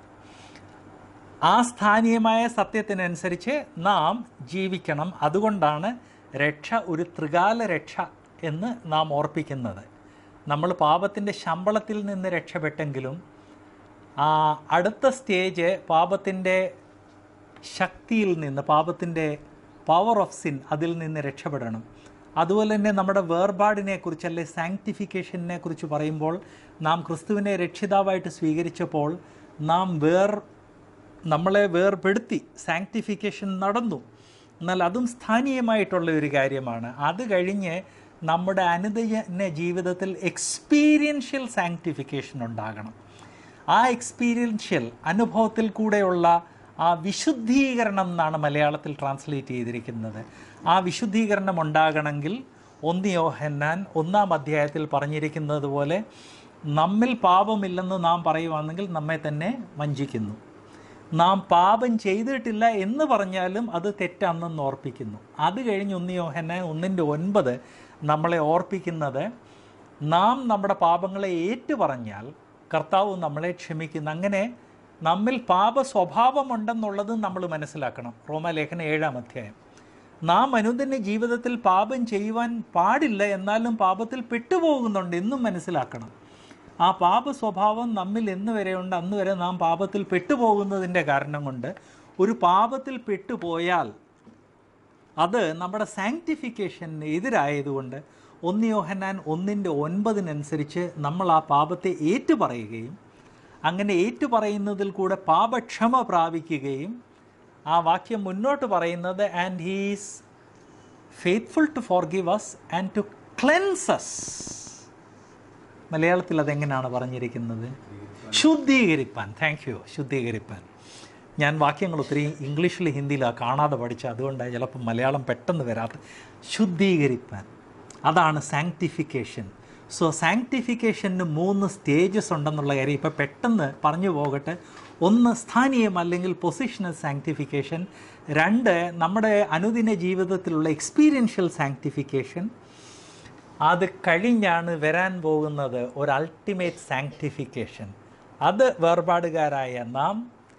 ആ സ്ഥാനീയമായ സത്യത്തിനനുസരിച്ച് നാം ജീവിക്കണം അതുകൊണ്ടാണ് രക്ഷ ഒരു ത്രികാല രക്ഷ എന്ന് നാം ഓർപ്പിക്കുന്നത് നമ്മൾ പാപത്തിൻ്റെ ശമ്പളത്തിൽ നിന്ന് രക്ഷപ്പെട്ടെങ്കിലും ആ അടുത്ത സ്റ്റേജ് പാപത്തിൻ്റെ ശക്തിയിൽ നിന്ന് പാപത്തിൻ്റെ പവർ ഓഫ് സിൻ അതിൽ നിന്ന് രക്ഷപ്പെടണം അതുപോലെ തന്നെ നമ്മുടെ വേർപാടിനെ കുറിച്ച് അല്ലെ സാങ്ക്ടിഫിക്കേഷനെ കുറിച്ച് പറയുമ്പോൾ നാം ക്രിസ്തുവിനെ രക്ഷിതാവായിട്ട് സ്വീകരിച്ചപ്പോൾ നാം വേർ നമ്മളെ വേർപെടുത്തി സാങ്ക്ടിഫിക്കേഷൻ നടന്നു എന്നാൽ അതും സ്ഥാനീയമായിട്ടുള്ള ഒരു കാര്യമാണ് അത് കഴിഞ്ഞ് നമ്മുടെ അനുദന ജീവിതത്തിൽ എക്സ്പീരിയൻഷ്യൽ സാങ്ക്ടിഫിക്കേഷൻ ഉണ്ടാകണം ആ എക്സ്പീരിയൻഷ്യൽ അനുഭവത്തിൽ കൂടെയുള്ള ആ വിശുദ്ധീകരണം എന്നാണ് മലയാളത്തിൽ ട്രാൻസ്ലേറ്റ് ചെയ്തിരിക്കുന്നത് ആ വിശുദ്ധീകരണം ഉണ്ടാകണമെങ്കിൽ ഒന്ന് യോഹന്നാൻ ഒന്നാം അധ്യായത്തിൽ പറഞ്ഞിരിക്കുന്നത് പോലെ നമ്മിൽ പാപമില്ലെന്ന് നാം പറയുവാണെങ്കിൽ നമ്മെ തന്നെ വഞ്ചിക്കുന്നു നാം പാപം ചെയ്തിട്ടില്ല എന്ന് പറഞ്ഞാലും അത് തെറ്റാണെന്ന് ഓർപ്പിക്കുന്നു അത് കഴിഞ്ഞ് ഒന്ന് യോഹന്നാൻ ഒന്നിൻ്റെ ഒൻപത് നമ്മളെ ഓർപ്പിക്കുന്നത് നാം നമ്മുടെ പാപങ്ങളെ ഏറ്റു പറഞ്ഞാൽ കർത്താവ് നമ്മളെ ക്ഷമിക്കുന്നു അങ്ങനെ നമ്മിൽ പാപ സ്വഭാവമുണ്ടെന്നുള്ളത് നമ്മൾ മനസ്സിലാക്കണം റോമാലേഖന ഏഴാം അധ്യായം നാം അനുദിന ജീവിതത്തിൽ പാപം ചെയ്യുവാൻ പാടില്ല എന്നാലും പാപത്തിൽ പെട്ടുപോകുന്നുണ്ട് എന്നും മനസ്സിലാക്കണം ആ പാപ സ്വഭാവം നമ്മിൽ എന്ന് വരെയുണ്ട് അന്ന് വരെ നാം പാപത്തിൽ പെട്ടുപോകുന്നതിൻ്റെ കാരണം കൊണ്ട് ഒരു പാപത്തിൽ പെട്ടുപോയാൽ അത് നമ്മുടെ സാങ്ക്ടിഫിക്കേഷന് എതിരായതുകൊണ്ട് ഒന്ന് യോഹന്നാൻ ഒന്നിൻ്റെ ഒൻപതിനനുസരിച്ച് നമ്മൾ ആ പാപത്തെ ഏറ്റുപറയുകയും അങ്ങനെ ഏറ്റുപറയുന്നതിൽ കൂടെ പാപക്ഷമ പ്രാപിക്കുകയും ആ വാക്യം മുന്നോട്ട് പറയുന്നത് and he's faithful to forgive us and to cleanses മലയാളത്തിൽ അതെങ്ങനെയാണ് പറഞ്ഞിരിക്കുന്നത് ശുദ്ധീകരിപ്പാൻ താങ്ക് യു ശുദ്ധീകരിപ്പാൻ ഞാൻ വാക്യങ്ങൾ ഒത്തിരി ഇംഗ്ലീഷിൽ ഹിന്ദിയിലാണ് കാണാതെ പഠിച്ച അതുകൊണ്ടാണ് ചിലപ്പോൾ മലയാളം പെട്ടെന്ന് വരാത്ത ശുദ്ധീകരിപ്പാൻ അതാണ് സാങ്ക്ടിഫിക്കേഷൻ സോ സാങ്ക്ടിഫിക്കേഷന് മൂന്ന് സ്റ്റേജസ് ഉണ്ടെന്നുള്ള കാര്യം ഇപ്പോൾ പെട്ടെന്ന് പറഞ്ഞു പോകട്ടെ ഒന്ന് സ്ഥാനീയം അല്ലെങ്കിൽ പൊസിഷണൽ സാങ്ക്ടിഫിക്കേഷൻ രണ്ട് നമ്മുടെ അനുദിന ജീവിതത്തിലുള്ള എക്സ്പീരിയൻഷ്യൽ സാങ്ക്ടിഫിക്കേഷൻ അത് കഴിഞ്ഞാണ് വരാൻ പോകുന്നത് ഒരു അൾട്ടിമേറ്റ് സാങ്ക്ടിഫിക്കേഷൻ അത് വേർപാടുകാരായ നാം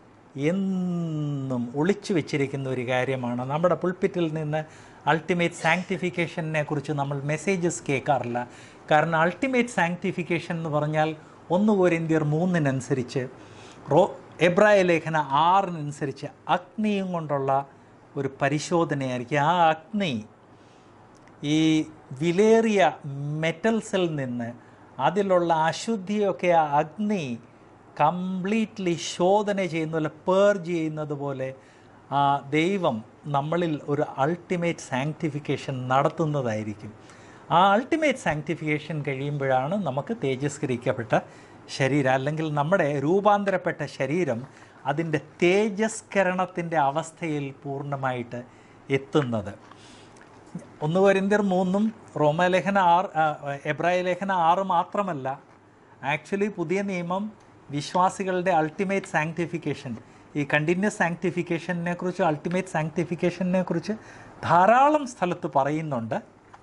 എന്നും ഒളിച്ചു വെച്ചിരിക്കുന്ന ഒരു കാര്യമാണ് നമ്മുടെ പുൾപ്പിറ്റിൽ നിന്ന് അൾട്ടിമേറ്റ് സാങ്ക്ടിഫിക്കേഷനെ കുറിച്ച് നമ്മൾ മെസ്സേജസ് കേൾക്കാറില്ല കാരണം അൾട്ടിമേറ്റ് സാങ്ക്ടിഫിക്കേഷൻ എന്ന് പറഞ്ഞാൽ ഒന്ന് കോരിന്ത്യർ മൂന്നിനനുസരിച്ച് റോ എബ്രായ ലേഖന ആറിനനുസരിച്ച് അഗ്നിയും കൊണ്ടുള്ള ഒരു പരിശോധനയായിരിക്കും ആ അഗ്നി ഈ വിലേറിയ മെറ്റൽസിൽ നിന്ന് അതിലുള്ള അശുദ്ധിയൊക്കെ ആ അഗ്നി കംപ്ലീറ്റ്ലി ശോധന ചെയ്യുന്ന പോലെ പേർജ് ചെയ്യുന്നത് പോലെ ആ ദൈവം നമ്മളിൽ ഒരു അൾട്ടിമേറ്റ് സാങ്ക്ടിഫിക്കേഷൻ നടത്തുന്നതായിരിക്കും ആ അൾട്ടിമേറ്റ് സാങ്ക്ടിഫിക്കേഷൻ കഴിയുമ്പോഴാണ് നമുക്ക് തേജസ്കരിക്കപ്പെട്ട ശരീരം അല്ലെങ്കിൽ നമ്മുടെ രൂപാന്തരപ്പെട്ട ശരീരം അതിൻ്റെ തേജസ്കരണത്തിൻ്റെ അവസ്ഥയിൽ പൂർണ്ണമായിട്ട് എത്തുന്നത് ഒന്ന് കൊരിന്ത്യർ മൂന്നും റോമലേഖന ആറ് എബ്രായ ലേഖന ആറ് മാത്രമല്ല ആക്ച്വലി പുതിയ നിയമം വിശ്വാസികളുടെ അൾട്ടിമേറ്റ് സാങ്ക്ടിഫിക്കേഷൻ ഈ കണ്ടിന്യൂസ് സാങ്ക്ടിഫിക്കേഷനെ കുറിച്ച് അൾട്ടിമേറ്റ് സാങ്ക്ടിഫിക്കേഷനെ കുറിച്ച് ധാരാളം സ്ഥലത്ത് പറയുന്നുണ്ട്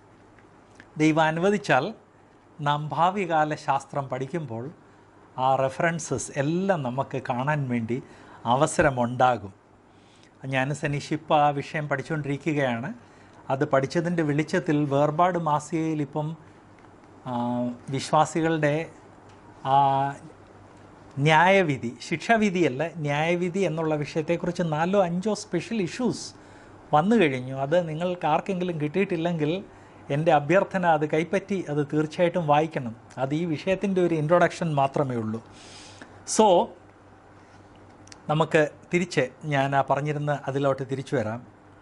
ദൈവം അനുവദിച്ചാൽ നാം ഭാവികാല ശാസ്ത്രം പഠിക്കുമ്പോൾ ആ റെഫറൻസസ് എല്ലാം നമുക്ക് കാണാൻ വേണ്ടി അവസരമുണ്ടാകും ഞാൻ സനീഷ് ഇപ്പോൾ ആ വിഷയം പഠിച്ചുകൊണ്ടിരിക്കുകയാണ് അത് പഠിച്ചതിൻ്റെ വെളിച്ചത്തിൽ വേർപാട് മാസികയിൽ ഇപ്പം ആ, വിശ്വാസികളുടെ ആ, ന്യായവിധി ശിക്ഷാവിധിയല്ല ന്യായവിധി എന്നുള്ള വിഷയത്തെക്കുറിച്ച് നാലോ അഞ്ചോ സ്പെഷ്യൽ ഇഷ്യൂസ് വന്നു കഴിഞ്ഞു അത് നിങ്ങൾക്ക് ആർക്കെങ്കിലും കിട്ടിയിട്ടില്ലെങ്കിൽ എൻ്റെ അഭ്യർത്ഥന അത് കൈപ്പറ്റി അത് തീർച്ചയായിട്ടും വായിക്കണം അത് ഈ വിഷയത്തിൻ്റെ ഒരു ഇൻട്രൊഡക്ഷൻ മാത്രമേ ഉള്ളൂ സോ നമുക്ക് തിരിച്ച് ഞാൻ ആ പറഞ്ഞിരുന്ന അതിലോട്ട് തിരിച്ചു വരാം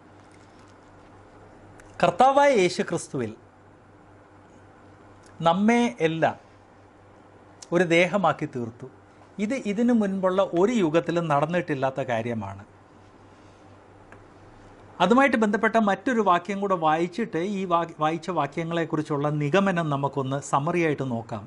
കർത്താവായ യേശു ക്രിസ്തുവിൽ നമ്മെ എല്ലാം ഒരു ദേഹമാക്കി തീർത്തു ഇത് ഇതിനു മുൻപുള്ള ഒരു യുഗത്തിലും നടന്നിട്ടില്ലാത്ത കാര്യമാണ് അതുമായിട്ട് ബന്ധപ്പെട്ട മറ്റൊരു വാക്യം കൂടെ വായിച്ചിട്ട് ഈ വാ വായിച്ച വാക്യങ്ങളെക്കുറിച്ചുള്ള നിഗമനം നമുക്കൊന്ന് സമറിയായിട്ട് നോക്കാം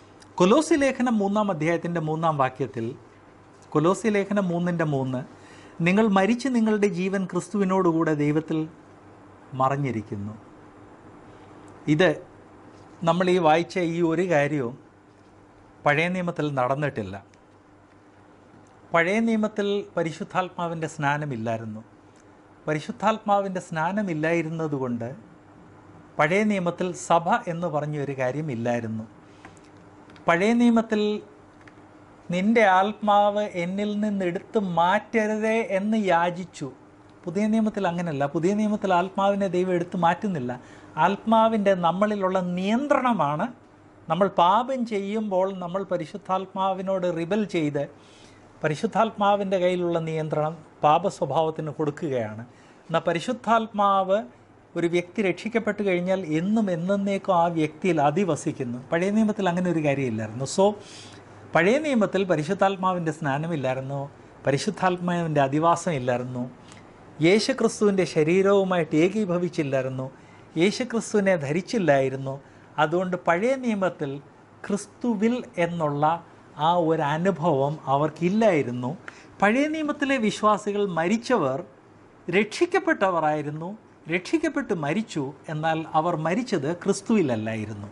കൊലോസി ലേഖനം മൂന്നാം അധ്യായത്തിൻ്റെ മൂന്നാം വാക്യത്തിൽ കൊലോസി ലേഖനം മൂന്നിൻ്റെ മൂന്ന് നിങ്ങൾ മരിച്ച് നിങ്ങളുടെ ജീവൻ ക്രിസ്തുവിനോടുകൂടെ ദൈവത്തിൽ മറഞ്ഞിരിക്കുന്നു ഇത് നമ്മൾ ഈ വായിച്ച ഈ ഒരു കാര്യവും പഴയ നിയമത്തിൽ നടന്നിട്ടില്ല പഴയ നിയമത്തിൽ പരിശുദ്ധാത്മാവിൻ്റെ സ്നാനമില്ലായിരുന്നു പരിശുദ്ധാത്മാവിൻ്റെ സ്നാനമില്ലായിരുന്നതുകൊണ്ട് പഴയ നിയമത്തിൽ സഭ എന്ന് പറഞ്ഞൊരു കാര്യം ഇല്ലായിരുന്നു പഴയ നിയമത്തിൽ നിന്റെ ആത്മാവ് എന്നിൽ നിന്ന് എടുത്ത് മാറ്റരുതേ എന്ന് യാചിച്ചു പുതിയ നിയമത്തിൽ അങ്ങനെയല്ല പുതിയ നിയമത്തിൽ ആത്മാവിനെ ദൈവം എടുത്തു മാറ്റുന്നില്ല ആത്മാവിൻ്റെ നമ്മളിലുള്ള നിയന്ത്രണമാണ് നമ്മൾ പാപം ചെയ്യുമ്പോൾ നമ്മൾ പരിശുദ്ധാത്മാവിനോട് റിബൽ ചെയ്ത് പരിശുദ്ധാത്മാവിൻ്റെ കയ്യിലുള്ള നിയന്ത്രണം പാപ സ്വഭാവത്തിന് കൊടുക്കുകയാണ് എന്നാൽ പരിശുദ്ധാത്മാവ് ഒരു വ്യക്തി രക്ഷിക്കപ്പെട്ട് കഴിഞ്ഞാൽ എന്നും എന്നേക്കും ആ വ്യക്തിയിൽ അതിവസിക്കുന്നു പഴയ നിയമത്തിൽ അങ്ങനെ ഒരു കാര്യമില്ലായിരുന്നു സോ പഴയ നിയമത്തിൽ പരിശുദ്ധാത്മാവിൻ്റെ സ്നാനമില്ലായിരുന്നു പരിശുദ്ധാത്മാവിൻ്റെ അധിവാസം ഇല്ലായിരുന്നു യേശുക്രിസ്തുവിൻ്റെ ശരീരവുമായിട്ട് ഏകീഭവിച്ചില്ലായിരുന്നു യേശുക്രിസ്തുവിനെ ധരിച്ചില്ലായിരുന്നു അതുകൊണ്ട് പഴയ നിയമത്തിൽ ക്രിസ്തുവിൽ എന്നുള്ള ആ ഒരു അനുഭവം അവർക്കില്ലായിരുന്നു പഴയ നിയമത്തിലെ വിശ്വാസികൾ മരിച്ചവർ രക്ഷിക്കപ്പെട്ടവരായിരുന്നു രക്ഷിക്കപ്പെട്ട് മരിച്ചു എന്നാൽ അവർ മരിച്ചത് ക്രിസ്തുവിലല്ലായിരുന്നു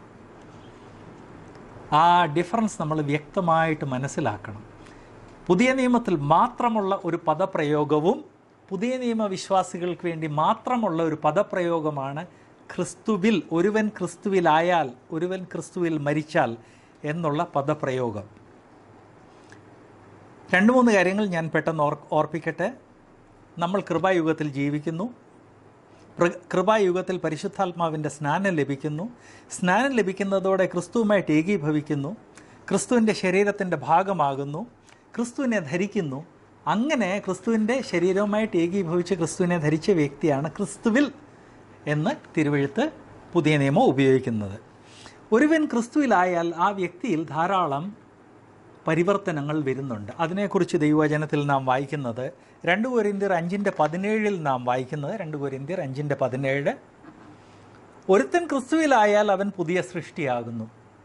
ആ ഡിഫറൻസ് നമ്മൾ വ്യക്തമായിട്ട് മനസ്സിലാക്കണം പുതിയ നിയമത്തിൽ മാത്രമുള്ള ഒരു പദപ്രയോഗവും പുതിയ നിയമ വിശ്വാസികൾക്ക് വേണ്ടി മാത്രമുള്ള ഒരു പദപ്രയോഗമാണ് ക്രിസ്തുവിൽ ഒരുവൻ ക്രിസ്തുവിലായാൽ ഒരുവൻ ക്രിസ്തുവിൽ മരിച്ചാൽ എന്നുള്ള പദപ്രയോഗം രണ്ട് മൂന്ന് കാര്യങ്ങൾ ഞാൻ പെട്ടെന്ന് ഓർ ഓർപ്പിക്കട്ടെ നമ്മൾ കൃപായുഗത്തിൽ ജീവിക്കുന്നു പ്ര- കൃപായുഗത്തിൽ പരിശുദ്ധാത്മാവിൻ്റെ സ്നാനം ലഭിക്കുന്നു സ്നാനം ലഭിക്കുന്നതോടെ ക്രിസ്തുവുമായിട്ട് ഏകീഭവിക്കുന്നു ക്രിസ്തുവിൻ്റെ ശരീരത്തിൻ്റെ ഭാഗമാകുന്നു ക്രിസ്തുവിനെ ധരിക്കുന്നു അങ്ങനെ ക്രിസ്തുവിൻ്റെ ശരീരവുമായിട്ട് ഏകീഭവിച്ച് ക്രിസ്തുവിനെ ധരിച്ച വ്യക്തിയാണ് ക്രിസ്തുവിൽ എന്ന് തിരുവഴുത്ത് പുതിയ നിയമം ഉപയോഗിക്കുന്നത് ഒരുവൻ ക്രിസ്തുവിലായാൽ ആ വ്യക്തിയിൽ ധാരാളം പരിവർത്തനങ്ങൾ വരുന്നുണ്ട് അതിനെക്കുറിച്ച് ദൈവവചനത്തിൽ നാം വായിക്കുന്നത് രണ്ട് കൊരിന്തിയർ അഞ്ചിൻ്റെ പതിനേഴിൽ നാം വായിക്കുന്നത് രണ്ട് കൊരിന്തിയർ അഞ്ചിൻ്റെ പതിനേഴ് ഒരുത്തൻ ക്രിസ്തുവിലായാൽ അവൻ പുതിയ സൃഷ്ടിയാകുന്നു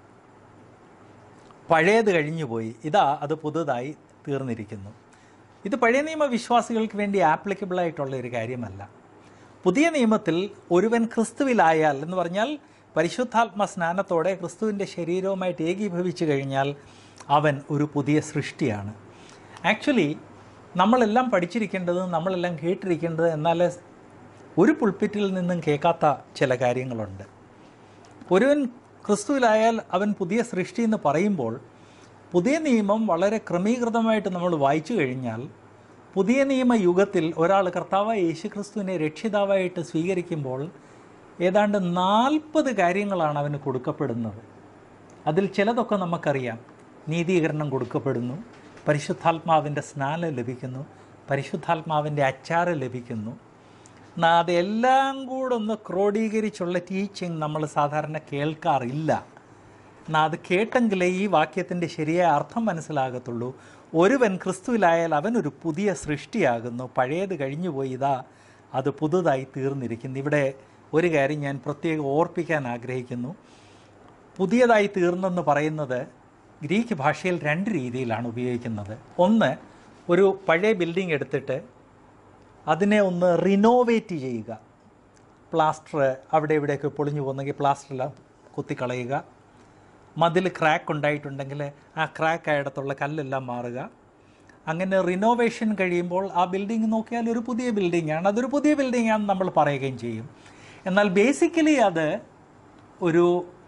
പഴയത് കഴിഞ്ഞുപോയി ഇതാ അത് പുതുതായി തീർന്നിരിക്കുന്നു ഇത് പഴയ നിയമ വിശ്വാസികൾക്ക് വേണ്ടി ആപ്ലിക്കബിൾ ആയിട്ടുള്ള ഒരു കാര്യമല്ല പുതിയ നിയമത്തിൽ ഒരുവൻ ക്രിസ്തുവിലായാൽ എന്ന് പറഞ്ഞാൽ പരിശുദ്ധാത്മ സ്നാനത്തോടെ ക്രിസ്തുവിൻ്റെ ശരീരവുമായിട്ട് ഏകീഭവിച്ചു കഴിഞ്ഞാൽ അവൻ ഒരു പുതിയ സൃഷ്ടിയാണ് ആക്ച്വലി നമ്മളെല്ലാം പഠിച്ചിരിക്കേണ്ടത് നമ്മളെല്ലാം കേട്ടിരിക്കേണ്ടത് എന്നാൽ ഒരു പുൾപ്പിറ്റിൽ നിന്നും കേൾക്കാത്ത ചില കാര്യങ്ങളുണ്ട് ഒരുവൻ ക്രിസ്തുവിലായാൽ അവൻ പുതിയ സൃഷ്ടി എന്ന് പറയുമ്പോൾ പുതിയ നിയമം വളരെ ക്രമീകൃതമായിട്ട് നമ്മൾ വായിച്ചു കഴിഞ്ഞാൽ പുതിയ നിയമ യുഗത്തിൽ ഒരാൾ കർത്താവായ യേശു ക്രിസ്തുവിനെ രക്ഷിതാവായിട്ട് സ്വീകരിക്കുമ്പോൾ ഏതാണ്ട് നാൽപ്പത് കാര്യങ്ങളാണ് അവന് കൊടുക്കപ്പെടുന്നത് അതിൽ ചിലതൊക്കെ നമുക്കറിയാം നീതീകരണം കൊടുക്കപ്പെടുന്നു പരിശുദ്ധാത്മാവിൻ്റെ സ്നാനം ലഭിക്കുന്നു പരിശുദ്ധാത്മാവിൻ്റെ അച്ചാറ് ലഭിക്കുന്നു എന്നാ അതെല്ലാം കൂടെ ഒന്ന് ക്രോഡീകരിച്ചുള്ള ടീച്ചിങ് നമ്മൾ സാധാരണ കേൾക്കാറില്ല എന്നാ അത് കേട്ടെങ്കിലേ ഈ വാക്യത്തിൻ്റെ ശരിയായ അർത്ഥം മനസ്സിലാകത്തുള്ളൂ ഒരുവൻ ക്രിസ്തുവിലായാൽ അവൻ ഒരു പുതിയ സൃഷ്ടിയാകുന്നു പഴയത് കഴിഞ്ഞുപോയി ഇതാ അത് പുതുതായി തീർന്നിരിക്കുന്നു ഇവിടെ ഒരു കാര്യം ഞാൻ പ്രത്യേകം ഓർപ്പിക്കാൻ ആഗ്രഹിക്കുന്നു പുതിയതായി തീർന്നെന്ന് പറയുന്നത് ഗ്രീക്ക് ഭാഷയിൽ രണ്ട് രീതിയിലാണ് ഉപയോഗിക്കുന്നത് ഒന്ന് ഒരു പഴയ ബിൽഡിംഗ് എടുത്തിട്ട് അതിനെ ഒന്ന് റിനോവേറ്റ് ചെയ്യുക പ്ലാസ്റ്റർ അവിടെ ഇവിടെയൊക്കെ പൊളിഞ്ഞു പോകുന്നെങ്കിൽ പ്ലാസ്റ്ററെല്ലാം കുത്തിക്കളയുക മതിൽ ക്രാക്ക് ഉണ്ടായിട്ടുണ്ടെങ്കിൽ ആ ക്രാക്ക് ആയിടത്തുള്ള കല്ലെല്ലാം മാറുക അങ്ങനെ റിനോവേഷൻ കഴിയുമ്പോൾ ആ ബിൽഡിംഗ് നോക്കിയാൽ ഒരു പുതിയ ബിൽഡിംഗ് ആണ് അതൊരു പുതിയ ബിൽഡിംഗ് ആണെന്ന് നമ്മൾ പറയുകയും ചെയ്യും എന്നാൽ ബേസിക്കലി അത് ഒരു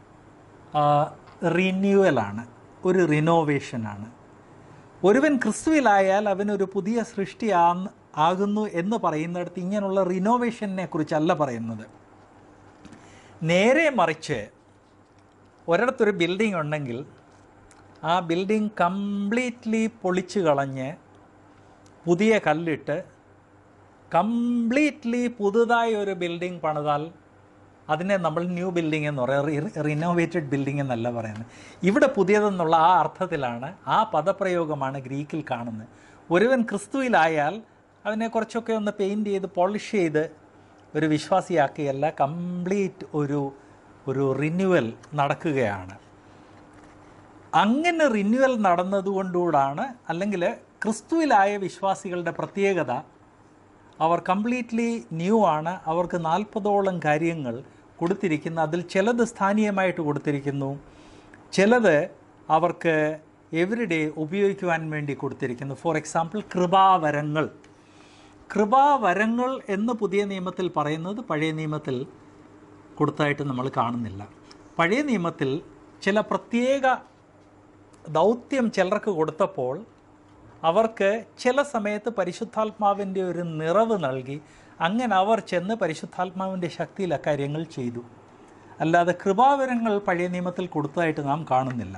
റിന്യൂവലാണ് ഒരു റിനോവേഷനാണ് ഒരുവൻ ക്രിസ്തുവിലായാൽ അവനൊരു പുതിയ സൃഷ്ടി ആന്ന് ആകുന്നു എന്ന് പറയുന്നിടത്ത് ഇങ്ങനെയുള്ള റിനോവേഷനെ കുറിച്ചല്ല പറയുന്നത് നേരെ മറിച്ച് ഒരിടത്തൊരു ബിൽഡിംഗ് ഉണ്ടെങ്കിൽ ആ ബിൽഡിംഗ് കംപ്ലീറ്റ്ലി പൊളിച്ചു കളഞ്ഞ് പുതിയ കല്ലിട്ട് കംപ്ലീറ്റ്ലി പുതുതായി ഒരു ബിൽഡിംഗ് പണിതാൽ അതിനെ നമ്മൾ ന്യൂ ബിൽഡിംഗ് എന്ന് പറയും റിനോവേറ്റഡ് ബിൽഡിംഗ് എന്നല്ല പറയുന്നത് ഇവിടെ പുതിയതെന്നുള്ള ആ അർത്ഥത്തിലാണ് ആ പദപ്രയോഗമാണ് ഗ്രീക്കിൽ കാണുന്നത് ഒരുവൻ ക്രിസ്തുവിലായാൽ അതിനെ കുറച്ചൊക്കെ ഒന്ന് പെയിൻറ് ചെയ്ത് പോളിഷ് ചെയ്ത് ഒരു വിശ്വാസിയാക്കിയല്ല കംപ്ലീറ്റ് ഒരു ഒരു റിന്യൂവൽ നടക്കുകയാണ് അങ്ങനെ റിന്യൂവൽ നടന്നതുകൊണ്ടുകൂടാണ് അല്ലെങ്കിൽ ക്രിസ്തുവിലായ വിശ്വാസികളുടെ പ്രത്യേകത അവർ കംപ്ലീറ്റ്ലി ന്യൂ ആണ് അവർക്ക് നാൽപ്പതോളം കാര്യങ്ങൾ കൊടുത്തിരിക്കുന്നു അതിൽ ചിലത് സ്ഥാനീയമായിട്ട് കൊടുത്തിരിക്കുന്നു ചിലത് അവർക്ക് എവരിഡേ ഉപയോഗിക്കുവാൻ വേണ്ടി കൊടുത്തിരിക്കുന്നു ഫോർ എക്സാമ്പിൾ കൃപാവരങ്ങൾ കൃപാവരങ്ങൾ എന്ന് പുതിയ നിയമത്തിൽ പറയുന്നത് പഴയ നിയമത്തിൽ കൊടുത്തായിട്ട് നമ്മൾ കാണുന്നില്ല പഴയ നിയമത്തിൽ ചില പ്രത്യേക ദൗത്യം ചിലർക്ക് കൊടുത്തപ്പോൾ അവർക്ക് ചില സമയത്ത് പരിശുദ്ധാത്മാവിൻ്റെ ഒരു നിറവ് നൽകി അങ്ങനെ അവർ ചെന്ന് പരിശുദ്ധാത്മാവിൻ്റെ ശക്തിയിൽ അക്കാര്യങ്ങൾ ചെയ്തു അല്ലാതെ കൃപാവരങ്ങൾ പഴയ നിയമത്തിൽ കൊടുത്തതായിട്ട് നാം കാണുന്നില്ല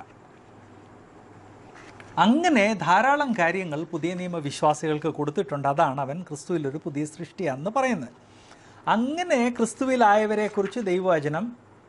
അങ്ങനെ ധാരാളം കാര്യങ്ങൾ പുതിയ നിയമ വിശ്വാസികൾക്ക് കൊടുത്തിട്ടുണ്ട് അതാണ് അവൻ ക്രിസ്തുവിൽ ഒരു പുതിയ സൃഷ്ടിയാണെന്ന് പറയുന്നത് അങ്ങനെ ക്രിസ്തുവിലായവരെക്കുറിച്ച് ദൈവവചനം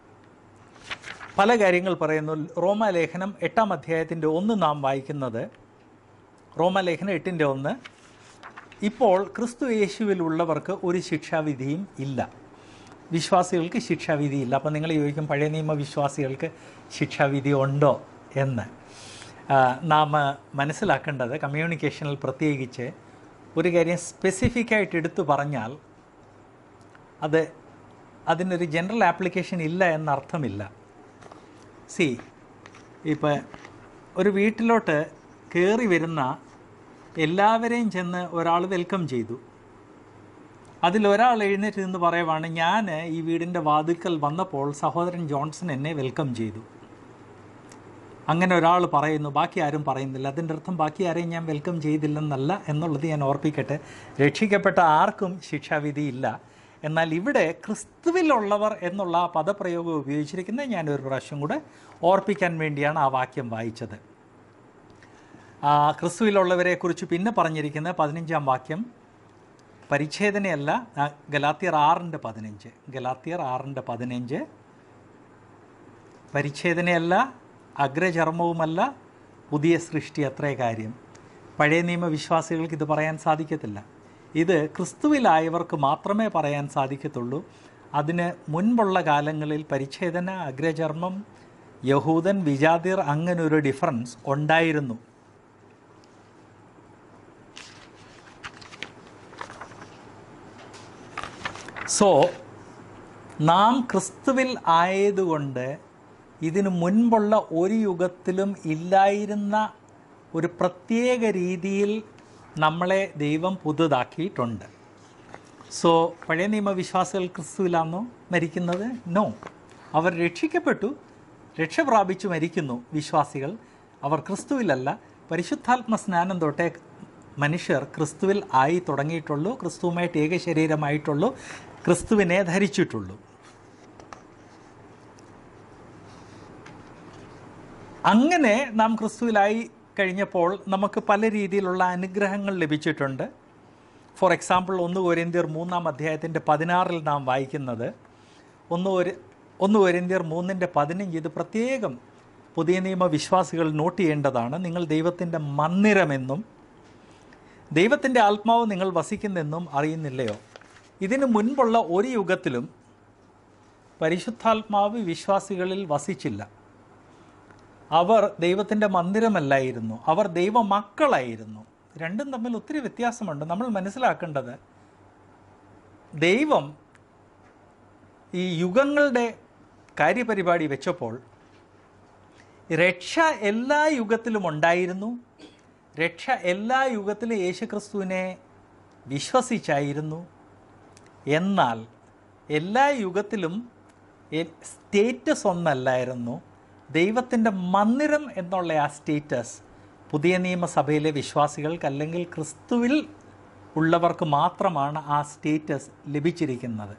പല കാര്യങ്ങൾ പറയുന്നു റോമാലേഖനം എട്ടാം അധ്യായത്തിൻ്റെ ഒന്ന് നാം വായിക്കുന്നത് റോമാലേഖനം എട്ടിൻ്റെ ഒന്ന് ഇപ്പോൾ ക്രിസ്തു യേശുവിലുള്ളവർക്ക് ഒരു ശിക്ഷാവിധിയും ഇല്ല വിശ്വാസികൾക്ക് ശിക്ഷാവിധി ഇല്ല അപ്പം നിങ്ങൾ ചോദിക്കും പഴയ നിയമ വിശ്വാസികൾക്ക് ശിക്ഷാവിധി ഉണ്ടോ എന്ന് ആ, നാം മനസ്സിലാക്കേണ്ടത് കമ്മ്യൂണിക്കേഷനിൽ പ്രത്യേകിച്ച് ഒരു കാര്യം സ്പെസിഫിക് ആയിട്ട് എടുത്തു പറഞ്ഞാൽ അത് അതിനൊരു ജനറൽ ആപ്ലിക്കേഷൻ ഇല്ല എന്നർത്ഥമില്ല സി ഇപ്പം ഒരു വീട്ടിലോട്ട് കയറി വരുന്ന എല്ലാവരെയും ചെന്ന് ഒരാൾ വെൽക്കം ചെയ്തു അതിലൊരാൾ എഴുന്നേറ്റ് നിന്ന് പറയുവാണ് ഞാൻ ഈ വീടിൻ്റെ വാതുക്കൽ വന്നപ്പോൾ സഹോദരൻ ജോൺസൺ എന്നെ വെൽക്കം ചെയ്തു അങ്ങനെ ഒരാൾ പറയുന്നു ബാക്കി ആരും പറയുന്നില്ല അതിൻ്റെ അർത്ഥം ബാക്കി ആരെയും ഞാൻ വെൽക്കം ചെയ്തില്ലെന്നല്ല എന്നുള്ളത് ഞാൻ ഓർപ്പിക്കട്ടെ രക്ഷിക്കപ്പെട്ട ആർക്കും ശിക്ഷാവിധിയില്ല എന്നാൽ ഇവിടെ ക്രിസ്തുവിലുള്ളവർ എന്നുള്ള ആ പദപ്രയോഗം ഉപയോഗിച്ചിരിക്കുന്നത് ഞാൻ ഒരു പ്രാവശ്യം കൂടെ ഓർപ്പിക്കാൻ വേണ്ടിയാണ് ആ വാക്യം വായിച്ചത് ആ, ക്രിസ്തുവിലുള്ളവരെക്കുറിച്ച് പിന്നെ പറഞ്ഞിരിക്കുന്ന പതിനഞ്ചാം വാക്യം പരിച്ഛേദനയല്ല ആ, ഗലാത്തിയർ ആറിൻ്റെ പതിനഞ്ച് ഗലാത്തിയർ ആറിൻ്റെ പതിനഞ്ച് പരിച്ഛേദനയല്ല അഗ്രചർമ്മവുമല്ല പുതിയ സൃഷ്ടി അത്രേ കാര്യം പഴയ നിയമ വിശ്വാസികൾക്ക് ഇത് പറയാൻ സാധിക്കത്തില്ല ഇത് ക്രിസ്തുവിലായവർക്ക് മാത്രമേ പറയാൻ സാധിക്കത്തുള്ളൂ അതിന് മുൻപുള്ള കാലങ്ങളിൽ പരിച്ഛേദന അഗ്രചർമ്മം യഹൂദൻ വിജാതിർ അങ്ങനെ ഒരു ഡിഫറൻസ് ഉണ്ടായിരുന്നു സോ നാം ക്രിസ്തുവിൽ ആയതുകൊണ്ട് ഇതിനു മുൻപുള്ള ഒരു യുഗത്തിലും ഇല്ലായിരുന്ന ഒരു പ്രത്യേക രീതിയിൽ നമ്മളെ ദൈവം പുതുതാക്കിയിട്ടുണ്ട് സോ പഴയ നിയമവിശ്വാസികൾ ക്രിസ്തുവിലാണോ മരിക്കുന്നത് നോ അവർ രക്ഷിക്കപ്പെട്ടു രക്ഷ പ്രാപിച്ചു മരിക്കുന്നു വിശ്വാസികൾ അവർ ക്രിസ്തുവിലല്ല പരിശുദ്ധാത്മ സ്നാനം തൊട്ടേ മനുഷ്യർ ക്രിസ്തുവിൽ ആയി തുടങ്ങിയിട്ടുള്ളൂ ക്രിസ്തുവുമായിട്ട് ഏക ശരീരമായിട്ടുള്ളൂ ക്രിസ്തുവിനെ ധരിച്ചിട്ടുള്ളൂ അങ്ങനെ നാം ക്രിസ്തുവിലായി കഴിഞ്ഞപ്പോൾ നമുക്ക് പല രീതിയിലുള്ള അനുഗ്രഹങ്ങൾ ലഭിച്ചിട്ടുണ്ട് ഫോർ എക്സാമ്പിൾ ഒന്ന് കോരിന്ത്യർ മൂന്നാം അധ്യായത്തിൻ്റെ പതിനാറിൽ നാം വായിക്കുന്നത് ഒന്ന് ഒരു ഒന്ന് കോരിന്ത്യർ മൂന്നിൻ്റെ പതിനഞ്ച് ഇത് പ്രത്യേകം പുതിയ നിയമ വിശ്വാസികൾ നോട്ട് ചെയ്യേണ്ടതാണ് നിങ്ങൾ ദൈവത്തിൻ്റെ മന്ദിരമെന്നും ദൈവത്തിൻ്റെ ആത്മാവ് നിങ്ങൾ വസിക്കുന്നെന്നും അറിയുന്നില്ലയോ ഇതിനു മുൻപുള്ള ഒരു യുഗത്തിലും പരിശുദ്ധാത്മാവ് വിശ്വാസികളിൽ വസിച്ചില്ല അവർ ദൈവത്തിൻ്റെ മന്ദിരമല്ലായിരുന്നു അവർ ദൈവമക്കളായിരുന്നു രണ്ടും തമ്മിൽ ഒത്തിരി വ്യത്യാസമുണ്ട് നമ്മൾ മനസ്സിലാക്കേണ്ടത് ദൈവം ഈ യുഗങ്ങളുടെ കാര്യപരിപാടി വെച്ചപ്പോൾ രക്ഷ എല്ലാ യുഗത്തിലും ഉണ്ടായിരുന്നു രക്ഷ എല്ലാ യുഗത്തിലും യേശുക്രിസ്തുവിനെ വിശ്വസിച്ചായിരുന്നു എന്നാൽ എല്ലാ യുഗത്തിലും സ്റ്റേറ്റസ് ഒന്നല്ലായിരുന്നു ദൈവത്തിൻ്റെ മന്ദിരം എന്നുള്ള ആ സ്റ്റേറ്റസ് പുതിയ നിയമസഭയിലെ വിശ്വാസികൾക്ക് അല്ലെങ്കിൽ ക്രിസ്തുവിൽ ഉള്ളവർക്ക് മാത്രമാണ് ആ സ്റ്റേറ്റസ് ലഭിച്ചിരിക്കുന്നത്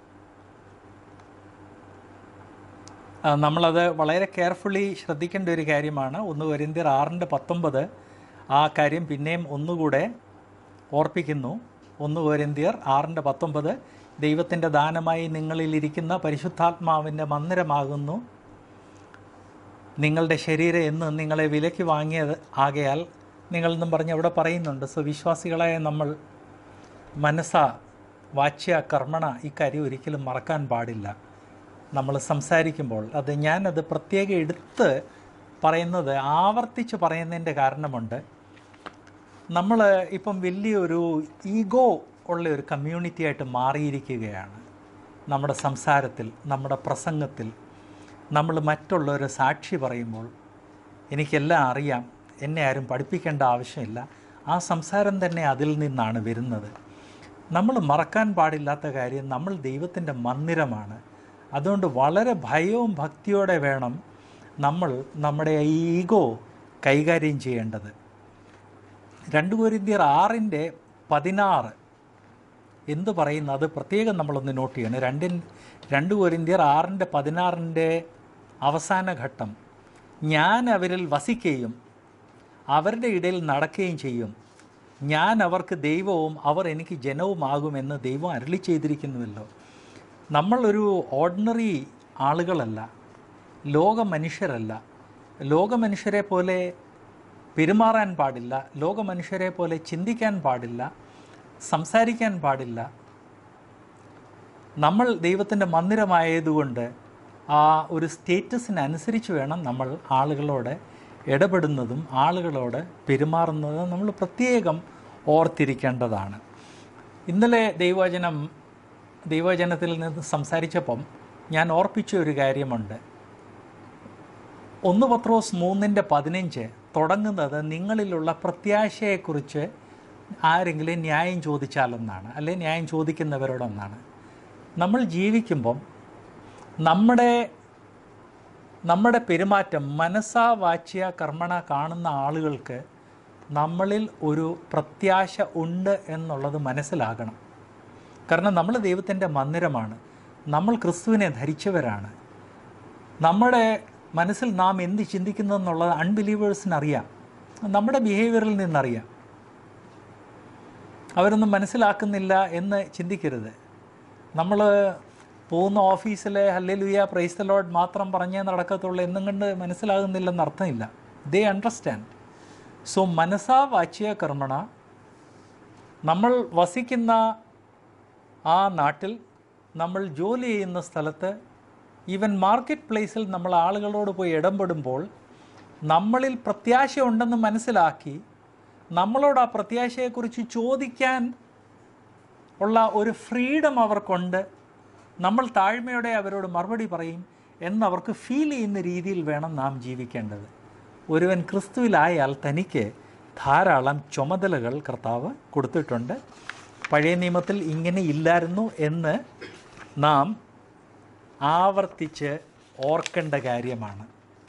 ആ, നമ്മളത് വളരെ കെയർഫുള്ളി ശ്രദ്ധിക്കേണ്ട ഒരു കാര്യമാണ് ഒന്ന് കൊരിന്ത്യർ ആറിൻ്റെ പത്തൊമ്പത് ആ കാര്യം പിന്നെയും ഒന്നുകൂടെ ഓർപ്പിക്കുന്നു ഒന്ന് കൊരിന്ത്യർ ആറിൻ്റെ പത്തൊമ്പത് ദൈവത്തിൻ്റെ ദാനമായി നിങ്ങളിലിരിക്കുന്ന പരിശുദ്ധാത്മാവിൻ്റെ മന്ദിരമാകുന്നു നിങ്ങളുടെ ശരീരം എന്ന് നിങ്ങളെ വിലയ്ക്ക് വാങ്ങിയത് ആകയാൽ നിങ്ങളെന്നും പറഞ്ഞ് അവിടെ പറയുന്നുണ്ട് സോ വിശ്വാസികളായ നമ്മൾ മനസ്സ വാച്യ കർമ്മണ ഇക്കാര്യം ഒരിക്കലും മറക്കാൻ പാടില്ല നമ്മൾ സംസാരിക്കുമ്പോൾ അത് ഞാനത് പ്രത്യേകം എടുത്ത് പറയുന്നത് ആവർത്തിച്ച് പറയുന്നതിൻ്റെ കാരണമുണ്ട് നമ്മൾ ഇപ്പം വലിയൊരു ഈഗോ ഉള്ള ഒരു കമ്മ്യൂണിറ്റി ആയിട്ട് മാറിയിരിക്കുകയാണ് നമ്മുടെ സംസാരത്തിൽ നമ്മുടെ പ്രസംഗത്തിൽ നമ്മൾ മറ്റുള്ളവരെ സാക്ഷി പറയുമ്പോൾ എനിക്കെല്ലാം അറിയാം എന്നെ ആരും പഠിപ്പിക്കേണ്ട ആവശ്യമില്ല ആ സംസാരം തന്നെ അതിൽ നിന്നാണ് വരുന്നത് നമ്മൾ മറക്കാൻ പാടില്ലാത്ത കാര്യം നമ്മൾ ദൈവത്തിൻ്റെ മന്ദിരമാണ് അതുകൊണ്ട് വളരെ ഭയവും ഭക്തിയോടെ വേണം നമ്മൾ നമ്മുടെ ഈ ഈഗോ കൈകാര്യം ചെയ്യേണ്ടത് രണ്ട് കോരിന്ത്യർ ആറിൻ്റെ പതിനാറ് എന്ത് പറയുന്നു അത് പ്രത്യേകം നമ്മളൊന്ന് നോട്ട് ചെയ്യണം രണ്ടിൻ രണ്ട് കോരിന്ത്യർ ആറിൻ്റെ പതിനാറിൻ്റെ അവസാന ഘട്ടം ഞാൻ അവരിൽ വസിക്കുകയും അവരുടെ ഇടയിൽ നടക്കുകയും ചെയ്യും ഞാൻ അവർക്ക് ദൈവവും അവർ എനിക്ക് ജനവുമാകുമെന്ന് ദൈവം അരളി ചെയ്തിരിക്കുന്നുവല്ലോ നമ്മളൊരു ഓർഡിനറി ആളുകളല്ല ലോക മനുഷ്യരല്ല ലോക മനുഷ്യരെ പോലെ പെരുമാറാൻ പാടില്ല ലോക മനുഷ്യരെ പോലെ ചിന്തിക്കാൻ പാടില്ല സംസാരിക്കാൻ പാടില്ല നമ്മൾ ദൈവത്തിൻ്റെ മന്ദിരമായതുകൊണ്ട് ആ ഒരു സ്റ്റേറ്റസിനനുസരിച്ച് വേണം നമ്മൾ ആളുകളോട് ഇടപെടുന്നതും ആളുകളോട് പെരുമാറുന്നതും നമ്മൾ പ്രത്യേകം ഓർത്തിരിക്കേണ്ടതാണ് ഇന്നലെ ദൈവവചനം ദൈവവചനത്തിൽ നിന്ന് സംസാരിച്ചപ്പം ഞാൻ ഓർപ്പിച്ച ഒരു കാര്യമുണ്ട് ഒന്ന് പത്രോസ് മൂന്നിൻ്റെ പതിനഞ്ച് തുടങ്ങുന്നത് നിങ്ങളിലുള്ള പ്രത്യാശയെക്കുറിച്ച് ആരെങ്കിലും ന്യായം ചോദിച്ചാലെന്നാണ് അല്ലെ ന്യായം ചോദിക്കുന്നവരോടൊന്നാണ് നമ്മൾ ജീവിക്കുമ്പം നമ്മുടെ നമ്മുടെ പെരുമാറ്റം മനസ്സാ വാച്യ കർമ്മണ കാണുന്ന ആളുകൾക്ക് നമ്മളിൽ ഒരു പ്രത്യാശ ഉണ്ട് എന്നുള്ളത് മനസ്സിലാകണം കാരണം നമ്മൾ ദൈവത്തിൻ്റെ മന്ദിരമാണ് നമ്മൾ ക്രിസ്തുവിനെ ധരിച്ചവരാണ് നമ്മുടെ മനസ്സിൽ നാം എന്ത് ചിന്തിക്കുന്നു എന്നുള്ളത് അൺബിലീവേഴ്സിന് അറിയാം നമ്മുടെ ബിഹേവിയറിൽ നിന്നറിയാം അവരൊന്നും മനസ്സിലാക്കുന്നില്ല എന്ന് ചിന്തിക്കരുത് നമ്മൾ പോകുന്ന ഓഫീസിലെ ഹല്ലേ ലുയ പ്രൈസ് ദ ലോഡ് മാത്രം പറഞ്ഞേ നടക്കത്തുള്ളൂ എന്നും കണ്ട് മനസ്സിലാകുന്നില്ലെന്ന് അർത്ഥമില്ല ദേ അണ്ടർസ്റ്റാൻഡ് സോ മനസ്സാ വാച്യ കർമ്മണ നമ്മൾ വസിക്കുന്ന ആ നാട്ടിൽ നമ്മൾ ജോലി ചെയ്യുന്ന സ്ഥലത്ത് ഈവൻ മാർക്കറ്റ് പ്ലേസിൽ നമ്മൾ ആളുകളോട് പോയി ഇടപെടുമ്പോൾ നമ്മളിൽ പ്രത്യാശ ഉണ്ടെന്ന് മനസ്സിലാക്കി നമ്മളോട് ആ പ്രത്യാശയെക്കുറിച്ച് ചോദിക്കാൻ ഉള്ള ഒരു ഫ്രീഡം അവർക്കുണ്ട് നമ്മൾ താഴ്മയോടെ അവരോട് മറുപടി പറയും എന്നവർക്ക് ഫീൽ ചെയ്യുന്ന രീതിയിൽ വേണം നാം ജീവിക്കേണ്ടത് ഒരുവൻ ക്രിസ്തുവിലായാൽ തനിക്ക് ധാരാളം ചുമതലകൾ കർത്താവ് കൊടുത്തിട്ടുണ്ട് പഴയ നിയമത്തിൽ ഇങ്ങനെ ഇല്ലായിരുന്നു എന്ന് നാം ആവർത്തിച്ച് ഓർക്കേണ്ട കാര്യമാണ്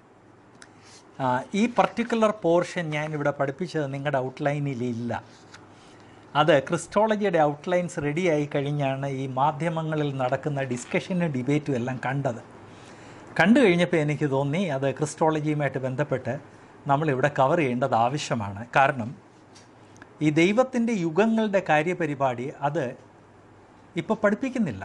ആ, ഈ പർട്ടിക്കുലർ പോർഷൻ ഞാനിവിടെ പഠിപ്പിച്ചത് നിങ്ങളുടെ ഔട്ട്ലൈനിലില്ല അത് ക്രിസ്റ്റോളജിയുടെ ഔട്ട്ലൈൻസ് റെഡിയായി കഴിഞ്ഞാണ് ഈ മാധ്യമങ്ങളിൽ നടക്കുന്ന ഡിസ്കഷനും ഡിബേറ്റും എല്ലാം കണ്ടത് കണ്ടു കഴിഞ്ഞപ്പോൾ എനിക്ക് തോന്നി അത് ക്രിസ്റ്റോളജിയുമായിട്ട് ബന്ധപ്പെട്ട് നമ്മളിവിടെ കവർ ചെയ്യേണ്ടത് ആവശ്യമാണ് കാരണം ഈ ദൈവത്തിൻ്റെ യുഗങ്ങളുടെ കാര്യപരിപാടി അത് ഇപ്പോൾ പഠിപ്പിക്കുന്നില്ല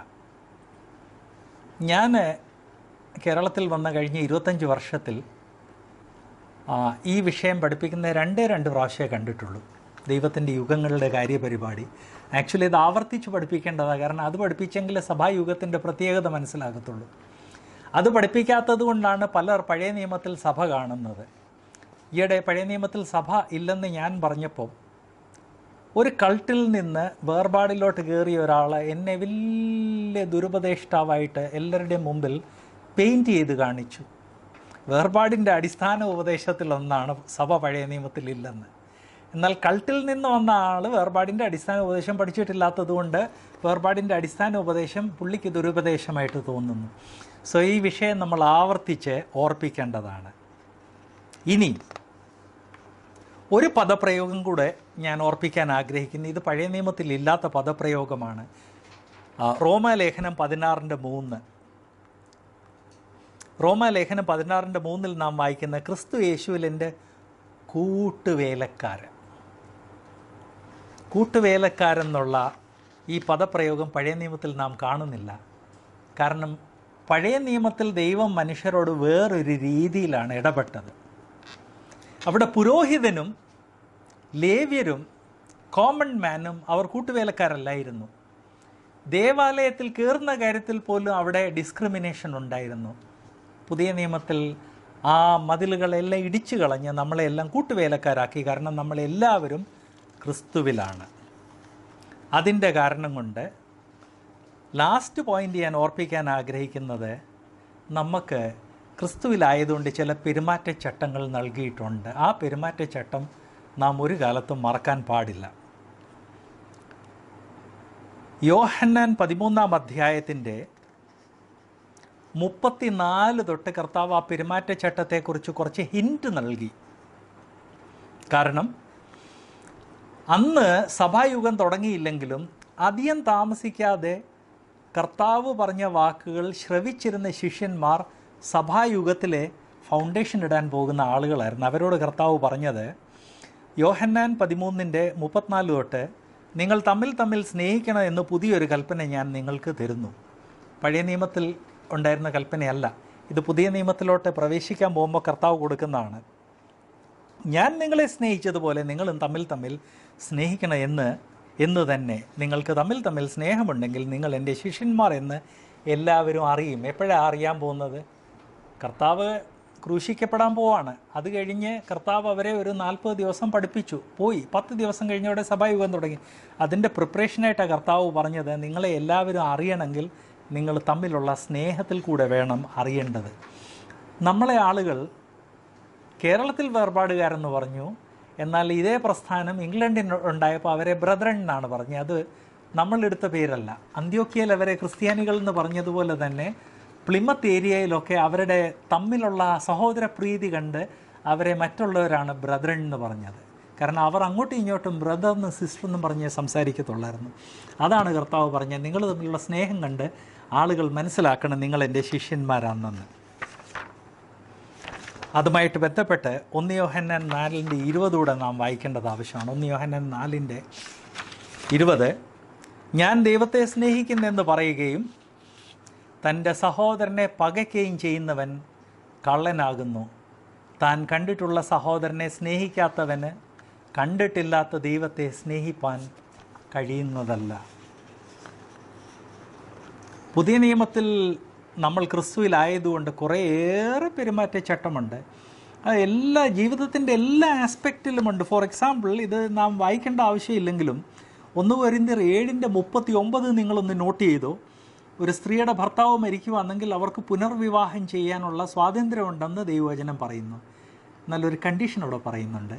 ഞാൻ കേരളത്തിൽ വന്ന കഴിഞ്ഞ ഇരുപത്തഞ്ച് വർഷത്തിൽ ആ, ഈ വിഷയം പഠിപ്പിക്കുന്ന രണ്ടേ രണ്ട് പ്രാവശ്യമേ കണ്ടിട്ടുള്ളൂ ദൈവത്തിൻ്റെ യുഗങ്ങളുടെ കാര്യപരിപാടി ആക്ച്വലി ഇത് ആവർത്തിച്ച് പഠിപ്പിക്കേണ്ടതാണ് കാരണം അത് പഠിപ്പിച്ചെങ്കിൽ സഭായുഗത്തിൻ്റെ പ്രത്യേകത മനസ്സിലാകത്തുള്ളൂ അത് പഠിപ്പിക്കാത്തത് കൊണ്ടാണ് പലർ പഴയ നിയമത്തിൽ സഭ കാണുന്നത് ഈയിടെ പഴയ നിയമത്തിൽ സഭ ഇല്ലെന്ന് ഞാൻ പറഞ്ഞപ്പോൾ ഒരു കൾട്ടിൽ നിന്ന് വേർപാടിലോട്ട് കയറിയ ഒരാൾ എന്നെ വലിയ ദുരുപദേഷ്ടാവായിട്ട് എല്ലാവരുടെയും മുമ്പിൽ പെയിൻറ്റ് ചെയ്ത് കാണിച്ചു വേർപാടിൻ്റെ അടിസ്ഥാന ഉപദേശത്തിലൊന്നാണ് സഭ പഴയ നിയമത്തിലില്ലെന്ന് എന്നാൽ കൾട്ടിൽ നിന്ന് വന്ന ആൾ വേർപാടിൻ്റെ അടിസ്ഥാന ഉപദേശം പഠിച്ചിട്ടില്ലാത്തത് കൊണ്ട് വേർപാടിൻ്റെ അടിസ്ഥാന ഉപദേശം പുള്ളിക്ക് ദുരുപദേശമായിട്ട് തോന്നുന്നു സോ ഈ വിഷയം നമ്മൾ ആവർത്തിച്ച് ഓർപ്പിക്കേണ്ടതാണ് ഇനി ഒരു പദപ്രയോഗം കൂടെ ഞാൻ ഓർപ്പിക്കാൻ ആഗ്രഹിക്കുന്നു ഇത് പഴയ നിയമത്തിൽ ഇല്ലാത്ത പദപ്രയോഗമാണ് ആ, റോമാലേഖനം പതിനാറിൻ്റെ മൂന്ന് റോമാലേഖനം പതിനാറിൻ്റെ മൂന്നിൽ നാം വായിക്കുന്ന ക്രിസ്തു യേശുവിലെൻ്റെ കൂട്ടുവേലക്കാരൻ കൂട്ടുവേലക്കാരെന്നുള്ള ഈ പദപ്രയോഗം പഴയ നിയമത്തിൽ നാം കാണുന്നില്ല കാരണം പഴയ നിയമത്തിൽ ദൈവം മനുഷ്യരോട് വേറൊരു രീതിയിലാണ് ഇടപെട്ടത് അവിടെ പുരോഹിതനും ലേവ്യരും കോമൺ മാനും അവർ കൂട്ടുവേലക്കാരല്ലായിരുന്നു ദേവാലയത്തിൽ കയറുന്ന കാര്യത്തിൽ പോലും അവിടെ ഡിസ്ക്രിമിനേഷൻ ഉണ്ടായിരുന്നു പുതിയ നിയമത്തിൽ ആ മതിലുകളെല്ലാം ഇടിച്ചു കളഞ്ഞ് നമ്മളെല്ലാം കൂട്ടുവേലക്കാരാക്കി കാരണം നമ്മളെല്ലാവരും ക്രിസ്തുവിലാണ് അതിൻ്റെ കാരണം കൊണ്ട് ലാസ്റ്റ് പോയിൻ്റ് ഞാൻ ഓർപ്പിക്കാൻ ആഗ്രഹിക്കുന്നത് നമുക്ക് ക്രിസ്തുവിലായതുകൊണ്ട് ചില പെരുമാറ്റച്ചട്ടങ്ങൾ നൽകിയിട്ടുണ്ട് ആ പെരുമാറ്റച്ചട്ടം നാം ഒരു കാലത്തും മറക്കാൻ പാടില്ല യോഹന്നാൻ പതിമൂന്നാം അധ്യായത്തിൻ്റെ മുപ്പത്തിനാല് തൊട്ട് കർത്താവ് ആ പെരുമാറ്റച്ചട്ടത്തെക്കുറിച്ച് കുറച്ച് ഹിൻറ്റ് നൽകി കാരണം അന്ന് സഭായുഗം തുടങ്ങിയില്ലെങ്കിലും അധികം താമസിക്കാതെ കർത്താവ് പറഞ്ഞ വാക്കുകൾ ശ്രവിച്ചിരുന്ന ശിഷ്യന്മാർ സഭായുഗത്തിലെ ഫൗണ്ടേഷൻ ഇടാൻ പോകുന്ന ആളുകളായിരുന്നു അവരോട് കർത്താവ് പറഞ്ഞത് യോഹന്നാൻ പതിമൂന്നിൻ്റെ മുപ്പത്തിനാല് തൊട്ട് നിങ്ങൾ തമ്മിൽ തമ്മിൽ സ്നേഹിക്കണം എന്ന് പുതിയൊരു കൽപ്പന ഞാൻ നിങ്ങൾക്ക് തരുന്നു പഴയ നിയമത്തിൽ ഉണ്ടായിരുന്ന കൽപ്പനയല്ല ഇത് പുതിയ നിയമത്തിലോട്ട് പ്രവേശിക്കാൻ പോകുമ്പോൾ കർത്താവ് കൊടുക്കുന്നതാണ് ഞാൻ നിങ്ങളെ സ്നേഹിച്ചതുപോലെ നിങ്ങളും തമ്മിൽ തമ്മിൽ സ്നേഹിക്കണം എന്ന് എന്ന് തന്നെ നിങ്ങൾക്ക് തമ്മിൽ തമ്മിൽ സ്നേഹമുണ്ടെങ്കിൽ നിങ്ങൾ എൻ്റെ ശിഷ്യന്മാർ എന്ന് എല്ലാവരും അറിയും എപ്പോഴാണ് അറിയാൻ പോകുന്നത് കർത്താവ് ക്രൂശിക്കപ്പെടാൻ പോവാണ് അത് കഴിഞ്ഞ് കർത്താവ് അവരെ ഒരു നാൽപ്പത് ദിവസം പഠിപ്പിച്ചു പോയി പത്ത് ദിവസം കഴിഞ്ഞവിടെ സഭായുഗം തുടങ്ങി അതിൻ്റെ പ്രിപ്പറേഷനായിട്ടാണ് കർത്താവ് പറഞ്ഞത് നിങ്ങളെ എല്ലാവരും അറിയണമെങ്കിൽ നിങ്ങൾ തമ്മിലുള്ള സ്നേഹത്തിൽ കൂടെ വേണം അറിയേണ്ടത് നമ്മളെ ആളുകൾ കേരളത്തിൽ വേർപാടുകാരെന്ന് പറഞ്ഞു എന്നാൽ ഇതേ പ്രസ്ഥാനം ഇംഗ്ലണ്ടിൽ ഉണ്ടായപ്പോൾ അവരെ ബ്രദറൻ എന്നാണ് പറഞ്ഞത് അത് നമ്മളെടുത്ത പേരല്ല അന്ത്യോക്കിയയിൽ അവരെ ക്രിസ്ത്യാനികൾ എന്ന് പറഞ്ഞതുപോലെ തന്നെ പ്ലിമത്ത് ഏരിയയിലൊക്കെ അവരുടെ തമ്മിലുള്ള സഹോദര പ്രീതി കണ്ട് അവരെ മറ്റുള്ളവരാണ് ബ്രദറൻ എന്ന് പറഞ്ഞത് കാരണം അവർ അങ്ങോട്ടും ഇങ്ങോട്ടും ബ്രദർ എന്ന് സിസ്റ്റർ എന്നും പറഞ്ഞ് സംസാരിക്കത്തുള്ളായിരുന്നു അതാണ് കർത്താവ് പറഞ്ഞത് നിങ്ങൾ തമ്മിലുള്ള സ്നേഹം കണ്ട് ആളുകൾ മനസ്സിലാക്കണം നിങ്ങൾ എൻ്റെ ശിഷ്യന്മാരാണെന്ന് അതുമായിട്ട് ബന്ധപ്പെട്ട് ഒന്ന് യോഹന്നാൻ നാലിൻ്റെ ഇരുപതൂടെ നാം വായിക്കേണ്ടത് ആവശ്യമാണ് ഒന്ന് യോഹന്നാൻ നാലിൻ്റെ ഇരുപത് ഞാൻ ദൈവത്തെ സ്നേഹിക്കുന്നെന്ന് പറയുകയും തൻ്റെ സഹോദരനെ പകയ്ക്കുകയും ചെയ്യുന്നവൻ കള്ളനാകുന്നു താൻ കണ്ടിട്ടുള്ള സഹോദരനെ സ്നേഹിക്കാത്തവന് കണ്ടിട്ടില്ലാത്ത ദൈവത്തെ സ്നേഹിപ്പാൻ കഴിയുന്നതല്ല പുതിയ നിയമത്തിൽ നമ്മൾ ക്രിസ്തുവിലായതുകൊണ്ട് കുറേയേറെ പെരുമാറ്റച്ചട്ടമുണ്ട് അത് എല്ലാ ജീവിതത്തിൻ്റെ എല്ലാ ആസ്പെക്റ്റിലുമുണ്ട് ഫോർ എക്സാമ്പിൾ ഇത് നാം വായിക്കേണ്ട ആവശ്യമില്ലെങ്കിലും ഒന്ന് വരുന്നർ ഏഴിൻ്റെ മുപ്പത്തി ഒമ്പത് നിങ്ങളൊന്ന് നോട്ട് ചെയ്തോ ഒരു സ്ത്രീയുടെ ഭർത്താവ് മരിക്കുവാണെങ്കിൽ അവർക്ക് പുനർവിവാഹം ചെയ്യാനുള്ള സ്വാതന്ത്ര്യമുണ്ടെന്ന് ദൈവവചനം പറയുന്നു നല്ലൊരു കണ്ടീഷൻ അവിടെ പറയുന്നുണ്ട്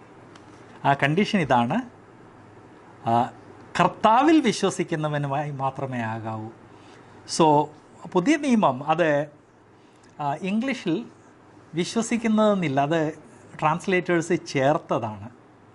ആ കണ്ടീഷൻ ഇതാണ് ആ, കർത്താവിൽ വിശ്വസിക്കുന്നവനുമായി മാത്രമേ ആകാവൂ സോ പുതിയ നിയമം അത് ആ, ഇംഗ്ലീഷിൽ വിശ്വസിക്കുന്നതെന്നില്ല അത് ട്രാൻസ്ലേറ്റേഴ്സ് ചേർത്തതാണ്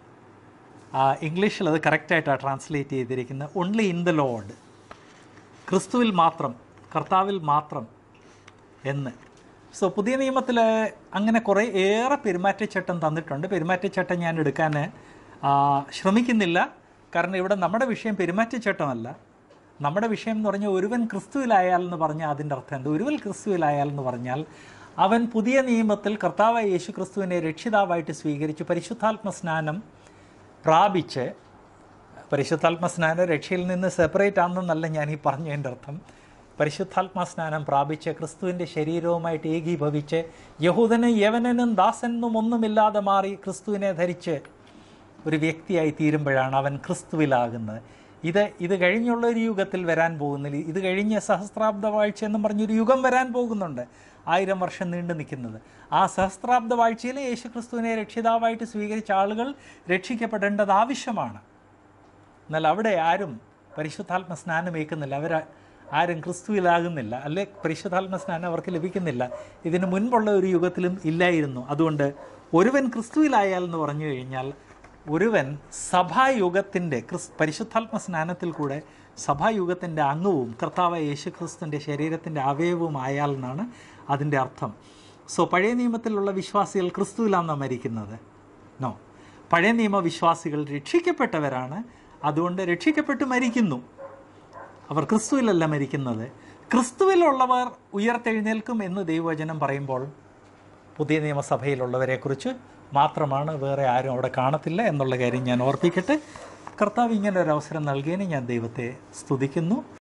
ആ, ഇംഗ്ലീഷിൽ അത് കറക്റ്റായിട്ടാണ് ട്രാൻസ്ലേറ്റ് ചെയ്തിരിക്കുന്നത് ഓൺലി ഇൻ ദ ലോഡ് ക്രിസ്തുവിൽ മാത്രം കർത്താവിൽ മാത്രം എന്ന് സോ പുതിയ നിയമത്തിൽ അങ്ങനെ കുറേ ഏറെ പെരുമാറ്റച്ചട്ടം തന്നിട്ടുണ്ട് പെരുമാറ്റച്ചട്ടം ഞാൻ എടുക്കാൻ ആ, ശ്രമിക്കുന്നില്ല കാരണം ഇവിടെ നമ്മുടെ വിഷയം പെരുമാറ്റച്ചട്ടമല്ല നമ്മുടെ വിഷയം എന്ന് പറഞ്ഞാൽ ഒരുവൻ ക്രിസ്തുവിലായാൽ എന്ന് പറഞ്ഞാൽ അതിൻ്റെ അർത്ഥം എന്ത് ഒരുവൻ ക്രിസ്തുവിലായാൽ എന്ന് പറഞ്ഞാൽ അവൻ പുതിയ നിയമത്തിൽ കർത്താവായ യേശു ക്രിസ്തുവിനെ രക്ഷിതാവായിട്ട് സ്വീകരിച്ച് പരിശുദ്ധാത്മ സ്നാനം പ്രാപിച്ച് പരിശുദ്ധാത്മ സ്നാനം രക്ഷയിൽ നിന്ന് സെപ്പറേറ്റ് ആണെന്നല്ല ഞാൻ ഈ പറഞ്ഞതിൻ്റെ അർത്ഥം പരിശുദ്ധാത്മ സ്നാനം പ്രാപിച്ച് ക്രിസ്തുവിൻ്റെ ശരീരവുമായിട്ട് ഏകീഭവിച്ച് യഹൂദനും യവനനും ദാസനും ഒന്നുമില്ലാതെ മാറി ക്രിസ്തുവിനെ ധരിച്ച് ഒരു വ്യക്തിയായി തീരുമ്പോഴാണ് അവൻ ക്രിസ്തുവിലാകുന്നത് ഇത് ഇത് കഴിഞ്ഞുള്ള ഒരു യുഗത്തിൽ വരാൻ പോകുന്നില്ല ഇത് കഴിഞ്ഞ സഹസ്രാബ്ദ വാഴ്ച എന്നും പറഞ്ഞൊരു യുഗം വരാൻ പോകുന്നുണ്ട് ആയിരം വർഷം നീണ്ടു നിൽക്കുന്നത് ആ സഹസ്രാബ്ദ വാഴ്ചയിൽ യേശു ക്രിസ്തുവിനെ രക്ഷിതാവായിട്ട് സ്വീകരിച്ച ആളുകൾ രക്ഷിക്കപ്പെടേണ്ടത് ആവശ്യമാണ് എന്നാൽ അവിടെ ആരും പരിശുദ്ധാത്മ സ്നാനം ഏൽക്കുന്നില്ല അവർ ആരും ക്രിസ്തുവിലാകുന്നില്ല അല്ലെ പരിശുദ്ധാത്മ സ്നാനം അവർക്ക് ലഭിക്കുന്നില്ല ഇതിന് മുൻപുള്ള ഒരു യുഗത്തിലും ഇല്ലായിരുന്നു അതുകൊണ്ട് ഒരുവൻ ക്രിസ്തുവിലായാൽ എന്ന് പറഞ്ഞു കഴിഞ്ഞാൽ ഒരുവൻ സഭായുഗത്തിൻ്റെ ക്രിസ് പരിശുദ്ധാത്മ സ്നാനത്തിൽ കൂടെ സഭായുഗത്തിൻ്റെ അംഗവും കർത്താവായ യേശു ക്രിസ്തുവിൻ്റെ ശരീരത്തിൻ്റെ അവയവവും ആയാൽ എന്നാണ് അതിൻ്റെ അർത്ഥം സോ പഴയ നിയമത്തിലുള്ള വിശ്വാസികൾ ക്രിസ്തുവിലാണ് മരിക്കുന്നത് നോ പഴയ നിയമ വിശ്വാസികൾ രക്ഷിക്കപ്പെട്ടവരാണ് അതുകൊണ്ട് രക്ഷിക്കപ്പെട്ട് മരിക്കുന്നു അവർ ക്രിസ്തുവിലല്ല മരിക്കുന്നത് ക്രിസ്തുവിലുള്ളവർ ഉയർത്തെഴുന്നേൽക്കും എന്ന് ദൈവവചനം പറയുമ്പോൾ പുതിയ നിയമസഭയിലുള്ളവരെക്കുറിച്ച് മാത്രമാണ് വേറെ ആരും അവിടെ കാണത്തില്ല എന്നുള്ള കാര്യം ഞാൻ ഓർപ്പിക്കട്ടെ കർത്താവ് ഇങ്ങനെ ഒരു അവസരം നൽകിയതിന് ഞാൻ ദൈവത്തെ സ്തുതിക്കുന്നു